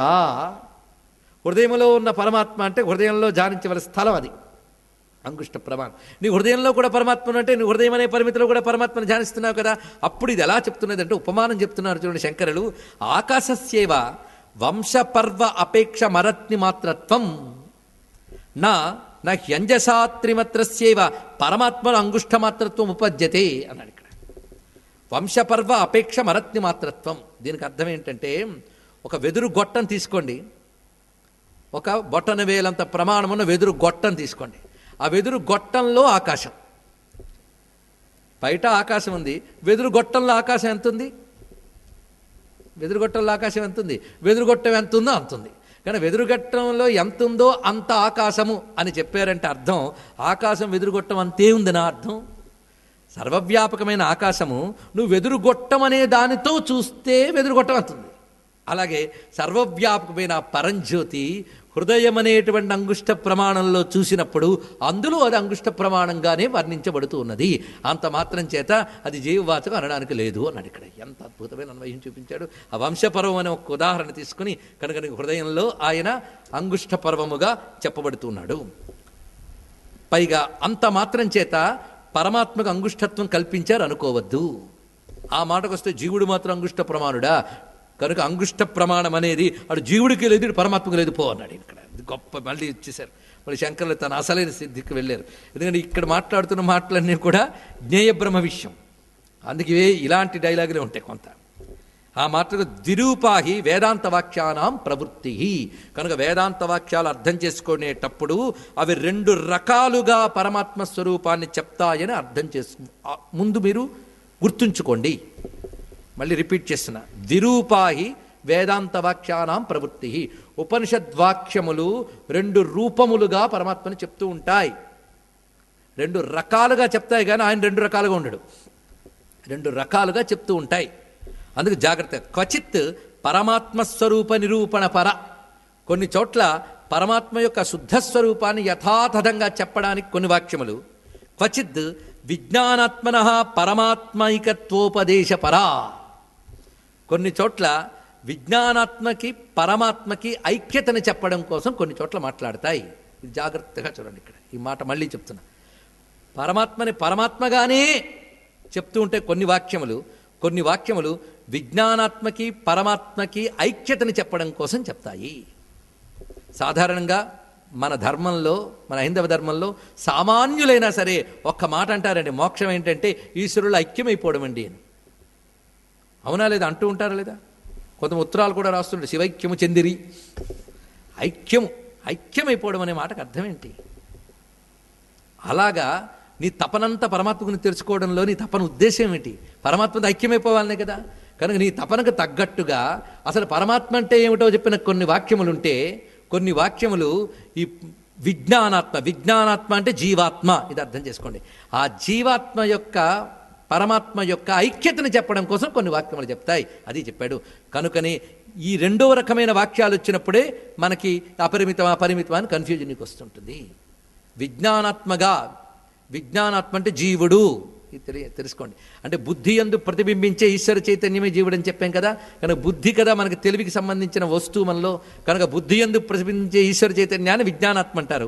హృదయంలో ఉన్న పరమాత్మ అంటే హృదయంలో ధ్యానించవలసిన స్థలం అది అంగుష్ట ప్రమాణం నీ హృదయంలో కూడా పరమాత్మ అంటే నీ హృదయం అనే పరిమితిలో కూడా పరమాత్మను ధ్యానిస్తున్నావు కదా అప్పుడు ఇది ఎలా చెప్తున్నది అంటే ఉపమానం చెప్తున్నారు చూడండి శంకరులు ఆకాశస్యేవ వంశపర్వ అపేక్ష మరత్ని మాత్రత్వం నా నా హ్యంజసాత్రిమత్రస్యేవ పరమాత్మను అంగుష్టమాత్రత్వం ఉపద్యతే అన్నాడు ఇక్కడ వంశపర్వ అపేక్ష మరత్ని మాత్రత్వం దీనికి అర్థం ఏంటంటే ఒక వెదురు గొట్టం తీసుకోండి ఒక బొట్టన వేలంత ప్రమాణమున్న వెదురు గొట్టం తీసుకోండి ఆ వెదురు గొట్టంలో ఆకాశం బయట ఆకాశం ఉంది వెదురు గొట్టంలో ఆకాశం ఎంత ఉంది వెదురు గొట్టంలో ఆకాశం ఎంత ఉంది వెదురు గొట్టం ఎంత ఉందో అంత ఉంది కానీ వెదురుగట్టంలో ఎంత ఉందో అంత ఆకాశము అని చెప్పారంటే అర్థం ఆకాశం వెదురుగొట్టం అంతే ఉంది నా అర్థం సర్వవ్యాపకమైన ఆకాశము నువ్వు వెదురుగొట్టం అనే దానితో చూస్తే వెదురుగొట్టం అవుతుంది అలాగే సర్వవ్యాపకమైన పరంజ్యోతి హృదయం అనేటువంటి అంగుష్ట ప్రమాణంలో చూసినప్పుడు అందులో అది అంగుష్ట ప్రమాణంగానే వర్ణించబడుతూ ఉన్నది అంత మాత్రం చేత అది జీవవాచకం అనడానికి లేదు అన్నాడు ఇక్కడ ఎంత అద్భుతమైన అన్వయం చూపించాడు ఆ వంశపర్వం అనే ఒక ఉదాహరణ తీసుకుని కనుక నీకు హృదయంలో ఆయన అంగుష్ట పర్వముగా చెప్పబడుతున్నాడు పైగా అంత మాత్రం చేత పరమాత్మకు అంగుష్టత్వం కల్పించారు అనుకోవద్దు ఆ మాటకు వస్తే జీవుడు మాత్రం అంగుష్ట ప్రమాణుడా కనుక అంగుష్ట ప్రమాణం అనేది అటు జీవుడికి లేదు ఇటు పరమాత్మకు లేదు పో అన్నాడు ఇక్కడ ఇది గొప్ప మళ్ళీ ఇచ్చేశారు మళ్ళీ శంకర్లు తన అసలైన సిద్ధికి వెళ్ళారు ఎందుకంటే ఇక్కడ మాట్లాడుతున్న మాటలన్నీ కూడా జ్ఞేయ బ్రహ్మ విషయం అందుకే ఇలాంటి డైలాగులే ఉంటాయి కొంత ఆ మాటకు దిరూపాహి వేదాంత వాక్యానాం ప్రవృత్తి కనుక వేదాంత వాక్యాలు అర్థం చేసుకునేటప్పుడు అవి రెండు రకాలుగా పరమాత్మ స్వరూపాన్ని చెప్తాయని అర్థం చేసుకు ఆ ముందు మీరు గుర్తుంచుకోండి మళ్ళీ రిపీట్ చేస్తున్నా దిరూపాహి వేదాంత వాక్యానాం ప్రవృత్తి ఉపనిషద్వాక్యములు రెండు రూపములుగా పరమాత్మని చెప్తూ ఉంటాయి రెండు రకాలుగా చెప్తాయి కానీ ఆయన రెండు రకాలుగా ఉండడు రెండు రకాలుగా చెప్తూ ఉంటాయి అందుకు జాగ్రత్త క్వచిత్ పరమాత్మ స్వరూప నిరూపణ పర కొన్ని చోట్ల పరమాత్మ యొక్క శుద్ధ స్వరూపాన్ని యథాతథంగా చెప్పడానికి కొన్ని వాక్యములు క్వచిత్ విజ్ఞానాత్మన పరమాత్మైకత్వోపదేశ పరా కొన్ని చోట్ల విజ్ఞానాత్మకి పరమాత్మకి ఐక్యతను చెప్పడం కోసం కొన్ని చోట్ల మాట్లాడతాయి ఇది జాగ్రత్తగా చూడండి ఇక్కడ ఈ మాట మళ్ళీ చెప్తున్నా పరమాత్మని పరమాత్మగానే చెప్తూ ఉంటే కొన్ని వాక్యములు కొన్ని వాక్యములు విజ్ఞానాత్మకి పరమాత్మకి ఐక్యతని చెప్పడం కోసం చెప్తాయి సాధారణంగా మన ధర్మంలో మన హైందవ ధర్మంలో సామాన్యులైనా సరే ఒక్క మాట అంటారండి మోక్షం ఏంటంటే ఈశ్వరులు ఐక్యమైపోవడం అండి అని అవునా లేదా అంటూ ఉంటారా లేదా కొంత ఉత్తరాలు కూడా రాస్తుంటారు శివైక్యము చెందిరి ఐక్యము ఐక్యమైపోవడం అనే మాటకు అర్థం ఏంటి అలాగా నీ తపనంతా పరమాత్మకుని తెలుసుకోవడంలో నీ తపన ఉద్దేశం ఏంటి పరమాత్మతో ఐక్యమైపోవాలనే కదా కనుక నీ తపనకు తగ్గట్టుగా అసలు పరమాత్మ అంటే ఏమిటో చెప్పిన కొన్ని వాక్యములు ఉంటే కొన్ని వాక్యములు ఈ విజ్ఞానాత్మ విజ్ఞానాత్మ అంటే జీవాత్మ ఇది అర్థం చేసుకోండి ఆ జీవాత్మ యొక్క పరమాత్మ యొక్క ఐక్యతను చెప్పడం కోసం కొన్ని వాక్యములు చెప్తాయి అది చెప్పాడు కనుకని ఈ రెండవ రకమైన వాక్యాలు వచ్చినప్పుడే మనకి అపరిమితం అపరిమితం అని కన్ఫ్యూజన్కి వస్తుంటుంది విజ్ఞానాత్మగా విజ్ఞానాత్మ అంటే జీవుడు ఇది తెలి తెలుసుకోండి అంటే బుద్ధి ఎందు ప్రతిబింబించే ఈశ్వర చైతన్యమే జీవుడు అని చెప్పాం కదా కనుక బుద్ధి కదా మనకి తెలివికి సంబంధించిన వస్తువు మనలో కనుక బుద్ధి ఎందు ప్రతిబింబించే ఈశ్వర చైతన్యాన్ని విజ్ఞానాత్మ అంటారు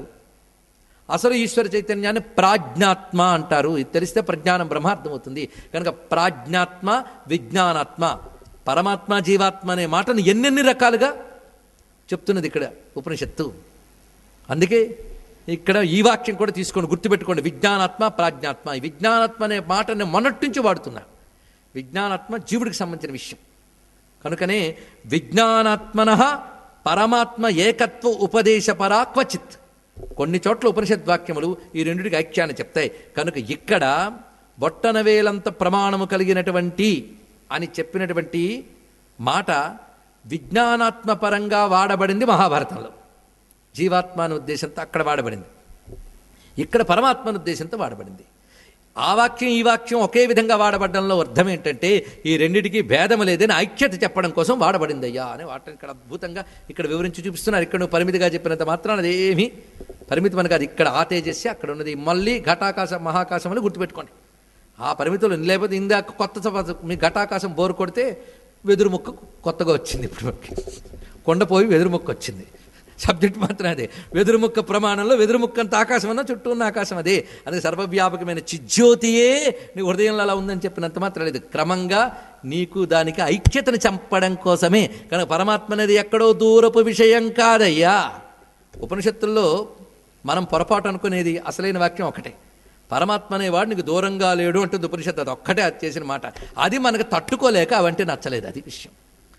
అసలు ఈశ్వర చైతన్యాన్ని ప్రాజ్ఞాత్మ అంటారు ఇది తెలిస్తే ప్రజ్ఞానం బ్రహ్మార్థమవుతుంది కనుక ప్రాజ్ఞాత్మ విజ్ఞానాత్మ పరమాత్మ జీవాత్మ అనే మాటను ఎన్నెన్ని రకాలుగా చెప్తున్నది ఇక్కడ ఉపనిషత్తు అందుకే ఇక్కడ ఈ వాక్యం కూడా తీసుకోండి గుర్తుపెట్టుకోండి విజ్ఞానాత్మ ప్రాజ్ఞాత్మ ఈ విజ్ఞానాత్మ అనే మాటని మొన్నటి నుంచి వాడుతున్నా విజ్ఞానాత్మ జీవుడికి సంబంధించిన విషయం కనుకనే విజ్ఞానాత్మన పరమాత్మ ఏకత్వ ఉపదేశపరా క్వచిత్ కొన్ని చోట్ల ఉపనిషత్ వాక్యములు ఈ రెండిటికి ఐక్యాన్ని చెప్తాయి కనుక ఇక్కడ బొట్టనవేలంత ప్రమాణము కలిగినటువంటి అని చెప్పినటువంటి మాట విజ్ఞానాత్మ పరంగా వాడబడింది మహాభారతంలో జీవాత్మ అనే ఉద్దేశంతో అక్కడ వాడబడింది ఇక్కడ పరమాత్మ అనే ఉద్దేశంతో వాడబడింది ఆ వాక్యం ఈ వాక్యం ఒకే విధంగా వాడబడడంలో అర్థం ఏంటంటే ఈ రెండిటికి భేదము లేదని ఐక్యత చెప్పడం కోసం వాడబడింది అయ్యా అని వాటిని ఇక్కడ అద్భుతంగా ఇక్కడ వివరించి చూపిస్తున్నారు ఇక్కడ నువ్వు పరిమితిగా చెప్పినంత మాత్రాన అదేమీ పరిమితం అని కాదు ఇక్కడ ఆ తేజస్సి అక్కడ ఉన్నది మళ్ళీ ఘటాకాశం మహాకాశం అని గుర్తుపెట్టుకోండి ఆ పరిమితులు లేకపోతే ఇందాక కొత్త సభ- మీ ఘటాకాశం బోరు కొడితే వెదురు ముక్క కొత్తగా వచ్చింది ఇప్పుడు మనకి కొండ పోయి వెదురు ముక్క వచ్చింది సబ్జెక్ట్ మాత్రం అదే వెదురు ముక్క ప్రమాణంలో వెదురు ముక్క అంత ఆకాశం అన్నా చుట్టూ ఉన్న ఆకాశం అదే అది సర్వవ్యాపకమైన చిజ్యోతియే నీ హృదయంలో అలా ఉందని చెప్పినంత మాత్రం లేదు క్రమంగా నీకు దానికి ఐక్యతను చంపడం కోసమే కనుక పరమాత్మ అనేది ఎక్కడో దూరపు విషయం కాదయ్యా ఉపనిషత్తుల్లో మనం పొరపాటు అనుకునేది అసలైన వాక్యం ఒకటే పరమాత్మ అనేవాడు నీకు దూరంగా లేడు అంటుంది ఉపనిషత్తు అది ఒక్కటే అది చేసిన మాట అది మనకు తట్టుకోలేక అవంటే నచ్చలేదు అది విషయం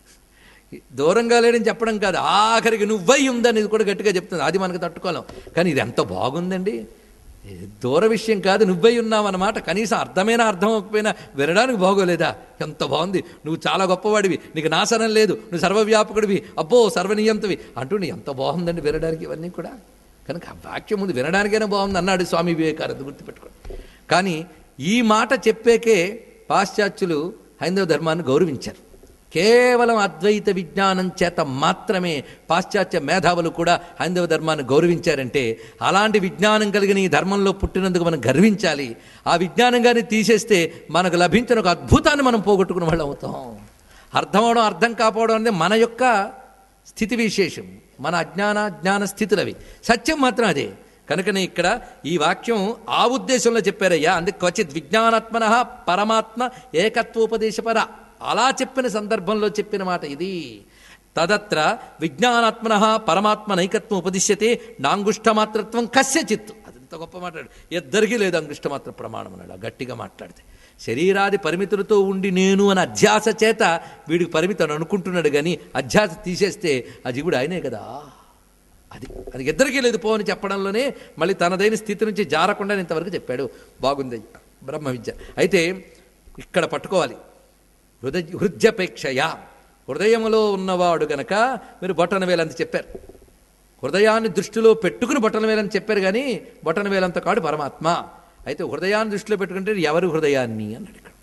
దూరంగా లేడని చెప్పడం కాదు ఆఖరికి నువ్వై ఉందని కూడా గట్టిగా చెప్తుంది అది మనకు తట్టుకోలేం కానీ ఇది ఎంత బాగుందండి ఇది దూర విషయం కాదు నువ్వై ఉన్నావన్నమాట కనీసం అర్థమైన అర్థం అవ్వకపోయినా వినడానికి బాగోలేదా ఎంత బాగుంది నువ్వు చాలా గొప్పవాడివి నీకు నాశనం లేదు నువ్వు సర్వవ్యాపకుడివి అబ్బో సర్వనియంతవి అంటూ నీ ఎంత బాగుందండి వినడానికి ఇవన్నీ కూడా కనుక ఆ వాక్యం ముందు వినడానికైనా బాగుంది అన్నాడు స్వామి వివేకానంద గుర్తుపెట్టుకోండి కానీ ఈ మాట చెప్పేకే పాశ్చాత్యులు హైందవ ధర్మాన్ని గౌరవించారు కేవలం అద్వైత విజ్ఞానం చేత మాత్రమే పాశ్చాత్య మేధావులు కూడా హైందవ ధర్మాన్ని గౌరవించారంటే అలాంటి విజ్ఞానం కలిగిన ఈ ధర్మంలో పుట్టినందుకు మనం గర్వించాలి ఆ విజ్ఞానం కానీ తీసేస్తే మనకు లభించిన ఒక అద్భుతాన్ని మనం పోగొట్టుకున్న వాళ్ళు అవుతాం అర్థం అవడం అర్థం కాపోవడం అనేది మన యొక్క స్థితి విశేషం మన అజ్ఞాన జ్ఞాన స్థితులు అవి సత్యం మాత్రం అదే కనుకనే ఇక్కడ ఈ వాక్యం ఆ ఉద్దేశంలో చెప్పారయ్యా అందుకే క్వచిత్ విజ్ఞానాత్మన పరమాత్మ ఏకత్వోపదేశపర అలా చెప్పిన సందర్భంలో చెప్పిన మాట ఇది తదత్ర విజ్ఞానాత్మన పరమాత్మ నైకత్వం ఉపదిశ్యతే నాంగుష్టమాత్రత్వం కస్యచిత్ అది ఇంత గొప్ప మాట్లాడు ఇద్దరికీ లేదు అంగుష్టమాత్ర ప్రమాణం అన్నాడు ఆ గట్టిగా మాట్లాడితే శరీరాది పరిమితులతో ఉండి నేను అని అధ్యాస చేత వీడికి పరిమితం అనుకుంటున్నాడు కానీ అధ్యాస తీసేస్తే ఆ జీవుడు ఆయనే కదా అది అది ఇద్దరికీ లేదు పో అని చెప్పడంలోనే మళ్ళీ తనదైన స్థితి నుంచి జారకుండా ఇంతవరకు చెప్పాడు బాగుంది బ్రహ్మ విద్య అయితే ఇక్కడ పట్టుకోవాలి హృదయ హృదయపేక్షయ హృదయములో ఉన్నవాడు గనక మీరు బొట్టన వేలంత చెప్పారు హృదయాన్ని దృష్టిలో పెట్టుకుని బొట్టన వేలని చెప్పారు కానీ బొట్టన వేలంత కాడు పరమాత్మ అయితే హృదయాన్ని దృష్టిలో పెట్టుకుంటే ఎవరి హృదయాన్ని అన్నాడు ఇక్కడ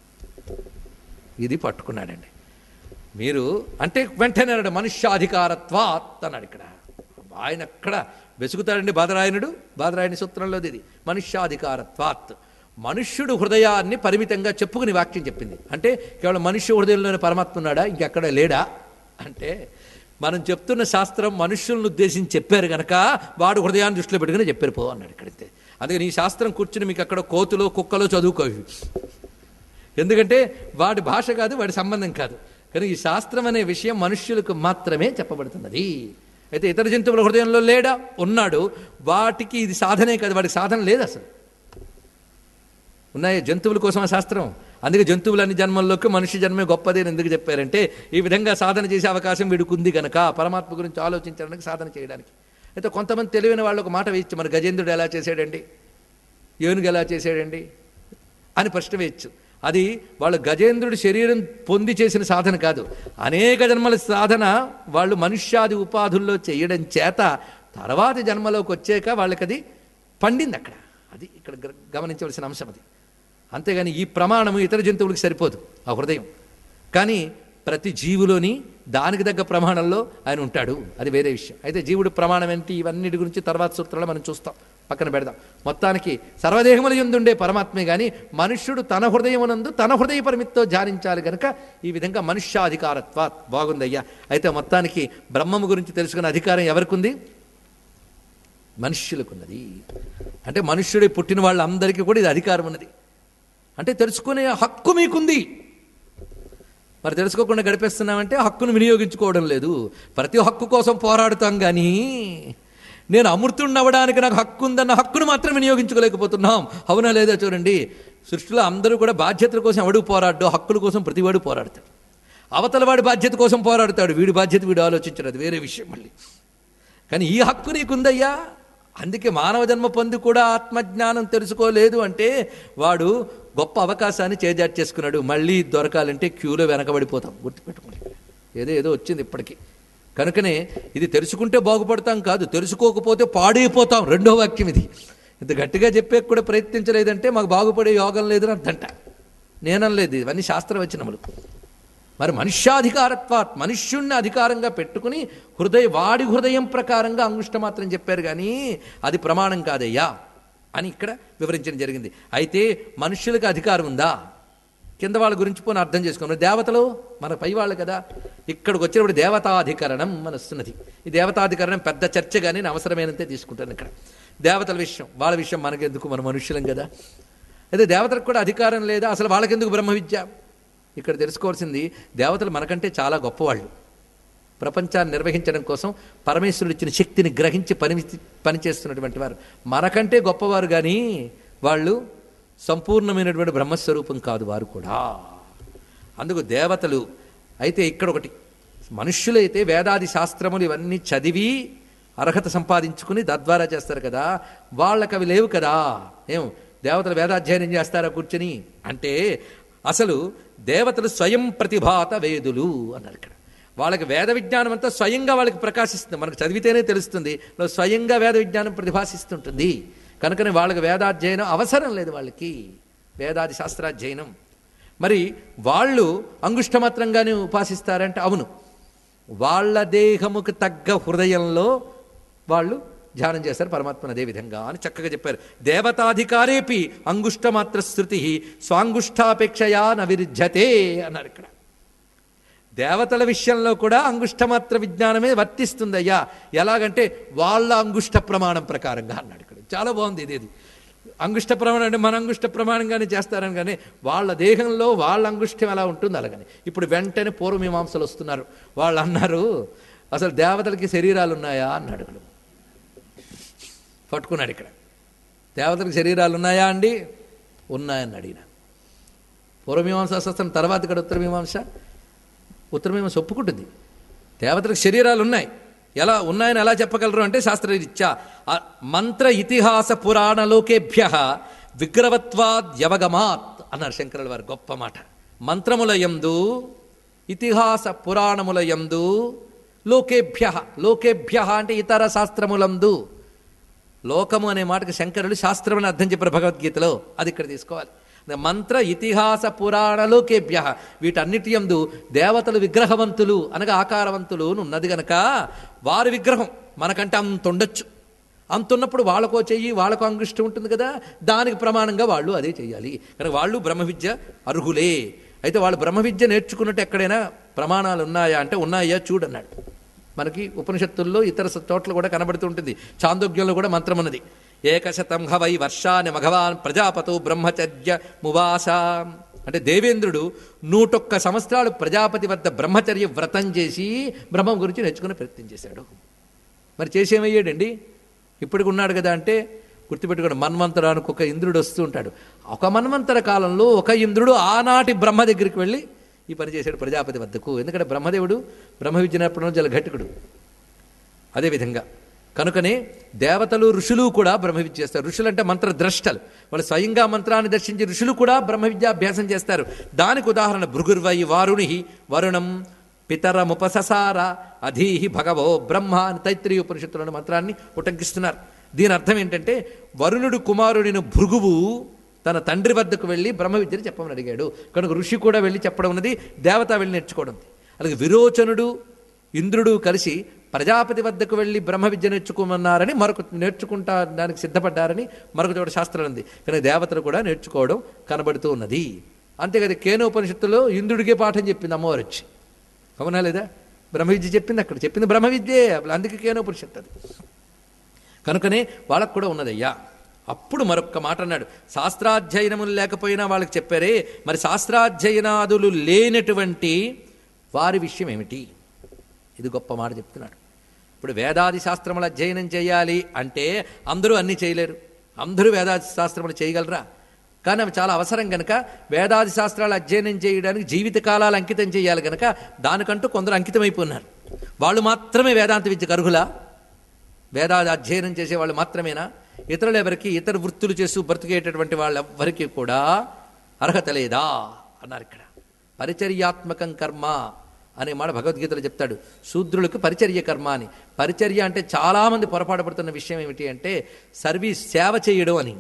ఇది పట్టుకున్నాడండి మీరు అంటే వెంటనే అన్నాడు మనుష్యాధికారత్వాత్ అన్నాడు ఇక్కడ ఆయన ఎక్కడ వెసుకుతాడండి బాదరాయణుడు బాదరాయణ సూత్రంలోది ఇది మనుష్యాధికారత్వాత్ మనుష్యుడు హృదయాన్ని పరిమితంగా చెప్పుకుని వాక్యం చెప్పింది అంటే కేవలం మనుష్య హృదయంలోనే పరమాత్మ ఉన్నాడా ఇంకెక్కడ లేడా అంటే మనం చెప్తున్న శాస్త్రం మనుషులను ఉద్దేశించి చెప్పారు గనక వాడు హృదయాన్ని దృష్టిలో పెట్టుకుని చెప్పారు పో అన్నాడు ఇక్కడైతే అందుకని ఈ శాస్త్రం కూర్చుని మీకు అక్కడ కోతులో కుక్కలో చదువుకోవి ఎందుకంటే వాడి భాష కాదు వాడి సంబంధం కాదు కానీ ఈ శాస్త్రం అనే విషయం మనుష్యులకు మాత్రమే చెప్పబడుతున్నది అయితే ఇతర జంతువుల హృదయంలో లేడా ఉన్నాడు వాటికి ఇది సాధనే కాదు వాడికి సాధన లేదు అసలు ఉన్నాయి జంతువుల కోసం ఆ శాస్త్రం అందుకే జంతువులన్ని జన్మల్లోకి మనిషి జన్మే గొప్పది అని ఎందుకు చెప్పారంటే ఈ విధంగా సాధన చేసే అవకాశం వీడికి ఉంది గనక పరమాత్మ గురించి ఆలోచించడానికి సాధన చేయడానికి అయితే కొంతమంది తెలివైన వాళ్ళు ఒక మాట వేయచ్చు మరి గజేంద్రుడు ఎలా చేశాడండి ఏనుగు ఎలా చేశాడండి అని ప్రశ్న వేయచ్చు అది వాళ్ళు గజేంద్రుడి శరీరం పొంది చేసిన సాధన కాదు అనేక జన్మల సాధన వాళ్ళు మనుష్యాది ఉపాధుల్లో చేయడం చేత తర్వాతి జన్మలోకి వచ్చాక వాళ్ళకి అది పండింది అక్కడ అది ఇక్కడ గ- గమనించవలసిన అంశం అది అంతేగాని ఈ ప్రమాణము ఇతర జంతువులకు సరిపోదు ఆ హృదయం కానీ ప్రతి జీవులోని దానికి తగ్గ ప్రమాణంలో ఆయన ఉంటాడు అది వేరే విషయం అయితే జీవుడు ప్రమాణం ఏంటి ఇవన్నిటి గురించి తర్వాత సూత్రాలు మనం చూస్తాం పక్కన పెడదాం మొత్తానికి సర్వదేహముల యందుండే పరమాత్మే గాని మనుష్యుడు తన హృదయమునందు తన హృదయ పరిమితితో ధ్యానించాలి గనక ఈ విధంగా మనుష్యాధికారత్వా బాగుందయ్యా అయితే మొత్తానికి బ్రహ్మము గురించి తెలుసుకునే అధికారం ఎవరికి ఉంది మనుష్యులకున్నది అంటే మనుష్యుడి పుట్టిన వాళ్ళందరికీ కూడా ఇది అధికారం ఉన్నది అంటే తెలుసుకునే హక్కు మీకుంది మరి తెలుసుకోకుండా గడిపేస్తున్నామంటే హక్కును వినియోగించుకోవడం లేదు ప్రతి హక్కు కోసం పోరాడుతాం కానీ నేను అమృతుడిని అవ్వడానికి నాకు హక్కు ఉందన్న హక్కును మాత్రం వినియోగించుకోలేకపోతున్నాం అవునా లేదా చూడండి సృష్టిలో అందరూ కూడా బాధ్యతల కోసం ఎవడు పోరాడు హక్కుల కోసం ప్రతివాడు పోరాడతాడు అవతల వాడి బాధ్యత కోసం పోరాడతాడు వీడి బాధ్యత వీడు ఆలోచించడు అది వేరే విషయం మళ్ళీ కానీ ఈ హక్కు నీకుందయ్యా అందుకే మానవ జన్మ పొంది కూడా ఆత్మజ్ఞానం తెలుసుకోలేదు అంటే వాడు గొప్ప అవకాశాన్ని చేజాట్ చేసుకున్నాడు మళ్ళీ దొరకాలంటే క్యూలో వెనకబడిపోతాం గుర్తుపెట్టుకోండి ఏదో ఏదో వచ్చింది ఇప్పటికీ కనుకనే ఇది తెలుసుకుంటే బాగుపడతాం కాదు తెలుసుకోకపోతే పాడైపోతాం రెండో వాక్యం ఇది ఇంత గట్టిగా చెప్పే కూడా ప్రయత్నించలేదంటే మాకు బాగుపడే యోగం లేదని అర్థంట నేనలేదు ఇవన్నీ శాస్త్రవచనములు మరి మనుష్యాధికారత్వాత్ మనుష్యుణ్ణి అధికారంగా పెట్టుకుని హృదయ వాడి హృదయం ప్రకారంగా అంగుష్ట మాత్రం చెప్పారు కానీ అది ప్రమాణం కాదయ్యా అని ఇక్కడ వివరించడం జరిగింది అయితే మనుష్యులకు అధికారం ఉందా కింద వాళ్ళ గురించి పోనీ అర్థం చేసుకున్నాం దేవతలు మన పై వాళ్ళు కదా ఇక్కడికి వచ్చినప్పుడు దేవతాధికరణం అని వస్తున్నది ఈ దేవతాధికరణం పెద్ద చర్చ కానీ నేను అవసరమైనంతే తీసుకుంటాను ఇక్కడ దేవతల విషయం వాళ్ళ విషయం మనకెందుకు మన మనుష్యులం కదా అయితే దేవతలకు కూడా అధికారం లేదా అసలు వాళ్ళకెందుకు బ్రహ్మ విద్య ఇక్కడ తెలుసుకోవాల్సింది దేవతలు మనకంటే చాలా గొప్పవాళ్ళు ప్రపంచాన్ని నిర్వహించడం కోసం పరమేశ్వరుడు ఇచ్చిన శక్తిని గ్రహించి పని పనిచేస్తున్నటువంటి వారు మనకంటే గొప్పవారు కానీ వాళ్ళు సంపూర్ణమైనటువంటి బ్రహ్మస్వరూపం కాదు వారు కూడా అందుకు దేవతలు అయితే ఇక్కడ ఒకటి మనుష్యులైతే వేదాది శాస్త్రములు ఇవన్నీ చదివి అర్హత సంపాదించుకుని తద్వారా చేస్తారు కదా వాళ్ళకి అవి లేవు కదా ఏం దేవతలు వేదాధ్యయనం చేస్తారా కూర్చుని అంటే అసలు దేవతలు స్వయం ప్రతిభాత వేదులు అన్నారు ఇక్కడ వాళ్ళకి వేద విజ్ఞానం అంతా స్వయంగా వాళ్ళకి ప్రకాశిస్తుంది మనకు చదివితేనే తెలుస్తుంది వాళ్ళు స్వయంగా వేద విజ్ఞానం ప్రతిభాసిస్తుంటుంది కనుకనే వాళ్ళకి వేదాధ్యయనం అవసరం లేదు వాళ్ళకి వేదాది శాస్త్రాధ్యయనం మరి వాళ్ళు అంగుష్టమాత్రంగానే ఉపాసిస్తారంటే అవును వాళ్ళ దేహముకు తగ్గ హృదయంలో వాళ్ళు ధ్యానం చేస్తారు పరమాత్మను అదే విధంగా అని చక్కగా చెప్పారు దేవతాధికారేపి అంగుష్టమాత్ర శృతి స్వాంగుష్టాపేక్షయా నవిరుధ్యతే అన్నారు ఇక్కడ దేవతల విషయంలో కూడా అంగుష్టమాత్ర విజ్ఞానమే వర్తిస్తుందయ్యా ఎలాగంటే వాళ్ళ అంగుష్ట ప్రమాణం ప్రకారంగా అన్నాడు ఇక్కడ చాలా బాగుంది ఇదేది అంగుష్ట ప్రమాణం అంటే మన అంగుష్ట ప్రమాణంగానే చేస్తారని కానీ వాళ్ళ దేహంలో వాళ్ళ అంగుష్టం ఎలా ఉంటుంది అలాగని ఇప్పుడు వెంటనే పూర్వమీమాంసలు వస్తున్నారు వాళ్ళు అన్నారు అసలు దేవతలకి శరీరాలు ఉన్నాయా అన్నాడు ఇక్కడ పట్టుకున్నాడు ఇక్కడ దేవతలకు శరీరాలు ఉన్నాయా అండి ఉన్నాయని అడిగిన పూర్వమీమాంస శాస్త్రం తర్వాత ఇక్కడ ఉత్తరమీమాంస ఉత్తరమీమాంస ఒప్పుకుంటుంది దేవతలకు శరీరాలు ఉన్నాయి ఎలా ఉన్నాయని ఎలా చెప్పగలరు అంటే శాస్త్రరీత్యా ఆ మంత్ర ఇతిహాస పురాణలోకేభ్య విగ్రవత్వాద్యవగమాత్ అన్నారు శంకరుల వారు గొప్ప మాట మంత్రముల యందు ఇతిహాస పురాణముల యందు లోకేభ్య లోకేభ్య అంటే ఇతర శాస్త్రములందు లోకము అనే మాటకు శంకరులు శాస్త్రం అని అర్థం చెప్పారు భగవద్గీతలో అది ఇక్కడ తీసుకోవాలి మంత్ర ఇతిహాస పురాణలోకేభ్య వీటన్నిటి యందు దేవతలు విగ్రహవంతులు అనగా ఆకారవంతులు అని ఉన్నది గనక వారి విగ్రహం మనకంటే అంత ఉండొచ్చు అంత ఉన్నప్పుడు వాళ్ళకో చెయ్యి వాళ్ళకో అంగుష్టం ఉంటుంది కదా దానికి ప్రమాణంగా వాళ్ళు అదే చేయాలి కనుక వాళ్ళు బ్రహ్మ విద్య అర్హులే అయితే వాళ్ళు బ్రహ్మ విద్య నేర్చుకున్నట్టు ఎక్కడైనా ప్రమాణాలు ఉన్నాయా అంటే ఉన్నాయా చూడన్నాడు మనకి ఉపనిషత్తుల్లో ఇతర స- చోట్ల కూడా కనబడుతూ ఉంటుంది చాందోగ్యంలో కూడా మంత్రం ఉన్నది ఏకశతం హవై వర్షాన్ని మఘవాన్ ప్రజాపతు బ్రహ్మచర్య మువాస అంటే దేవేంద్రుడు నూటొక్క సంవత్సరాలు ప్రజాపతి వద్ద బ్రహ్మచర్య వ్రతం చేసి బ్రహ్మం గురించి నేర్చుకునే ప్రయత్నం చేశాడు మరి చేసేమయ్యాడండి ఇప్పటికి ఉన్నాడు కదా అంటే గుర్తుపెట్టుకోండి మన్వంతరానికి ఒక ఇంద్రుడు వస్తూ ఉంటాడు ఒక మన్వంతర కాలంలో ఒక ఇంద్రుడు ఆనాటి బ్రహ్మ దగ్గరికి వెళ్ళి ఈ పని చేశాడు ప్రజాపతి వద్దకు ఎందుకంటే బ్రహ్మదేవుడు బ్రహ్మ విద్య నేర్పడం చాలా ఘటికుడు అదేవిధంగా కనుకనే దేవతలు ఋషులు కూడా బ్రహ్మ విద్య చేస్తారు ఋషులు అంటే మంత్రద్రష్టలు వాళ్ళు స్వయంగా మంత్రాన్ని దర్శించి ఋషులు కూడా బ్రహ్మ విద్యాభ్యాసం చేస్తారు దానికి ఉదాహరణ భృగుర్వై వారుణి వరుణం పితరముపససార అధీహి భగవో బ్రహ్మ అని తైత్రీయ ఉపనిషత్తులను మంత్రాన్ని ఉటంకిస్తున్నారు దీని అర్థం ఏంటంటే వరుణుడు కుమారుడిని భృగువు తన తండ్రి వద్దకు వెళ్ళి బ్రహ్మ విద్యను చెప్పమని అడిగాడు కనుక ఋషి కూడా వెళ్ళి చెప్పడం ఉన్నది దేవత వెళ్ళి నేర్చుకోవడం ఉంది. అలాగే విరోచనుడు ఇంద్రుడు కలిసి ప్రజాపతి వద్దకు వెళ్ళి బ్రహ్మ విద్య నేర్చుకోమన్నారని మరొక నేర్చుకుంటా దానికి సిద్ధపడ్డారని మరొక చోట శాస్త్రం ఉంది కానీ దేవతలు కూడా నేర్చుకోవడం కనబడుతూ ఉన్నది అంతేకాదు కేనోపనిషత్తులో ఇంద్రుడికే పాఠం చెప్పింది అమ్మవారు వచ్చి అవునా లేదా బ్రహ్మ విద్య చెప్పింది అక్కడ చెప్పింది బ్రహ్మ విద్యే అందుకే కేనోపనిషత్తు అది కనుకనే వాళ్ళకు కూడా ఉన్నదయ్యా అప్పుడు మరొక్క మాట అన్నాడు శాస్త్రాధ్యయనములు లేకపోయినా వాళ్ళకి చెప్పారే మరి శాస్త్రాధ్యయనాదులు లేనటువంటి వారి విషయం ఏమిటి ఇది గొప్ప మాట చెప్తున్నాడు ఇప్పుడు వేదాది శాస్త్రములు అధ్యయనం చేయాలి అంటే అందరూ అన్నీ చేయలేరు అందరూ వేదాది శాస్త్రములు చేయగలరా కానీ అవి చాలా అవసరం గనక వేదాది శాస్త్రాలు అధ్యయనం చేయడానికి జీవిత కాలాలు అంకితం చేయాలి గనక దానికంటూ కొందరు అంకితమైపోయినారు వాళ్ళు మాత్రమే వేదాంత విద్యకు అర్హులా వేదాది అధ్యయనం చేసే వాళ్ళు మాత్రమేనా ఇతరులు ఎవరికి ఇతర వృత్తులు చేస్తూ బ్రతికేటటువంటి వాళ్ళెవ్వరికీ కూడా అర్హత లేదా అన్నారు ఇక్కడ పరిచర్యాత్మకం కర్మ అనే మాట భగవద్గీతలో చెప్తాడు శూద్రులకు పరిచర్య కర్మ అని పరిచర్య అంటే చాలామంది పొరపాటు పడుతున్న విషయం ఏమిటి అంటే సర్వీస్ సేవ చేయడం అని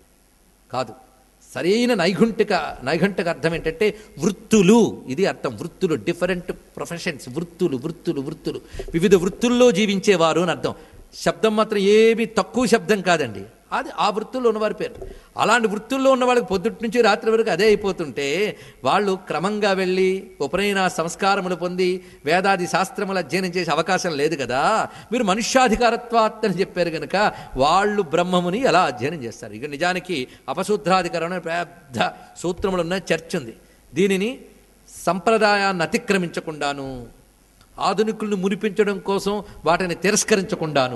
కాదు సరైన నైఘంటిక నైఘంటిక అర్థం ఏంటంటే వృత్తులు ఇది అర్థం వృత్తులు డిఫరెంట్ ప్రొఫెషన్స్ వృత్తులు వృత్తులు వృత్తులు వివిధ వృత్తుల్లో జీవించేవారు అని అర్థం శబ్దం మాత్రం ఏమీ తక్కువ శబ్దం కాదండి అది ఆ వృత్తుల్లో ఉన్నవారి పేరు అలాంటి వృత్తుల్లో ఉన్న వాళ్ళకి పొద్దుటి నుంచి రాత్రి వరకు అదే అయిపోతుంటే వాళ్ళు క్రమంగా వెళ్ళి ఉపనయన సంస్కారములు పొంది వేదాది శాస్త్రములు అధ్యయనం చేసే అవకాశం లేదు కదా మీరు మనుష్యాధికారత్వాత్ అని చెప్పారు కనుక వాళ్ళు బ్రహ్మముని ఎలా అధ్యయనం చేస్తారు ఇక నిజానికి అపసూత్రాధికరణ పెద్ద సూత్రములు ఉన్న చర్చ ఉంది దీనిని సంప్రదాయాన్ని అతిక్రమించకుండాను ఆధునికులను మునిపించడం కోసం వాటిని తిరస్కరించకుండాను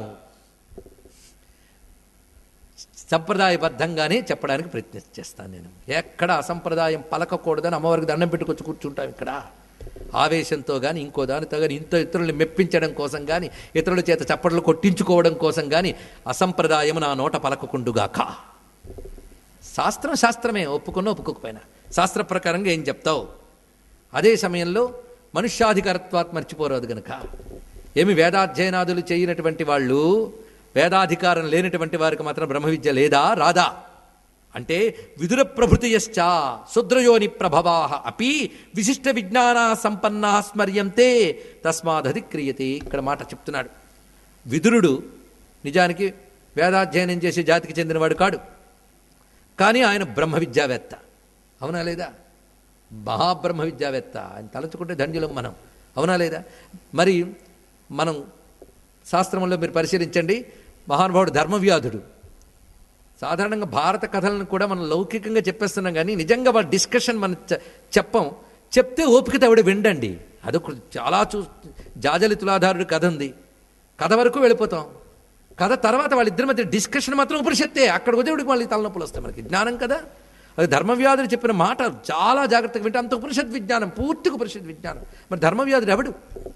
సంప్రదాయబద్ధంగానే చెప్పడానికి ప్రయత్నం చేస్తాను నేను ఎక్కడ అసంప్రదాయం పలకకూడదని అమ్మవారికి దండం పెట్టుకొచ్చి కూర్చుంటాం ఇక్కడ ఆవేశంతో కానీ ఇంకో దానితో కానీ ఇంత ఇతరుల్ని మెప్పించడం కోసం కానీ ఇతరుల చేత చప్పట్లు కొట్టించుకోవడం కోసం కానీ అసంప్రదాయం నా నోట పలకకుండుగాక శాస్త్రం శాస్త్రమే ఒప్పుకున్న ఒప్పుకోకపోయినా శాస్త్ర ప్రకారంగా ఏం చెప్తావు అదే సమయంలో మనుష్యాధికారత్వాత్ మర్చిపోరాదు గనక ఏమి వేదాధ్యయనాదులు చేయనటువంటి వాళ్ళు వేదాధికారం లేనటువంటి వారికి మాత్రం బ్రహ్మ విద్య లేదా రాదా అంటే విదుర ప్రభృతియశ్చ శుద్రయోని ప్రభవా అపి విశిష్ట విజ్ఞాన సంపన్నా స్మర్యంతే తస్మాదధి క్రియతే ఇక్కడ మాట చెప్తున్నాడు విదురుడు నిజానికి వేదాధ్యయనం చేసే జాతికి చెందినవాడు కాడు కానీ ఆయన బ్రహ్మ విద్యావేత్త అవునా లేదా మహాబ్రహ్మ విద్యావేత్త ఆయన తలచుకుంటే ధన్యులం మనం అవునా లేదా మరి మనం శాస్త్రంలో మీరు పరిశీలించండి మహానుభావుడు ధర్మవ్యాధుడు సాధారణంగా భారత కథలను కూడా మనం లౌకికంగా చెప్పేస్తున్నాం కానీ నిజంగా వాళ్ళ డిస్కషన్ మనం చె- చెప్పం చెప్తే ఓపికతో ఆవిడ విండండి అదొక చాలా చూ జాజలి తులాధారుడు కథ ఉంది కథ వరకు వెళ్ళిపోతాం కథ తర్వాత వాళ్ళిద్దరి మధ్య డిస్కషన్ మాత్రం ఉపనిషత్తే అక్కడ ఉదయుడికి మళ్ళీ తలనొప్పులు వస్తాయి మనకి జ్ఞానం కదా అది ధర్మవ్యాధుడు చెప్పిన మాట చాలా జాగ్రత్తగా వింటే అంత ఉపనిషత్ విజ్ఞానం పూర్తిగా ఉపనిషత్ విజ్ఞానం మరి ధర్మవ్యాధుడు ఎవడు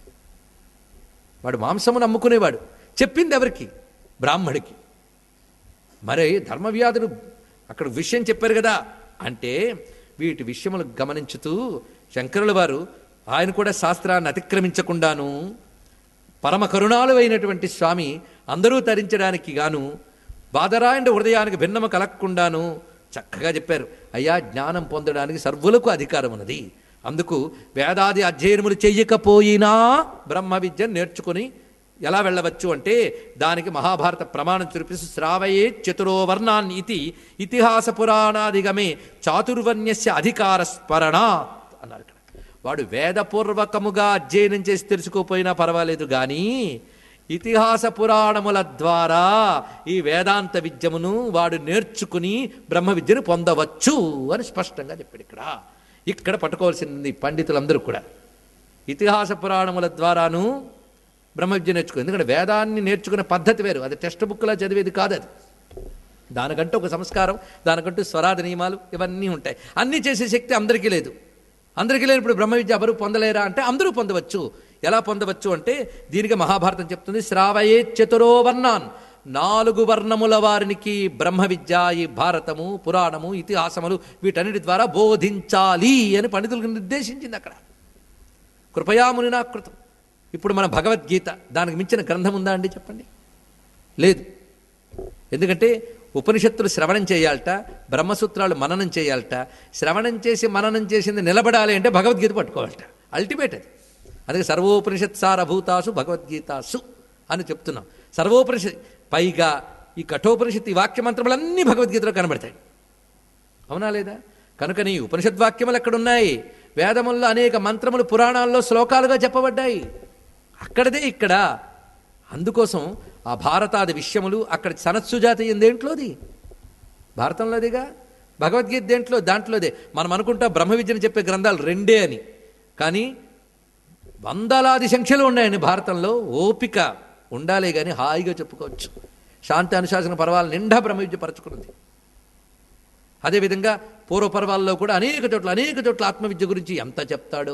వాడు మాంసమును అమ్ముకునేవాడు చెప్పింది ఎవరికి బ్రాహ్మడికి మరి ధర్మవ్యాధుడు అక్కడ విషయం చెప్పారు కదా అంటే వీటి విషయములు గమనించుతూ శంకరుల వారు ఆయన కూడా శాస్త్రాన్ని అతిక్రమించకుండాను పరమ కరుణాలు అయినటువంటి స్వామి అందరూ తరించడానికి గాను బాదరాయణ హృదయానికి భిన్నము కలగకుండాను చక్కగా చెప్పారు అయ్యా జ్ఞానం పొందడానికి సర్వులకు అధికారం ఉన్నది అందుకు వేదాది అధ్యయనములు చెయ్యకపోయినా బ్రహ్మ విద్యను నేర్చుకుని ఎలా వెళ్ళవచ్చు అంటే దానికి మహాభారత ప్రమాణం చూపిస్తూ శ్రావయే చతురో వర్ణాన్ని ఇతి ఇతిహాస పురాణాదిగమే చాతుర్వర్ణ్యస్య అధికార స్మరణాత్ అన్నారు ఇక్కడ వాడు వేదపూర్వకముగా అధ్యయనం చేసి తెలుసుకోపోయినా పర్వాలేదు కానీ ఇతిహాస పురాణముల ద్వారా ఈ వేదాంత విద్యమును వాడు నేర్చుకుని బ్రహ్మ విద్యను పొందవచ్చు అని స్పష్టంగా చెప్పాడు ఇక్కడ ఇక్కడ పట్టుకోవాల్సింది పండితులందరూ కూడా ఇతిహాస పురాణముల ద్వారాను బ్రహ్మ విద్య నేర్చుకో ఎందుకంటే వేదాన్ని నేర్చుకునే పద్ధతి వేరు అది టెక్స్ట్ బుక్లా చదివేది కాదు అది దానికంటూ ఒక సంస్కారం దానికంటూ స్వరాధ నియమాలు ఇవన్నీ ఉంటాయి అన్నీ చేసే శక్తి అందరికీ లేదు అందరికీ లేనప్పుడు బ్రహ్మ విద్య ఎవరు పొందలేరా అంటే అందరూ పొందవచ్చు ఎలా పొందవచ్చు అంటే దీనికి మహాభారతం చెప్తుంది శ్రావయే చతురో వర్ణాన్ నాలుగు వర్ణముల వారికి బ్రహ్మ విద్య ఈ భారతము పురాణము ఇతిహాసములు వీటన్నిటి ద్వారా బోధించాలి అని పండితులకు నిర్దేశించింది అక్కడ కృపయామునినా కృతం ఇప్పుడు మన భగవద్గీత దానికి మించిన గ్రంథం ఉందా అండి చెప్పండి లేదు ఎందుకంటే ఉపనిషత్తులు శ్రవణం చేయాలట బ్రహ్మసూత్రాలు మననం చేయాలట శ్రవణం చేసి మననం చేసింది నిలబడాలి అంటే భగవద్గీత పట్టుకోవాలట అల్టిమేట్ అది అందుకే సర్వోపనిషత్ సారభూతాసు భగవద్గీతాసు అని చెప్తున్నాం సర్వోపనిషత్ పైగా ఈ కఠోపనిషత్ ఈ వాక్యమంత్రములన్నీ భగవద్గీతలో కనబడతాయి అవునా లేదా కనుకని ఈ ఉపనిషద్వాక్యములు ఎక్కడున్నాయి వేదముల్లో అనేక మంత్రములు పురాణాల్లో శ్లోకాలుగా చెప్పబడ్డాయి అక్కడదే ఇక్కడ అందుకోసం ఆ భారతాది విషయములు అక్కడ సనత్సుజాతి దేంట్లోది భారతంలోదిగా భగవద్గీత దేంట్లో దాంట్లోదే మనం అనుకుంటా బ్రహ్మ విద్యను చెప్పే గ్రంథాలు రెండే అని కానీ వందలాది సంఖ్యలో ఉన్నాయండి భారతంలో ఓపిక ఉండాలే కానీ హాయిగా చెప్పుకోవచ్చు శాంతి అనుశాసన పర్వాలు నిండా బ్రహ్మ విద్య పరచుకున్నది అదేవిధంగా పూర్వపర్వాల్లో కూడా అనేక చోట్ల అనేక చోట్ల ఆత్మవిద్య గురించి ఎంత చెప్తాడో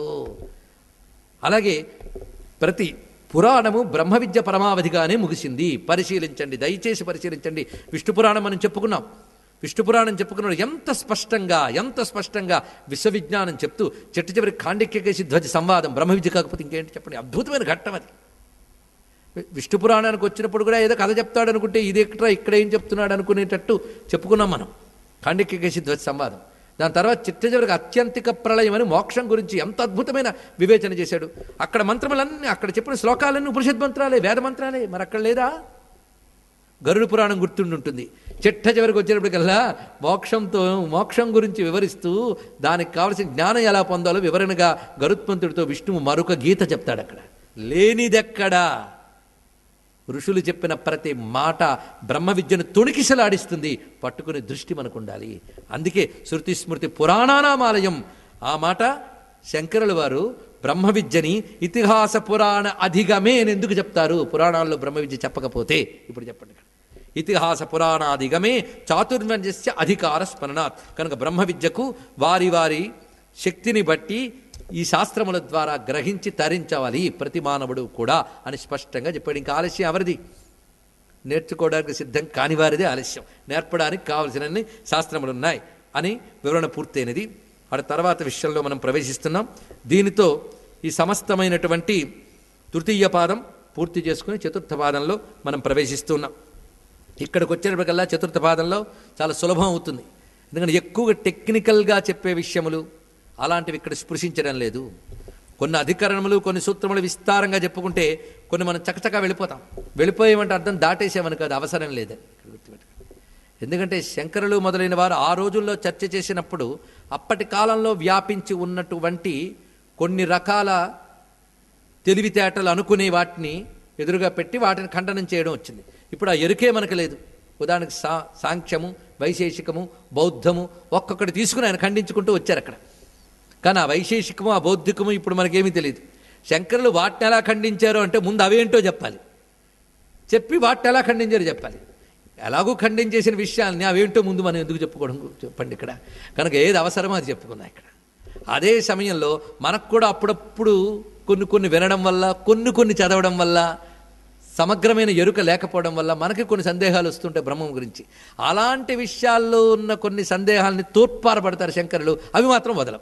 అలాగే ప్రతి పురాణము బ్రహ్మ విద్య పరమావధిగానే ముగిసింది పరిశీలించండి దయచేసి పరిశీలించండి విష్ణు పురాణం మనం చెప్పుకున్నాం విష్ణు పురాణం చెప్పుకున్నాడు ఎంత స్పష్టంగా ఎంత స్పష్టంగా విశ్వవిజ్ఞానం చెప్తూ చెట్టు చివరి కాండిక్యకేసి ధ్వజ సంవాదం బ్రహ్మ విద్య కాకపోతే ఇంకేంటి చెప్పండి అద్భుతమైన ఘట్టం అది వి- విష్ణు పురాణానికి వచ్చినప్పుడు కూడా ఏదో కథ చెప్తాడు అనుకుంటే ఇది ఎక్కడ ఇక్కడ ఏం చెప్తున్నాడు అనుకునేటట్టు చెప్పుకున్నాం మనం కాండిక్యకేసి ధ్వజ సంవాదం దాని తర్వాత చిట్ట చివరికి అత్యంతిక ప్రళయం అని మోక్షం గురించి ఎంత అద్భుతమైన వివేచన చేశాడు అక్కడ మంత్రములన్నీ అక్కడ చెప్పిన శ్లోకాలన్నీ ఉపనిషత్ మంత్రాలే వేద మంత్రాలే మరి అక్కడ లేదా గరుడు పురాణం గుర్తుండుంటుంది చిట్ట చివరికి వచ్చేటప్పటికల్లా మోక్షంతో మోక్షం గురించి వివరిస్తూ దానికి కావలసిన జ్ఞానం ఎలా పొందాలో వివరణగా గరుత్మంతుడితో విష్ణువు మరొక గీత చెప్తాడు అక్కడ లేనిదెక్కడా ఋషులు చెప్పిన ప్రతి మాట బ్రహ్మ విద్యను తొణికిసలాడిస్తుంది పట్టుకునే దృష్టి మనకు ఉండాలి అందుకే శృతి స్మృతి పురాణానామాలయం ఆ మాట శంకరుల వారు బ్రహ్మ విద్యని ఇతిహాస పురాణ అధిగమే అని ఎందుకు చెప్తారు పురాణాల్లో బ్రహ్మ విద్య చెప్పకపోతే ఇప్పుడు చెప్పండి ఇక్కడ. ఇతిహాస పురాణాధిగమే చాతుర్వర్యస్య అధికార స్మరణాత్ కనుక బ్రహ్మ విద్యకు వారి వారి శక్తిని బట్టి ఈ శాస్త్రముల ద్వారా గ్రహించి తరించవాలి ప్రతి మానవుడు కూడా అని స్పష్టంగా చెప్పాడు ఇంకా ఆలస్యం ఎవరిది నేర్చుకోవడానికి సిద్ధం కాని వారిదే ఆలస్యం నేర్పడానికి కావలసినన్ని శాస్త్రములు ఉన్నాయి అని వివరణ పూర్తయినది ఆ తర్వాత విషయంలో మనం ప్రవేశిస్తున్నాం దీనితో ఈ సమస్తమైనటువంటి తృతీయ పాదం పూర్తి చేసుకుని చతుర్థ పాదంలో మనం ప్రవేశిస్తున్నాం ఇక్కడికి వచ్చేటప్పటికల్లా చతుర్థ పాదంలో చాలా సులభం అవుతుంది ఎందుకంటే ఎక్కువగా టెక్నికల్గా చెప్పే విషయములు అలాంటివి ఇక్కడ స్పృశించడం లేదు కొన్ని అధికరణములు కొన్ని సూత్రములు విస్తారంగా చెప్పుకుంటే కొన్ని మనం చకచకా వెళ్ళిపోతాం వెళ్ళిపోయేమంటే అర్థం దాటేసామని కాదు అవసరం లేదని ఇక్కడ గుర్తుపెట్టుకోండి. ఎందుకంటే శంకరులు మొదలైన వారు ఆ రోజుల్లో చర్చ చేసినప్పుడు అప్పటి కాలంలో వ్యాపించి ఉన్నటువంటి కొన్ని రకాల తెలివితేటలు అనుకునే వాటిని ఎదురుగా పెట్టి వాటిని ఖండనం చేయడం వచ్చింది ఇప్పుడు ఆ ఎరుకే మనకు లేదు ఉదాహరణకు సా సాంఖ్యము వైశేషికము బౌద్ధము ఒక్కొక్కటి తీసుకుని ఆయన ఖండించుకుంటూ వచ్చారు అక్కడ కానీ ఆ వైశేషికము ఆ బౌద్ధికము ఇప్పుడు మనకేమీ తెలియదు శంకరులు వాటిని ఎలా ఖండించారో అంటే ముందు అవేంటో చెప్పాలి చెప్పి వాటిని ఎలా ఖండించారో చెప్పాలి ఎలాగూ ఖండించేసిన విషయాల్ని అవేంటో ముందు మనం ఎందుకు చెప్పుకోవడం చెప్పండి ఇక్కడ కనుక ఏది అవసరమో అది చెప్పుకుందాం ఇక్కడ అదే సమయంలో మనకు కూడా అప్పుడప్పుడు కొన్ని కొన్ని వినడం వల్ల కొన్ని కొన్ని చదవడం వల్ల సమగ్రమైన ఎరుక లేకపోవడం వల్ల మనకి కొన్ని సందేహాలు వస్తుంటాయి బ్రహ్మం గురించి అలాంటి విషయాల్లో ఉన్న కొన్ని సందేహాలని తోడ్పారపడతారు శంకరులు అవి మాత్రం వదలం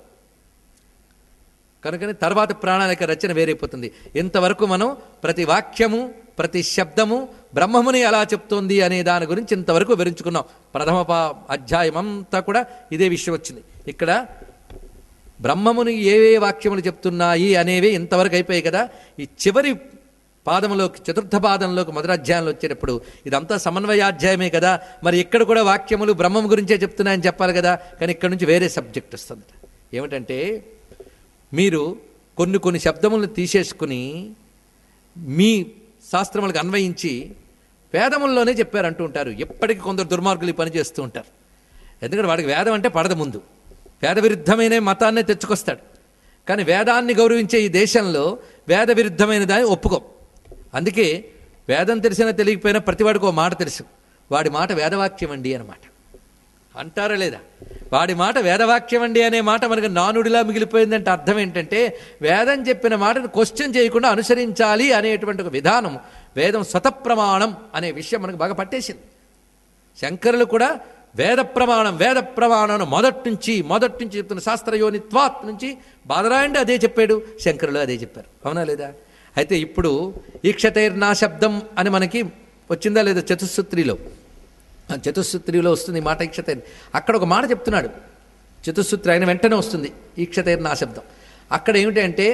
కనుకని తర్వాత ప్రాణాళిక రచన వేరైపోతుంది ఇంతవరకు మనం ప్రతి వాక్యము ప్రతి శబ్దము బ్రహ్మముని ఎలా చెప్తోంది అనే దాని గురించి ఇంతవరకు వివరించుకున్నాం ప్రథమ పా- అధ్యాయం అంతా కూడా ఇదే విషయం వచ్చింది ఇక్కడ బ్రహ్మముని ఏవే వాక్యములు చెప్తున్నాయి అనేవి ఇంతవరకు అయిపోయాయి కదా ఈ చివరి పాదములోకి చతుర్థ పాదంలోకి మొదటి అధ్యాయంలో వచ్చేటప్పుడు ఇదంతా సమన్వయాధ్యాయమే కదా మరి ఇక్కడ కూడా వాక్యములు బ్రహ్మం గురించే చెప్తున్నాయని చెప్పాలి కదా కానీ ఇక్కడ నుంచి వేరే సబ్జెక్ట్ వస్తుంది ఏమిటంటే మీరు కొన్ని కొన్ని శబ్దములను తీసేసుకుని మీ శాస్త్రములకు అన్వయించి వేదముల్లోనే చెప్పారు అంటూ ఉంటారు ఎప్పటికీ కొందరు దుర్మార్గులు ఈ పని చేస్తూ ఉంటారు ఎందుకంటే వాడికి వేదం అంటే పడద ముందు వేద విరుద్ధమైన మతాన్నే తెచ్చుకొస్తాడు కానీ వేదాన్ని గౌరవించే ఈ దేశంలో వేద విరుద్ధమైన దాన్ని ఒప్పుకోం అందుకే వేదం తెలిసినా తెలియకపోయినా ప్రతివాడికి ఒక మాట తెలుసు వాడి మాట వేదవాక్యం అండి అన్నమాట అంటారా లేదా వాడి మాట వేదవాక్యం అండి అనే మాట మనకు నానుడిలా మిగిలిపోయిందంటే అర్థం ఏంటంటే వేదం చెప్పిన మాటను క్వశ్చన్ చేయకుండా అనుసరించాలి అనేటువంటి ఒక విధానం వేదం స్వతప్రమాణం అనే విషయం మనకు బాగా పట్టేసింది శంకరులు కూడా వేద ప్రమాణం వేద ప్రమాణం మొదటి నుంచి మొదటి నుంచి చెప్తున్న శాస్త్రయోనిత్వాత్ నుంచి బాదరాయండి అదే చెప్పాడు శంకరులు అదే చెప్పారు అవునా లేదా అయితే ఇప్పుడు ఈక్షతైర్నా శబ్దం అని మనకి వచ్చిందా లేదా చతుస్సూత్రిలో ఆ చతుస్సూత్రిలో వస్తుంది ఈ మాట ఈక్షతైర్ అక్కడ ఒక మాట చెప్తున్నాడు చతుస్సూత్రి అయిన వెంటనే వస్తుంది ఈక్షతైర్నా శబ్దం అక్కడ ఏమిటంటే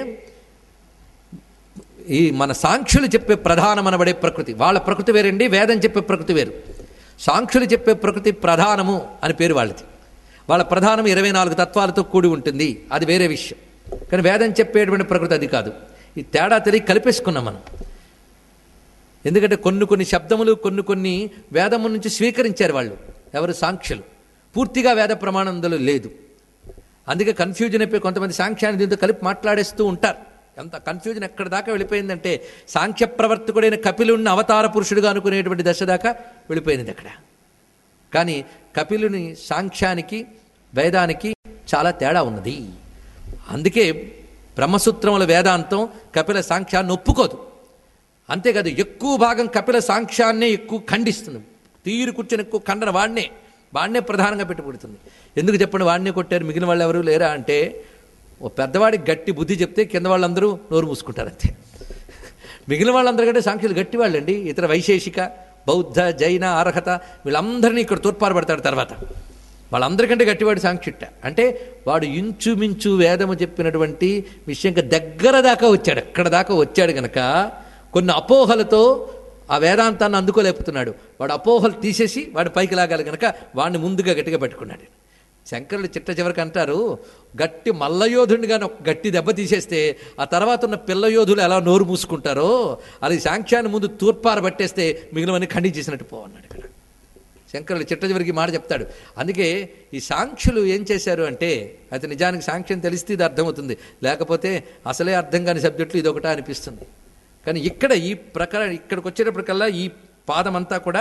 ఈ మన సాంఖ్యులు చెప్పే ప్రధానమనబడే ప్రకృతి వాళ్ళ ప్రకృతి వేరండి వేదం చెప్పే ప్రకృతి వేరు సాంఖ్యులు చెప్పే ప్రకృతి ప్రధానము అని పేరు వాళ్ళది వాళ్ళ ప్రధానం ఇరవై నాలుగు తత్వాలతో కూడి ఉంటుంది అది వేరే విషయం కానీ వేదం చెప్పేటువంటి ప్రకృతి అది కాదు ఈ తేడా తెలియ కలిపేసుకున్నాం మనం ఎందుకంటే కొన్ని కొన్ని శబ్దములు కొన్ని కొన్ని వేదము నుంచి స్వీకరించారు వాళ్ళు ఎవరు సాంఖ్యులు పూర్తిగా వేద ప్రమాణం అందులో లేదు అందుకే కన్ఫ్యూజన్ అయిపోయి కొంతమంది సాంఖ్యాన్ని దీంతో కలిపి మాట్లాడేస్తూ ఉంటారు ఎంత కన్ఫ్యూజన్ ఎక్కడి దాకా వెళ్ళిపోయిందంటే సాంఖ్య ప్రవర్తకుడైన కపిలుడిని అవతార పురుషుడుగా అనుకునేటువంటి దశ దాకా వెళ్ళిపోయింది అక్కడ కానీ కపిలుని సాంఖ్యానికి వేదానికి చాలా తేడా ఉన్నది అందుకే బ్రహ్మసూత్రముల వేదాంతం కపిల సాంఖ్యాన్ని ఒప్పుకోదు అంతేకాదు ఎక్కువ భాగం కపిల సాంఖ్యాన్నే ఎక్కువ ఖండిస్తుంది తీరు కూర్చొని ఎక్కువ ఖండన వాడినే వాడినే ప్రధానంగా పెట్టుబడుతుంది ఎందుకు చెప్పండి వాడినే కొట్టారు మిగిలిన వాళ్ళు ఎవరు లేరా అంటే ఓ పెద్దవాడికి గట్టి బుద్ధి చెప్తే కింద వాళ్ళందరూ నోరు మూసుకుంటారు అంతే మిగిలిన వాళ్ళందరికంటే సాంఖ్యులు గట్టి వాళ్ళండి ఇతర వైశేషిక బౌద్ధ జైన అర్హత వీళ్ళందరినీ ఇక్కడ తూర్పారబడతాడు తర్వాత వాళ్ళందరికంటే గట్టివాడు సాంఖ్యుట్ట అంటే వాడు ఇంచుమించు వేదము చెప్పినటువంటి విషయంగా దగ్గర దాకా వచ్చాడు ఎక్కడ దాకా వచ్చాడు గనక కొన్ని అపోహలతో ఆ వేదాంతాన్ని అందుకోలేపుతున్నాడు వాడు అపోహలు తీసేసి వాడు పైకి లాగాలి గనక వాడిని ముందుగా గట్టిగా పట్టుకున్నాడు శంకరులు చిట్ట చివరికి అంటారు గట్టి మల్లయోధుడిని కానీ ఒక గట్టి దెబ్బ తీసేస్తే ఆ తర్వాత ఉన్న పిల్ల యోధులు ఎలా నోరు మూసుకుంటారో అది సాంఖ్యాన్ని ముందు తూర్పార పట్టేస్తే మిగిలినవన్నీ ఖండించేసినట్టు పోవన్నాడు ఇక్కడ శంకరులు చిట్ట చివరికి మాట చెప్తాడు అందుకే ఈ సాంఖ్యులు ఏం చేశారు అంటే అయితే నిజానికి సాంఖ్యం తెలిస్తే ఇది అర్థమవుతుంది లేకపోతే అసలే అర్థం కాని సబ్జెక్టులు ఇది ఒకటా అనిపిస్తుంది కానీ ఇక్కడ ఈ ప్రకారం ఇక్కడికి వచ్చేటప్పటికల్లా ఈ పాదమంతా కూడా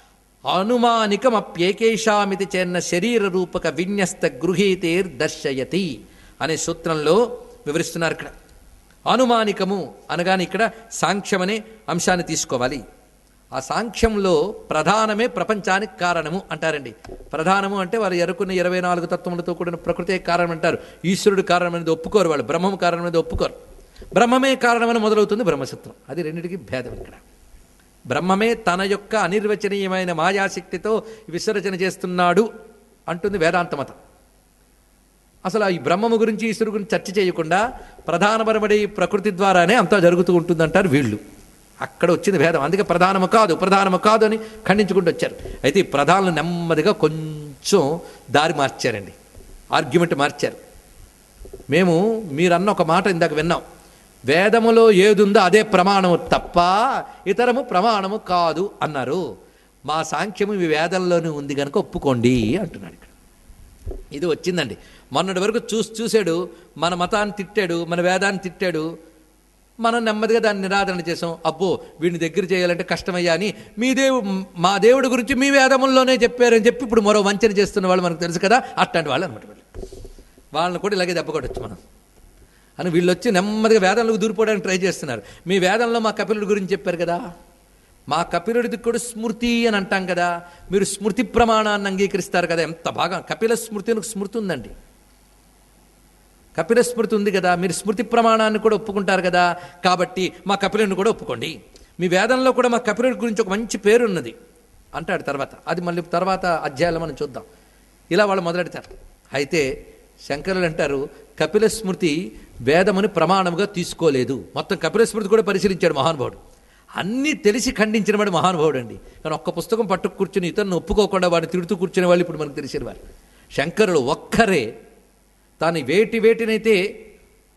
అనుమానికమప్యేకేషామితి చేన్న శరీర రూపక విన్యస్త గృహీతేర్ దర్శయతి అనే సూత్రంలో వివరిస్తున్నారు ఇక్కడ అనుమానికము అనగానే ఇక్కడ సాంఖ్యం అనే అంశాన్ని తీసుకోవాలి ఆ సాంఖ్యంలో ప్రధానమే ప్రపంచానికి కారణము అంటారండి ప్రధానము అంటే వారు ఎరుకున్న ఇరవై నాలుగు తత్వములతో కూడిన ప్రకృతే కారణం అంటారు ఈశ్వరుడు కారణం అనేది ఒప్పుకోరు వాళ్ళు బ్రహ్మము కారణం అనేది ఒప్పుకోరు బ్రహ్మమే కారణమని మొదలవుతుంది బ్రహ్మసూత్రం అది రెండింటికి భేదం ఇక్కడ బ్రహ్మమే తన యొక్క అనిర్వచనీయమైన మాయాశక్తితో విసర్జన చేస్తున్నాడు అంటుంది వేదాంత మతం అసలు ఈ బ్రహ్మము గురించి ఈశ్వరు గురించి చర్చ చేయకుండా ప్రధానపరబడే ఈ ప్రకృతి ద్వారానే అంతా జరుగుతూ ఉంటుందంటారు వీళ్ళు అక్కడ వచ్చింది భేదం అందుకే ప్రధానము కాదు ప్రధానము కాదు అని ఖండించుకుంటూ వచ్చారు అయితే ఈ ప్రధానులు నెమ్మదిగా కొంచెం దారి మార్చారండి ఆర్గ్యుమెంట్ మార్చారు మేము మీరన్న ఒక మాట ఇందాక విన్నాం వేదములో ఏదుందో అదే ప్రమాణము తప్ప ఇతరము ప్రమాణము కాదు అన్నారు మా సాంఖ్యము ఈ వేదంలోనే ఉంది కనుక ఒప్పుకోండి అంటున్నాడు ఇక్కడ ఇది వచ్చిందండి మొన్నటి వరకు చూసి చూశాడు మన మతాన్ని తిట్టాడు మన వేదాన్ని తిట్టాడు మనం నెమ్మదిగా దాన్ని నిరాదరణ చేసాం అబ్బో వీడిని దగ్గర చేయాలంటే కష్టమయ్యా అని మీ దేవు మా దేవుడి గురించి మీ వేదముల్లోనే చెప్పారని చెప్పి ఇప్పుడు మరో వంచన చేస్తున్న వాళ్ళు మనకు తెలుసు కదా అట్లాంటి వాళ్ళు అనమాట వీళ్ళు వాళ్ళని కూడా ఇలాగే దెబ్బ కొట్టచ్చు మనం అని వీళ్ళు వచ్చి నెమ్మదిగా వేదంలోకి దూరిపోవడానికి ట్రై చేస్తున్నారు మీ వేదంలో మా కపిలుడి గురించి చెప్పారు కదా మా కపిలుడిది కూడా స్మృతి అని అంటాం కదా మీరు స్మృతి ప్రమాణాన్ని అంగీకరిస్తారు కదా ఎంత బాగా కపిల స్మృతి అని ఒక స్మృతి ఉందండి కపిల స్మృతి ఉంది కదా మీరు స్మృతి ప్రమాణాన్ని కూడా ఒప్పుకుంటారు కదా కాబట్టి మా కపిలుడిని కూడా ఒప్పుకోండి మీ వేదంలో కూడా మా కపిలుడి గురించి ఒక మంచి పేరు ఉన్నది అంటాడు తర్వాత అది మళ్ళీ తర్వాత అధ్యాయాలు మనం చూద్దాం ఇలా వాళ్ళు మొదలెడతారు అయితే శంకరులు అంటారు కపిల స్మృతి వేదముని ప్రమాణముగా తీసుకోలేదు మొత్తం కపిల స్మృతి కూడా పరిశీలించాడు మహానుభావుడు అన్నీ తెలిసి ఖండించిన వాడు మహానుభావుడు అండి కానీ ఒక్క పుస్తకం పట్టుకు కూర్చుని ఇతరులను ఒప్పుకోకుండా వాడిని తిడుతూ కూర్చునే వాళ్ళు ఇప్పుడు మనకు తెలిసిన వారు శంకరులు ఒక్కరే తాను వేటి వేటినైతే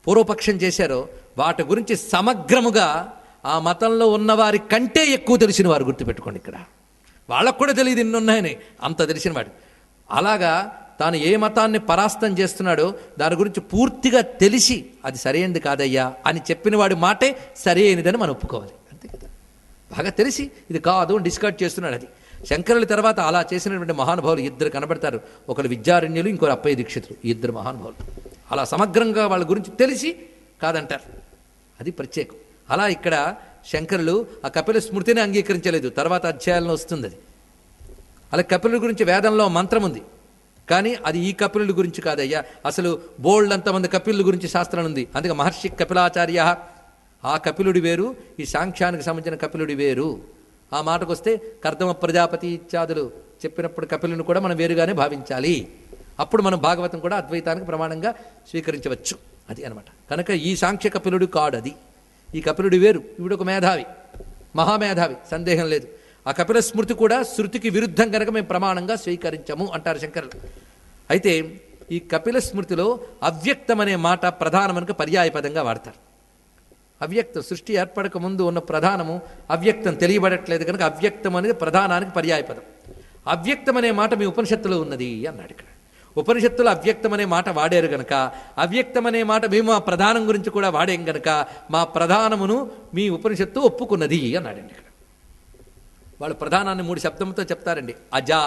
పూర్వపక్షం చేశారో వాటి గురించి సమగ్రముగా ఆ మతంలో ఉన్నవారి కంటే ఎక్కువ తెలిసిన వారు గుర్తుపెట్టుకోండి ఇక్కడ వాళ్ళకు కూడా తెలియదు ఇన్ని ఉన్నాయని అంత తెలిసిన వాడు అలాగా తాను ఏ మతాన్ని పరాస్తం చేస్తున్నాడో దాని గురించి పూర్తిగా తెలిసి అది సరైనది కాదయ్యా అని చెప్పిన వాడి మాటే సరైనదని మనం ఒప్పుకోవాలి అంతే కదా బాగా తెలిసి ఇది కాదు అని డిస్కౌట్ చేస్తున్నాడు అది శంకరుల తర్వాత అలా చేసినటువంటి మహానుభావులు ఇద్దరు కనబడతారు ఒకరు విద్యారణ్యులు ఇంకొకరు అప్పయ్య దీక్షితులు ఈ ఇద్దరు మహానుభావులు అలా సమగ్రంగా వాళ్ళ గురించి తెలిసి కాదంటారు అది ప్రత్యేకం అలా ఇక్కడ శంకరులు ఆ కపిల స్మృతిని అంగీకరించలేదు తర్వాత అధ్యాయంలో వస్తుంది అది అలా కపిలుడి గురించి వేదంలో మంత్రం ఉంది కానీ అది ఈ కపిలుడి గురించి కాదయ్యా అసలు బోల్డ్ అంతమంది కపిలుడి గురించి శాస్త్రం ఉంది అందుకే మహర్షి కపిలాచార్య ఆ కపిలుడి వేరు ఈ సాంఖ్యానికి సంబంధించిన కపిలుడి వేరు ఆ మాటకు వస్తే కర్దమ ప్రజాపతి ఇత్యాదులు చెప్పినప్పుడు కపిలుని కూడా మనం వేరుగానే భావించాలి అప్పుడు మనం భాగవతం కూడా అద్వైతానికి ప్రమాణంగా స్వీకరించవచ్చు అది అనమాట కనుక ఈ సాంఖ్య కపిలుడు కాడు అది ఈ కపిలుడి వేరు ఇవిడు ఒక మేధావి మహామేధావి సందేహం లేదు ఆ కపిల స్మృతి కూడా శృతికి విరుద్ధం కనుక మేము ప్రమాణంగా స్వీకరించము అంటారు శంకరులు అయితే ఈ కపిల స్మృతిలో అవ్యక్తం అనే మాట ప్రధానమనుక పర్యాయపదంగా వాడతారు అవ్యక్తం సృష్టి ఏర్పడక ముందు ఉన్న ప్రధానము అవ్యక్తం తెలియబడట్లేదు కనుక అవ్యక్తం అనేది ప్రధానానికి పర్యాయపదం అవ్యక్తం అనే మాట మీ ఉపనిషత్తులో ఉన్నది అన్నాడు ఇక్కడ ఉపనిషత్తులో అవ్యక్తం అనే మాట వాడారు గనక అవ్యక్తం అనే మాట మేము మా ప్రధానం గురించి కూడా వాడాం గనక మా ప్రధానమును మీ ఉపనిషత్తు ఒప్పుకున్నది అన్నాడండి ఇక్కడ వాళ్ళు ప్రధానాన్ని మూడు శబ్దంతో చెప్తారండి అజా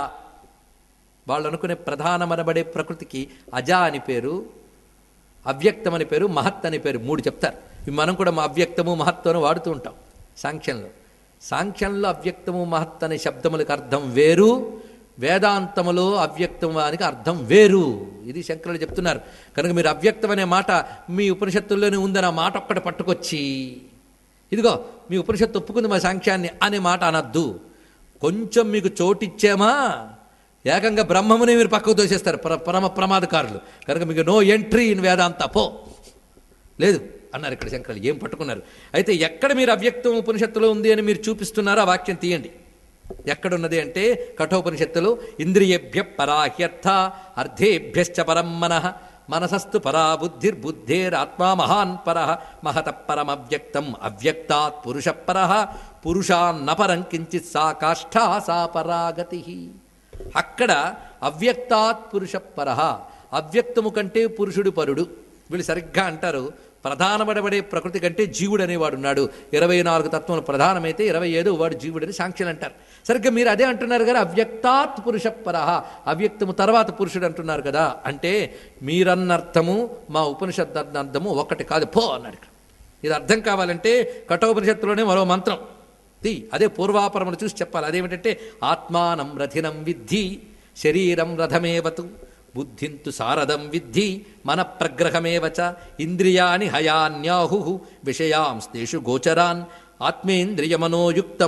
వాళ్ళు అనుకునే ప్రధానమనబడే ప్రకృతికి అజా అని పేరు అవ్యక్తం అని పేరు మహత్ అని పేరు మూడు చెప్తారు ఇవి మనం కూడా మా అవ్యక్తము మహత్వను వాడుతూ ఉంటాం సాంఖ్యంలో సాంఖ్యంలో అవ్యక్తము మహత్ అనే శబ్దములకు అర్థం వేరు వేదాంతములో అవ్యక్తమానికి అర్థం వేరు ఇది శంకరులు చెప్తున్నారు కనుక మీరు అవ్యక్తం అనే మాట మీ ఉపనిషత్తుల్లోనే ఉందని ఆ మాట ఒక్కటి పట్టుకొచ్చి ఇదిగో మీ ఉపనిషత్తు ఒప్పుకుంది మా సాంఖ్యాన్ని అనే మాట అనద్దు కొంచెం మీకు చోటిచ్చామా ఏకంగా బ్రహ్మమునే మీరు పక్కకు తోసేస్తారు ప్ర పరమ ప్రమాదకారులు కనుక మీకు నో ఎంట్రీ ఇన్ వేదాంత పో లేదు అన్నారు ఇక్కడ శంకరులు ఏం పట్టుకున్నారు అయితే ఎక్కడ మీరు అవ్యక్తం ఉపనిషత్తులో ఉంది అని మీరు చూపిస్తున్నారో ఆ వాక్యం తీయండి ఎక్కడున్నది అంటే కఠోపనిషత్తులు ఇంద్రియభ్య పరాహ్యర్థ అర్థేభ్యశ్చ పరం మనః మనసస్తు పరా బుద్ధిర్బుద్ధేరాత్మా మహాన్ పర మహత పరమవ్యక్తం అవ్యక్తాత్ పురుష పర పురుషాన్న పరం కించిత్ సా కాష్ఠా సా పరాగతి అక్కడ అవ్యక్తాత్ పురుష పర అవ్యక్తము కంటే పురుషుడు పరుడు వీళ్ళు సరిగ్గా అంటారు ప్రధానపడబడే ప్రకృతి కంటే జీవుడు అనేవాడు ఉన్నాడు ఇరవై నాలుగు తత్వములు ప్రధానమైతే ఇరవై ఐదు వాడు జీవుడని సాంఖ్యులు అంటారు సరిగ్గా మీరు అదే అంటున్నారు కదా అవ్యక్తాత్ పురుష పరహ అవ్యక్తము తర్వాత పురుషుడు అంటున్నారు కదా అంటే మీరన్నర్థము మా ఉపనిషత్ అర్థము ఒకటి కాదు పో అన్నాడు ఇక్కడ. ఇది అర్థం కావాలంటే కఠోపనిషత్తులోనే మరో మంత్రం ది అదే పూర్వాపరమును చూసి చెప్పాలి అదేమిటంటే ఆత్మానం రథినం విద్ధి శరీరం రథమేవతు బుద్ధింతు సారథం విద్ధి మన ప్రగ్రహమేవచ ఇంద్రియాణి హయాన్యాహు విషయాంస్తేషు గోచరాన్ ఆత్మేంద్రియమనోయుక్తం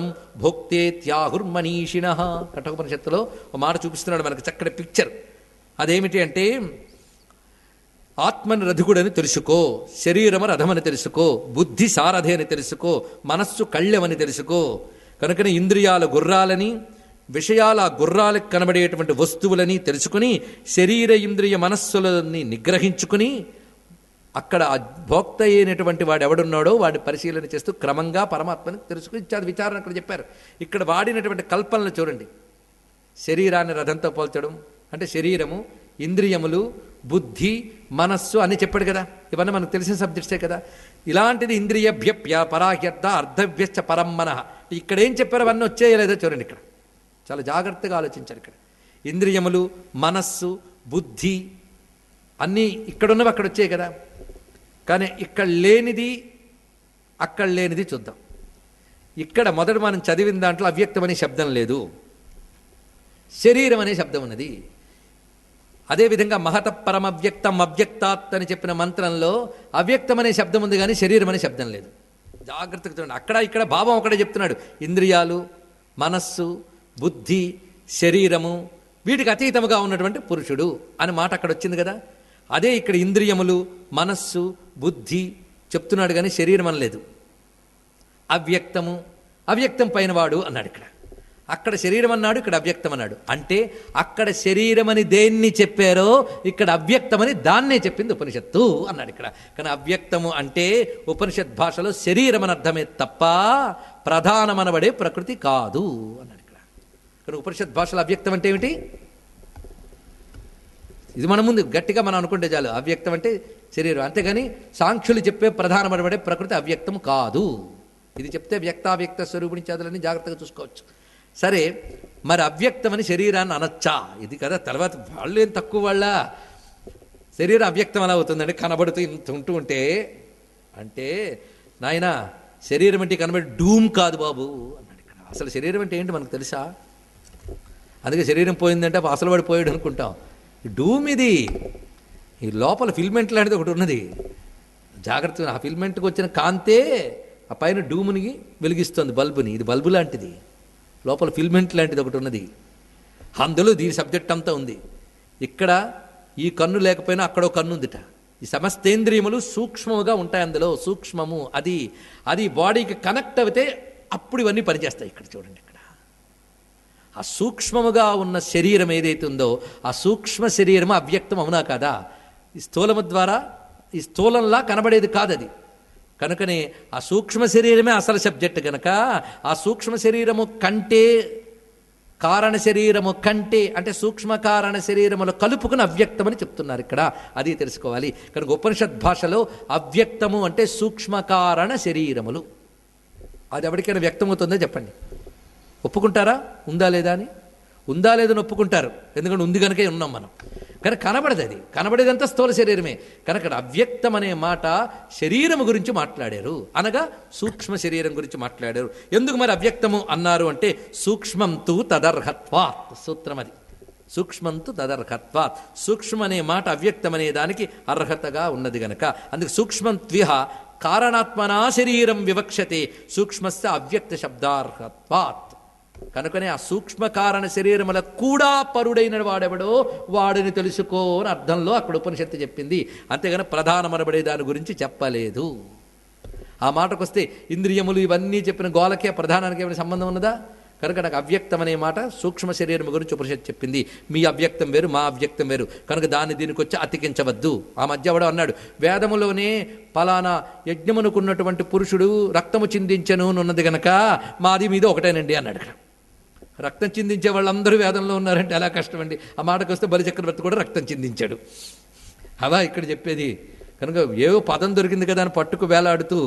భోక్తేత్యాహుర్మనీషిణ కఠోపనిషత్తులో ఒక మాట చూపిస్తున్నాడు మనకు చక్కటి పిక్చర్ అదేమిటి అంటే ఆత్మని రథుకుడని తెలుసుకో శరీరము రథమని తెలుసుకో బుద్ధి సారథి అని తెలుసుకో మనస్సు కళ్ళెమని తెలుసుకో కనుకనే ఇంద్రియాల గుర్రాలని విషయాల ఆ గుర్రాలకు కనబడేటువంటి వస్తువులని తెలుసుకుని శరీర ఇంద్రియ మనస్సులని నిగ్రహించుకుని అక్కడ ఆ భోక్త అయినటువంటి వాడు ఎవడున్నాడో వాడిని పరిశీలన చేస్తూ క్రమంగా పరమాత్మని తెలుసుకుని ఇచ్చాది విచారణ అక్కడ చెప్పారు ఇక్కడ వాడినటువంటి కల్పనలు చూడండి శరీరాన్ని రథంతో పోల్చడం అంటే శరీరము ఇంద్రియములు బుద్ధి మనస్సు అని చెప్పాడు కదా ఇవన్నీ మనకు తెలిసిన సబ్జెక్ట్సే కదా ఇలాంటిది ఇంద్రియభ్యప్య పరాహ్యర్థ అర్ధవ్యశ్చ పరం మనః ఇక్కడ ఏం చెప్పారు అవన్నీ వచ్చేయలేదో చూడండి ఇక్కడ చాలా జాగ్రత్తగా ఆలోచించారు ఇక్కడ ఇంద్రియములు మనస్సు బుద్ధి అన్నీ ఇక్కడున్నవి అక్కడ వచ్చాయి కదా కానీ ఇక్కడ లేనిది అక్కడ లేనిది చూద్దాం ఇక్కడ మొదట మనం చదివిన దాంట్లో అవ్యక్తం అనే శబ్దం లేదు శరీరం అనే శబ్దం ఉన్నది అదేవిధంగా మహత పరమవ్యక్తం అవ్యక్తాత్ అని చెప్పిన మంత్రంలో అవ్యక్తం అనే శబ్దం ఉంది కానీ శరీరం అనే శబ్దం లేదు జాగ్రత్తగా చూడండి అక్కడ ఇక్కడ భావం ఒకటే చెప్తున్నాడు ఇంద్రియాలు మనస్సు బుద్ధి శరీరము వీటికి అతీతముగా ఉన్నటువంటి పురుషుడు అని మాట అక్కడ వచ్చింది కదా అదే ఇక్కడ ఇంద్రియములు మనస్సు బుద్ధి చెప్తున్నాడు కానీ శరీరం అనలేదు అవ్యక్తము అవ్యక్తం పైన వాడు అన్నాడు ఇక్కడ అక్కడ శరీరం అన్నాడు ఇక్కడ అవ్యక్తం అన్నాడు అంటే అక్కడ శరీరం అని దేన్ని చెప్పారో ఇక్కడ అవ్యక్తమని దాన్నే చెప్పింది ఉపనిషత్తు అన్నాడు ఇక్కడ కానీ అవ్యక్తము అంటే ఉపనిషత్ భాషలో శరీరం అని అర్థమే తప్ప ప్రధానమనబడే ప్రకృతి కాదు అన్నాడు ఇక్కడ కానీ ఉపనిషత్ భాషలో అవ్యక్తం అంటే ఏమిటి ఇది మన ముందు గట్టిగా మనం అనుకుంటే చాలు అవ్యక్తం అంటే శరీరం అంతేగాని సాంఖ్యులు చెప్పే ప్రధానమనబడే ప్రకృతి అవ్యక్తం కాదు ఇది చెప్తే వ్యక్తావ్యక్త స్వరూపిణి చేతులని జాగ్రత్తగా చూసుకోవచ్చు సరే మరి అవ్యక్తమని శరీరాన్ని అనొచ్చా ఇది కదా తర్వాత వాళ్ళు ఏం తక్కువ వాళ్ళ శరీరం అవ్యక్తం ఎలా అవుతుందండి కనబడుతూ ఇంత ఉంటూ ఉంటే అంటే నాయన శరీరం అంటే కనబడి డూమ్ కాదు బాబు అన్నాడు ఇక్కడ అసలు శరీరం అంటే ఏంటి మనకు తెలుసా అందుకే శరీరం పోయిందంటే అసలు వాడు పోయాడు అనుకుంటాం ఈ డూమ్ ఇది ఈ లోపల ఫిల్మెంట్ లాంటిది ఒకటి ఉన్నది జాగ్రత్తగా ఆ ఫిల్మెంట్కి వచ్చిన కాంతే ఆ పైన డూముని వెలిగిస్తుంది బల్బుని ఇది బల్బు లాంటిది లోపల ఫిల్మెంట్ లాంటిది ఒకటి ఉన్నది అందులో దీని సబ్జెక్ట్ అంతా ఉంది ఇక్కడ ఈ కన్ను లేకపోయినా అక్కడో కన్ను ఉందిట ఈ సమస్తేంద్రియములు సూక్ష్మముగా ఉంటాయి అందులో సూక్ష్మము అది అది బాడీకి కనెక్ట్ అయితే అప్పుడు ఇవన్నీ పనిచేస్తాయి ఇక్కడ చూడండి ఇక్కడ ఆ సూక్ష్మముగా ఉన్న శరీరం ఏదైతే ఉందో ఆ సూక్ష్మ శరీరం అవ్యక్తం అవునా కాదా ఈ స్థూలము ద్వారా ఈ స్థూలంలా కనబడేది కాదది కనుకనే ఆ సూక్ష్మ శరీరమే అసలు సబ్జెక్ట్ గనక ఆ సూక్ష్మ శరీరము కంటే కారణ శరీరము కంటే అంటే సూక్ష్మ కారణ శరీరములు కలుపుకుని అవ్యక్తమని చెప్తున్నారు ఇక్కడ అది తెలుసుకోవాలి కనుక ఉపనిషత్ భాషలో అవ్యక్తము అంటే సూక్ష్మ కారణ శరీరములు అది ఎవరికైనా వ్యక్తమవుతుందో చెప్పండి ఒప్పుకుంటారా ఉందా లేదా అని ఉందా లేదని ఒప్పుకుంటారు ఎందుకంటే ఉంది కనుకే ఉన్నాం మనం కానీ కనబడదు అది కనబడేదంతా స్థూల శరీరమే కనుక అవ్యక్తం అనే మాట శరీరము గురించి మాట్లాడారు అనగా సూక్ష్మ శరీరం గురించి మాట్లాడారు ఎందుకు మరి అవ్యక్తము అన్నారు అంటే సూక్ష్మంతు తదర్హత్వాత్ సూత్రం అది సూక్ష్మంతు తదర్హత్వాత్ సూక్ష్మ అనే మాట అవ్యక్తం అనే దానికి అర్హతగా ఉన్నది గనక అందుకు సూక్ష్మం త్విహ కారణాత్మనా శరీరం వివక్షతే సూక్ష్మస్య అవ్యక్త శబ్దార్హత్వాత్ కనుకనే ఆ సూక్ష్మ కారణ శరీరముల కూడా పరుడైన వాడెవడో వాడిని తెలుసుకో అని అర్థంలో అక్కడ ఉపనిషత్తు చెప్పింది అంతేగాని ప్రధానమనబడే దాని గురించి చెప్పలేదు ఆ మాటకొస్తే ఇంద్రియములు ఇవన్నీ చెప్పిన గోలకే ప్రధానానికి ఏమైనా సంబంధం ఉన్నదా కనుక నాకు అవ్యక్తం అనే మాట సూక్ష్మ శరీరం గురించి ఉపనిషత్తు చెప్పింది మీ అవ్యక్తం వేరు మా అవ్యక్తం వేరు కనుక దాన్ని దీనికి వచ్చి అతికించవద్దు ఆ మధ్య ఎవడో అన్నాడు వేదములోనే పలానా యజ్ఞమునుకున్నటువంటి పురుషుడు రక్తము చిందించను అని ఉన్నది గనక మాది మీద ఒకటేనండి అన్నాడు ఇక్కడ రక్తం చిందించే వాళ్ళందరూ వేదంలో ఉన్నారంటే ఎలా కష్టం అండి ఆ మాటకు వస్తే బలిచక్రవర్తి కూడా రక్తం చిందించాడు అవా ఇక్కడ చెప్పేది కనుక ఏవో పదం దొరికింది కదా అని పట్టుకు వేలాడుతూ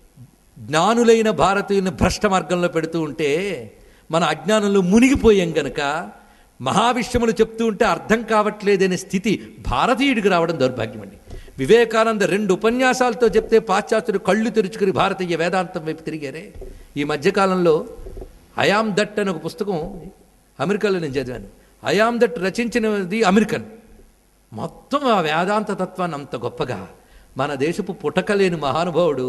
జ్ఞానులైన భారతీయుని భ్రష్ట మార్గంలో పెడుతూ ఉంటే మన అజ్ఞానంలో మునిగిపోయాం గనక మహావిషయములు చెప్తూ ఉంటే అర్థం కావట్లేదనే స్థితి భారతీయుడికి రావడం దౌర్భాగ్యం అండి వివేకానంద రెండు ఉపన్యాసాలతో చెప్తే పాశ్చాత్యుడు కళ్ళు తెరుచుకుని భారతీయ వేదాంతం వైపు తిరిగారే ఈ మధ్యకాలంలో అయామ్ దట్ అని ఒక పుస్తకం అమెరికాలో నేను చదివాను అయామ్ దట్ రచించినది అమెరికన్ మొత్తం ఆ వేదాంత తత్వాన్ని అంత గొప్పగా మన దేశపు పుటకలేని మహానుభావుడు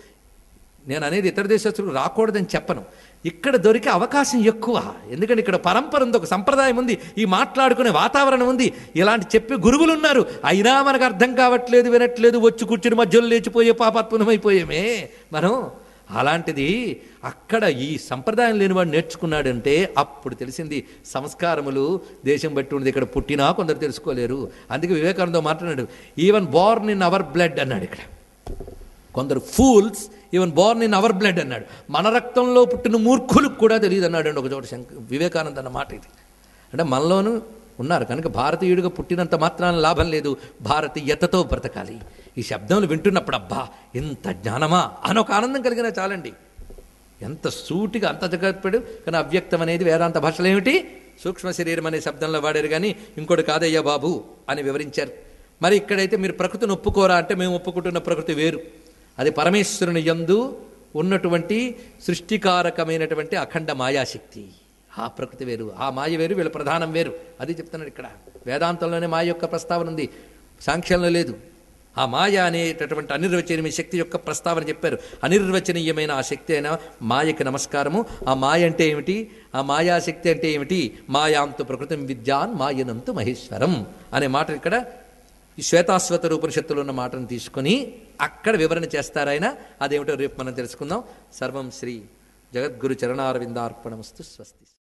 నేను అనేది ఇతర దేశస్తులకు రాకూడదని చెప్పను ఇక్కడ దొరికే అవకాశం ఎక్కువ ఎందుకంటే ఇక్కడ పరంపర ఉంది ఒక సంప్రదాయం ఉంది ఈ మాట్లాడుకునే వాతావరణం ఉంది ఇలాంటి చెప్పే గురువులు ఉన్నారు అయినా మనకు అర్థం కావట్లేదు వినట్లేదు వచ్చి కూర్చుని మధ్యలో లేచిపోయే పాపాత్మనమైపోయామే మనం అలాంటిది అక్కడ ఈ సంప్రదాయం లేనివాడు నేర్చుకున్నాడంటే అప్పుడు తెలిసింది సంస్కారములు దేశం బట్టి ఉన్నది ఇక్కడ పుట్టినా కొందరు తెలుసుకోలేరు అందుకే వివేకానంద మాట్లాడాడు even born in our blood అన్నాడు ఇక్కడ కొందరు fools even born in our blood అన్నాడు మన రక్తంలో పుట్టిన మూర్ఖులకు కూడా తెలియదు అన్నాడు అండి ఒక చోట శంక వివేకానంద అన్న మాట ఇది అంటే మనలోనూ ఉన్నారు కనుక భారతీయుడిగా పుట్టినంత మాత్రాన లాభం లేదు భారతీయతతో బ్రతకాలి ఈ శబ్దములు వింటున్నప్పుడు అబ్బా ఇంత జ్ఞానమా అని ఒక ఆనందం కలిగినా చాలండి ఎంత సూటిగా అంత జగత్పడు కానీ అవ్యక్తం అనేది వేదాంత భాషలో ఏమిటి సూక్ష్మ శరీరం అనే శబ్దంలో వాడారు కానీ ఇంకోటి కాదయ్యా బాబు అని వివరించారు మరి ఇక్కడైతే మీరు ప్రకృతిని ఒప్పుకోరా అంటే మేము ఒప్పుకుంటున్న ప్రకృతి వేరు అది పరమేశ్వరుని యందు ఉన్నటువంటి సృష్టికారకమైనటువంటి అఖండ మాయాశక్తి ఆ ప్రకృతి వేరు ఆ మాయ వేరు వీళ్ళ ప్రధానం వేరు అది చెప్తున్నాడు ఇక్కడ వేదాంతంలోనే మాయ యొక్క ప్రస్తావన ఉంది సాంఖ్యంలో లేదు ఆ మాయ అనేటటువంటి అనిర్వచనీయ శక్తి యొక్క ప్రస్తావన చెప్పారు అనిర్వచనీయమైన ఆ శక్తి అయిన మాయకి నమస్కారము ఆ మాయ అంటే ఏమిటి ఆ మాయాశక్తి అంటే ఏమిటి మాయాంతు ప్రకృతం విద్యాన్ మాయనంతు మహేశ్వరం అనే మాట ఇక్కడ ఈ శ్వేతాశ్వత ఉపనిషత్తులో ఉన్న మాటను తీసుకొని అక్కడ వివరణ చేస్తారాయన అదేమిటో రేపు మనం తెలుసుకుందాం సర్వం శ్రీ జగద్గురు చరణారవిందార్పణమస్తు స్వస్తి